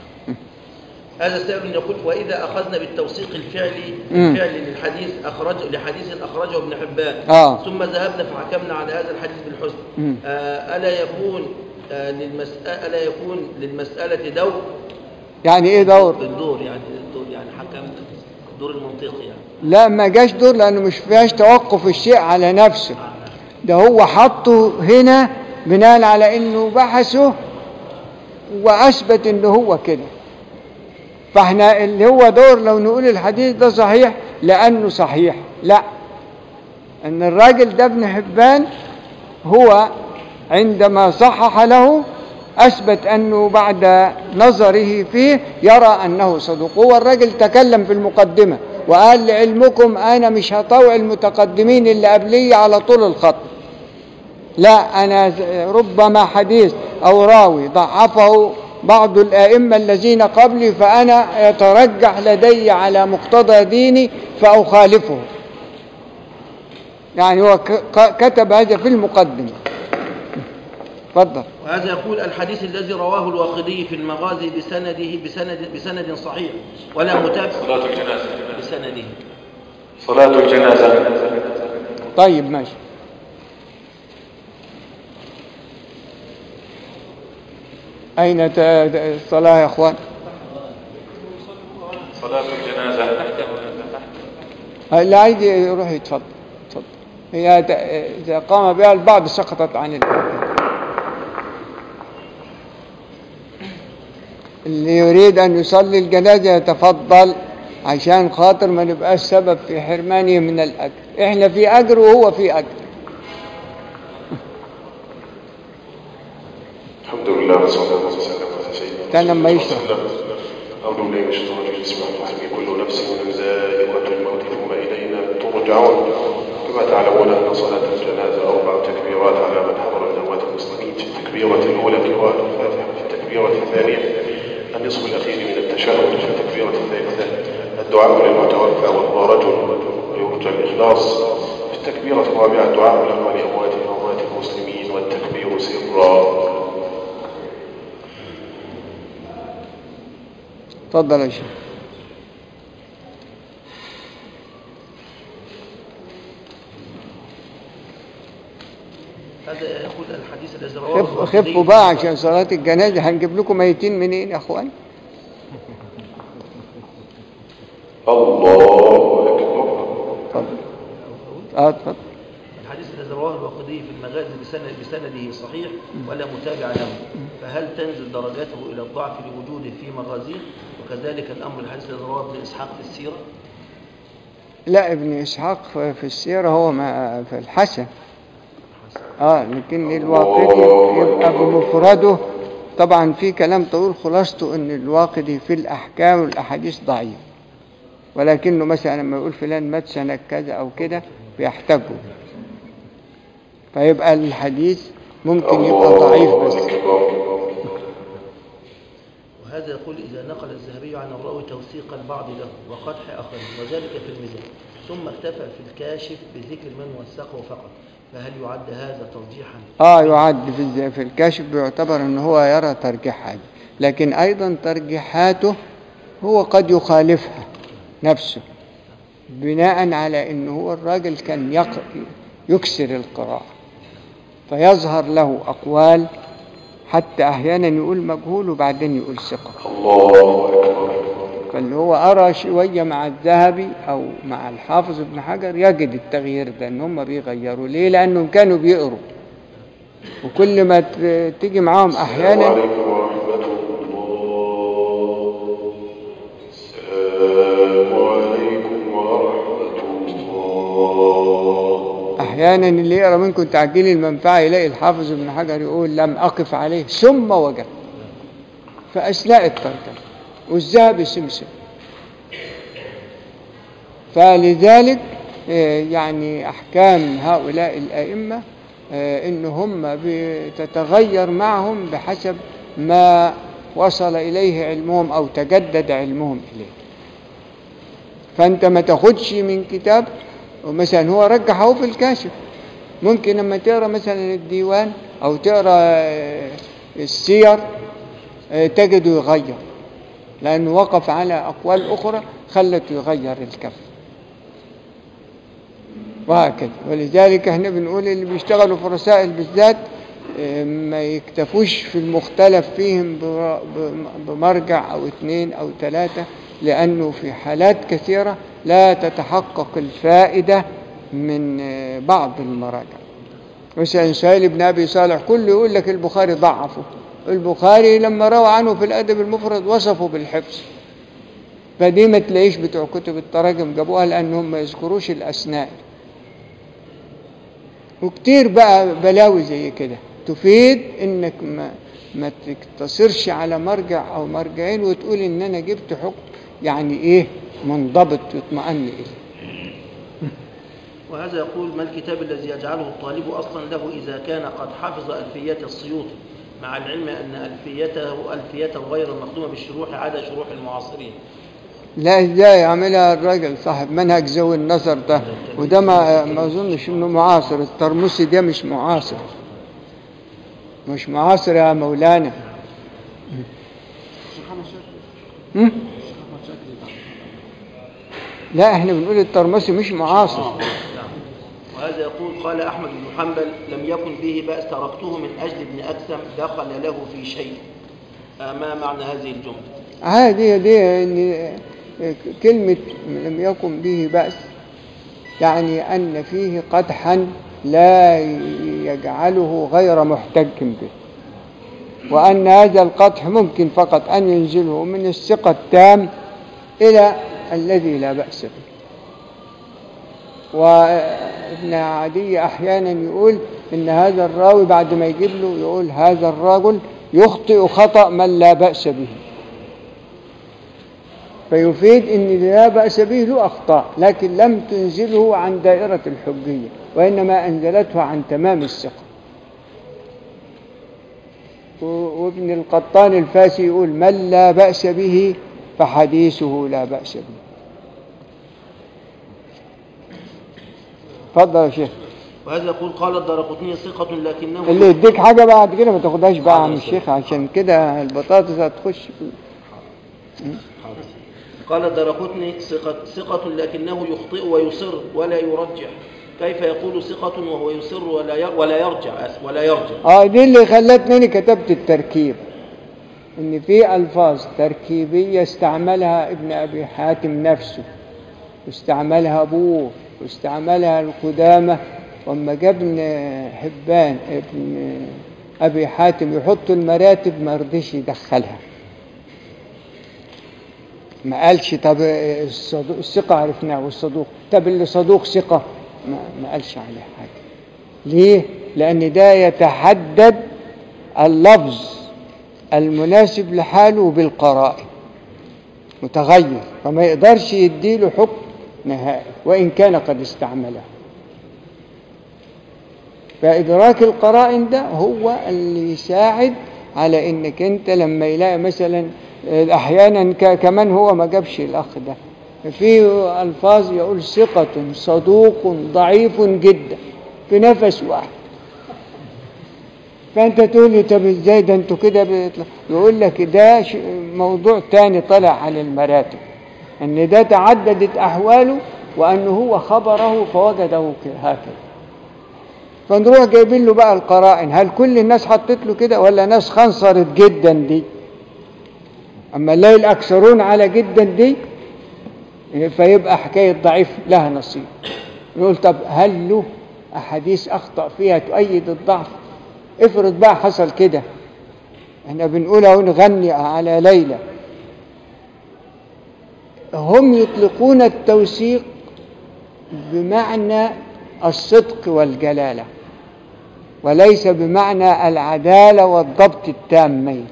هذا سائل يقول وإذا أخذنا بالتوثيق الفعلي مم. الفعلي للحديث أخرج لحديث أخرجه ابن حبان آه. ثم ذهبنا فحكمنا على هذا الحديث بالحسن مم. آه ألا يكون آه للمسألة ألا يكون للمسألة دور يعني ايه دور الدور يعني الدور يعني حكمت الدور المنطقي يعني لا ما جاش دور لانه مش فيهاش توقف الشيء على نفسه ده هو حطه هنا بناء على انه بحثه واثبت انه هو كده فاحنا اللي هو دور لو نقول الحديث ده صحيح لانه صحيح لا ان الراجل ده ابن حبان هو عندما صحح له اثبت انه بعد نظره فيه يرى انه صدوق هو الراجل تكلم في المقدمه وقال لعلمكم انا مش هطوع المتقدمين اللي قبلي على طول الخط لا أنا ز- ربما حديث أو راوي ضعفه بعض الآئمة الذين قبلي فأنا يترجح لدي على مقتضى ديني فأخالفه يعني هو ك- ك- كتب هذا في المقدمة اتفضل وهذا يقول الحديث الذي رواه الواقدي في المغازي بسنده بسند بسند صحيح ولا متابع صلاة الجنازة بسنده صلاة الجنازة طيب ماشي أين ت- الصلاة يا أخوان صلاة الجنازة اللي عايز يروح يتفضل اتفضل هي ت- إذا قام بها البعض سقطت عن البعض اللي يريد أن يصلي الجنازة يتفضل عشان خاطر ما نبقاش سبب في حرمانه من الأجر احنا في أجر وهو في أجر الحمد لله والصلاة والسلام على سيدنا كان لما يشرح. أعوذ بالله من الشيطان الرجيم بسم الله الرحمن الرحيم كل نفس ذائقة الموت ثم إلينا ترجعون كما تعلمون أن صلاة الجنازة أربع تكبيرات على من حضر من أموات المسلمين في التكبيرة الأولى قراءة الفاتحة في التكبيرة الثانية النصف الأخير من التشهد في التكبيرة الثالثة الدعاء للمتوفى وهو رجل ويرجى الإخلاص في التكبيرة الرابعة الدعاء له ولأموات أموات المسلمين والتكبير سرا اتفضل يا شيخ هذا يقول الحديث الذي رواه خف الواقدي خفوا بقى عشان صلاة الجنازة هنجيب لكم ميتين منين يا أخوان الله أكبر اتفضل اه اتفضل الحديث الذي رواه الواقدي في المغازي بسند بسنده صحيح ولا متابع له فهل تنزل درجاته إلى الضعف لوجوده في مغازيه وكذلك الأمر الحديث الذي رواه ابن إسحاق في السيرة لا ابن إسحاق في في السيرة هو ما في الحسن اه لكن الواقدي يبقى بمفرده طبعا في كلام طويل خلاصته ان الواقدي في الاحكام والاحاديث ضعيف ولكنه مثلا لما يقول فلان مات سنة كذا او كده بيحتاجه فيبقى الحديث ممكن يبقى ضعيف بس وهذا يقول إذا نقل الذهبي عن الراوي توثيق البعض له وقدح آخر وذلك في الميزان ثم اكتفى في الكاشف بذكر من وثقه فقط فهل يعد هذا ترجيحا اه يعد في الز- في الكشف بيعتبر ان هو يرى ترجيحات لكن ايضا ترجيحاته هو قد يخالفها نفسه بناء على ان هو الراجل كان يق... يكسر القراءة فيظهر له اقوال حتى احيانا يقول مجهول وبعدين يقول ثقة الله أكبر فاللي هو أرى شوية مع الذهبي أو مع الحافظ ابن حجر يجد التغيير ده إن هم بيغيروا ليه؟ لأنهم كانوا بيقروا وكل ما ت- تيجي معاهم السلام أحيانا عليكم ورحمة الله السلام عليكم ورحمة الله أحيانا اللي يقرأ منكم تعجيل المنفعة يلاقي الحافظ ابن حجر يقول لم أقف عليه ثم وجد فأثناء الترجمة والذهبي سمسم فلذلك آه، يعني أحكام هؤلاء الأئمة آه، إن هم بتتغير معهم بحسب ما وصل إليه علمهم أو تجدد علمهم إليه فأنت ما تاخدش من كتاب ومثلا هو رجحه في الكاشف ممكن لما تقرا مثلا الديوان أو تقرا آه، السير آه، تجده يغير لأنه وقف على أقوال أخرى خلته يغير الكف وهكذا ولذلك احنا بنقول اللي بيشتغلوا في الرسائل بالذات اه، ما يكتفوش في المختلف فيهم بر- ب- بمرجع أو اثنين أو ثلاثة لأنه في حالات كثيرة لا تتحقق الفائدة من اه، بعض المراجع مثلا سهيل بن أبي صالح كله يقول لك البخاري ضعفه البخاري لما روى عنه في الأدب المفرد وصفه بالحفظ فدي ما تلاقيش بتوع كتب التراجم جابوها لأنهم ما يذكروش الأسناء وكتير بقى بلاوي زي كده تفيد انك ما ما تقتصرش على مرجع او مرجعين وتقول ان انا جبت حكم يعني ايه منضبط يطمئن اليه وهذا يقول ما الكتاب الذي يجعله الطالب أصلا له إذا كان قد حفظ ألفيات السيوطي مع العلم أن ألفيته ألفيته غير المخدومة بالشروح عدا شروح المعاصرين لا ازاي يعملها الراجل صاحب منهج ذوي النظر ده وده ما ما اظنش انه معاصر الترمسي ده مش معاصر مش معاصر يا مولانا هم؟ لا احنا بنقول الترمسي مش معاصر وهذا يقول قال أحمد بن حنبل لم يكن به بأس تركته من أجل ابن أكثم دخل له في شيء آه، ما معنى هذه الجملة عادي دي ان كلمة لم يكن به بأس يعني أن فيه قدحا لا يجعله غير محتج به وأن هذا القدح ممكن فقط أن ينزله من الثقة التام إلى الذي لا بأس به وابن عدي أحيانا يقول إن هذا الراوي بعد ما يجيب له يقول هذا الرجل يخطئ خطأ من لا بأس به فيفيد ان اللي لا باس به له اخطاء لكن لم تنزله عن دائره الحجيه وانما انزلته عن تمام الثقه و- وابن القطان الفاسي يقول من لا باس به فحديثه لا باس به اتفضل يا شيخ وهذا يقول قال الدرقطني ثقة لكنه اللي يديك حاجه بعد كده ما تاخدهاش بقى يا عم الشيخ عشان كده البطاطس هتخش في قال الدرقطني ثقة, ثقة لكنه يخطئ ويصر ولا يرجح كيف يقول ثقة وهو يصر ولا ي- ولا يرجع آسف، ولا يرجع اه دي اللي خلتني أنا كتبت التركيب ان في الفاظ تركيبيه استعملها ابن ابي حاتم نفسه واستعملها ابوه واستعملها القدامى واما جاب ابن حبان ابن ابي حاتم يحط المراتب ما رضيش يدخلها ما قالش طب الصدوق الثقه عرفناه والصدوق طب اللي صدوق ثقه ما, ما قالش عليه حاجه ليه؟ لأن ده يتحدد اللفظ المناسب لحاله بالقرائن متغير فما يقدرش يديله حكم نهائي وإن كان قد استعمله فإدراك القرائن ده هو اللي يساعد على إنك أنت لما يلاقي مثلا أحيانا ك- كمان هو ما جابش الأخ ده في ألفاظ يقول ثقة صدوق ضعيف جدا في نفس واحد فانت تقول لي طب ازاي ده انتوا كده بيطلع يقول لك ده ش- موضوع تاني طلع عن المراتب ان ده تعددت احواله وانه هو خبره فوجده ك- هكذا فنروح جايبين له بقى القرائن هل كل الناس حطت له كده ولا ناس خنصرت جدا دي اما نلاقي الاكثرون على جدا دي فيبقى حكايه ضعيف لها نصيب يقول طب هل له احاديث اخطا فيها تؤيد الضعف افرض بقى حصل كده احنا بنقول اهو نغني على ليلى هم يطلقون التوثيق بمعنى الصدق والجلاله وليس بمعنى العداله والضبط التامين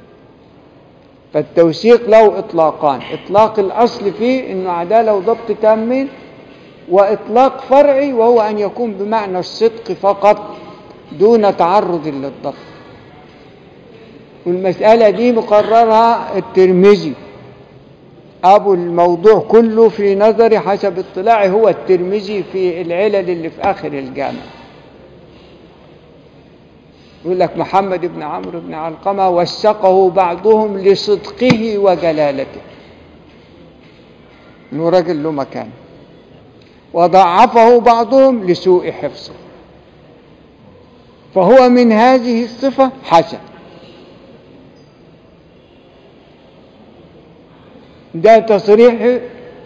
فالتوثيق له اطلاقان اطلاق الاصل فيه انه عداله وضبط تامين واطلاق فرعي وهو ان يكون بمعنى الصدق فقط دون تعرض للضبط والمسألة دي مقررها الترمذي أبو الموضوع كله في نظري حسب اطلاعي هو الترمذي في العلل اللي في آخر الجامع يقول لك محمد بن عمرو بن علقمة وثقه بعضهم لصدقه وجلالته إنه راجل له مكان وضعفه بعضهم لسوء حفظه فهو من هذه الصفة حسن ده تصريح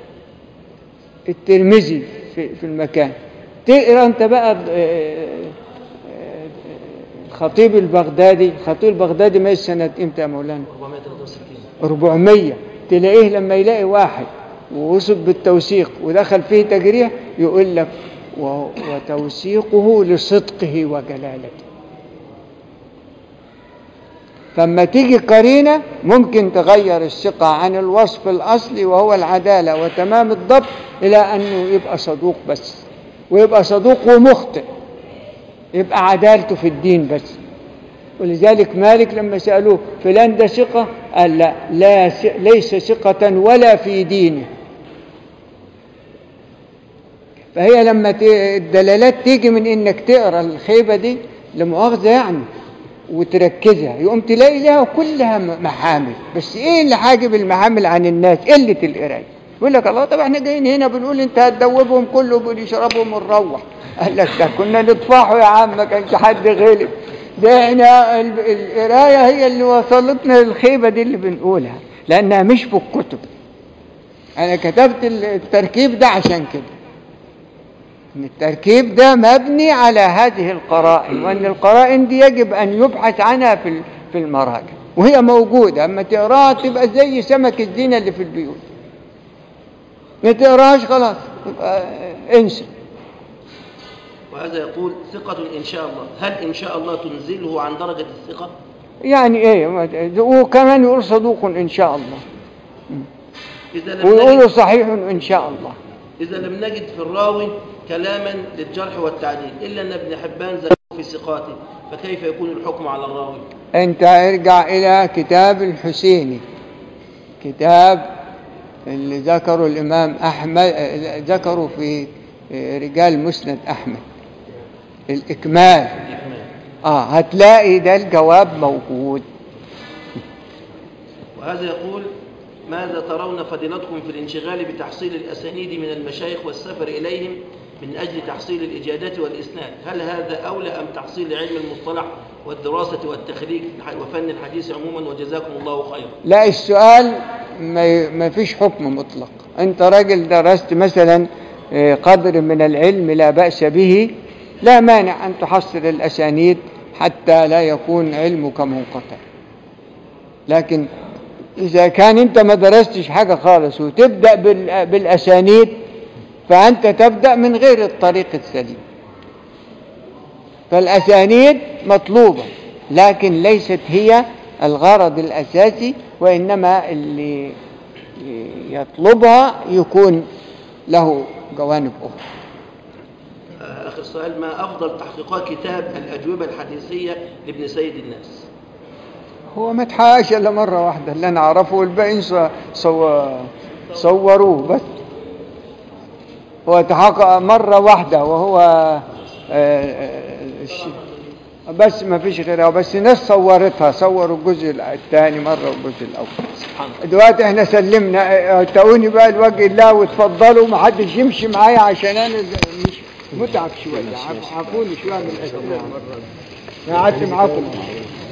الترمذي في, في المكان تقرا انت بقى ب- آه، آه، الخطيب البغدادي الخطيب البغدادي مات سنة امتى يا مولانا 463 400 تلاقيه لما يلاقي واحد ووصف بالتوثيق ودخل فيه تجريح يقول لك و- وتوثيقه لصدقه وجلالته فما تيجي قرينة ممكن تغير الثقة عن الوصف الأصلي وهو العدالة وتمام الضبط إلى أنه يبقى صدوق بس ويبقى صدوق ومخطئ يبقى عدالته في الدين بس ولذلك مالك لما سألوه فلان ده ثقة قال لا, لا ث- ليس ثقة ولا في دينه فهي لما ت- الدلالات تيجي من انك تقرا الخيبة دي لمؤاخذة يعني وتركزها يقوم تلاقي لها كلها م- محامل بس ايه اللي حاجب المحامل عن الناس قله القرايه يقول لك الله طب احنا جايين هنا بنقول انت هتدوبهم كله بنشربهم ونروح قال لك ده كنا نطفحوا يا عم ما كانش حد غلب ده احنا ال- القرايه هي اللي وصلتنا للخيبه دي اللي بنقولها لانها مش في الكتب انا كتبت التركيب ده عشان كده ان التركيب ده مبني على هذه القرائن وان القرائن دي يجب ان يبحث عنها في ال- في المراجع وهي موجوده اما تقراها تبقى زي سمك الزينه اللي في البيوت ما تقراهاش خلاص يبقى انسى وهذا يقول ثقة إن شاء الله هل إن شاء الله تنزله عن درجة الثقة يعني ايه ما- وكمان يقول صدوق ان شاء الله إذا لم ويقول نجد, صحيح ان شاء الله إذا لم نجد في الراوي كلاما للجرح والتعديل إلا أن ابن حبان ذكره في ثقاته فكيف يكون الحكم على الراوي انت ارجع الى كتاب الحسيني كتاب اللي ذكره الامام احمد ذكره في رجال مسند احمد الاكمال اه هتلاقي ده الجواب موجود وهذا يقول ماذا ترون فضيلتكم في الانشغال بتحصيل الأسانيد من المشايخ والسفر إليهم من أجل تحصيل الإجادات والإسناد هل هذا أولى أم تحصيل علم المصطلح والدراسة والتخريج وفن الحديث عموما وجزاكم الله خيرا لا السؤال ما ما فيش حكم مطلق انت راجل درست مثلا آه، قدر من العلم لا بأس به لا مانع ان تحصل الاسانيد حتى لا يكون علمك منقطع لكن اذا كان انت ما درستش حاجة خالص وتبدأ بال- بالاسانيد فانت تبدأ من غير الطريق السليم فالأسانيد مطلوبة لكن ليست هي الغرض الأساسي وإنما اللي يطلبها يكون له جوانب أخرى آه، آخر سؤال ما أفضل تحقيقات كتاب الأجوبة الحديثية لابن سيد الناس هو ما اتحققش إلا مرة واحدة اللي أنا أعرفه والباقيين صو- صو- صوروه بس هو تحقق مرة واحدة وهو آه، آه، الش- بس ما فيش غيرها بس ناس صورتها صوروا الجزء الثاني مرة والجزء الأول سبحان الله دلوقتي احنا سلمنا اه، تقوني بقى لوجه الله وتفضلوا محدش يمشي معايا عشان انا ز- مش متعب شويه عف- عفوني شويه من الاسئله انا قعدت معاكم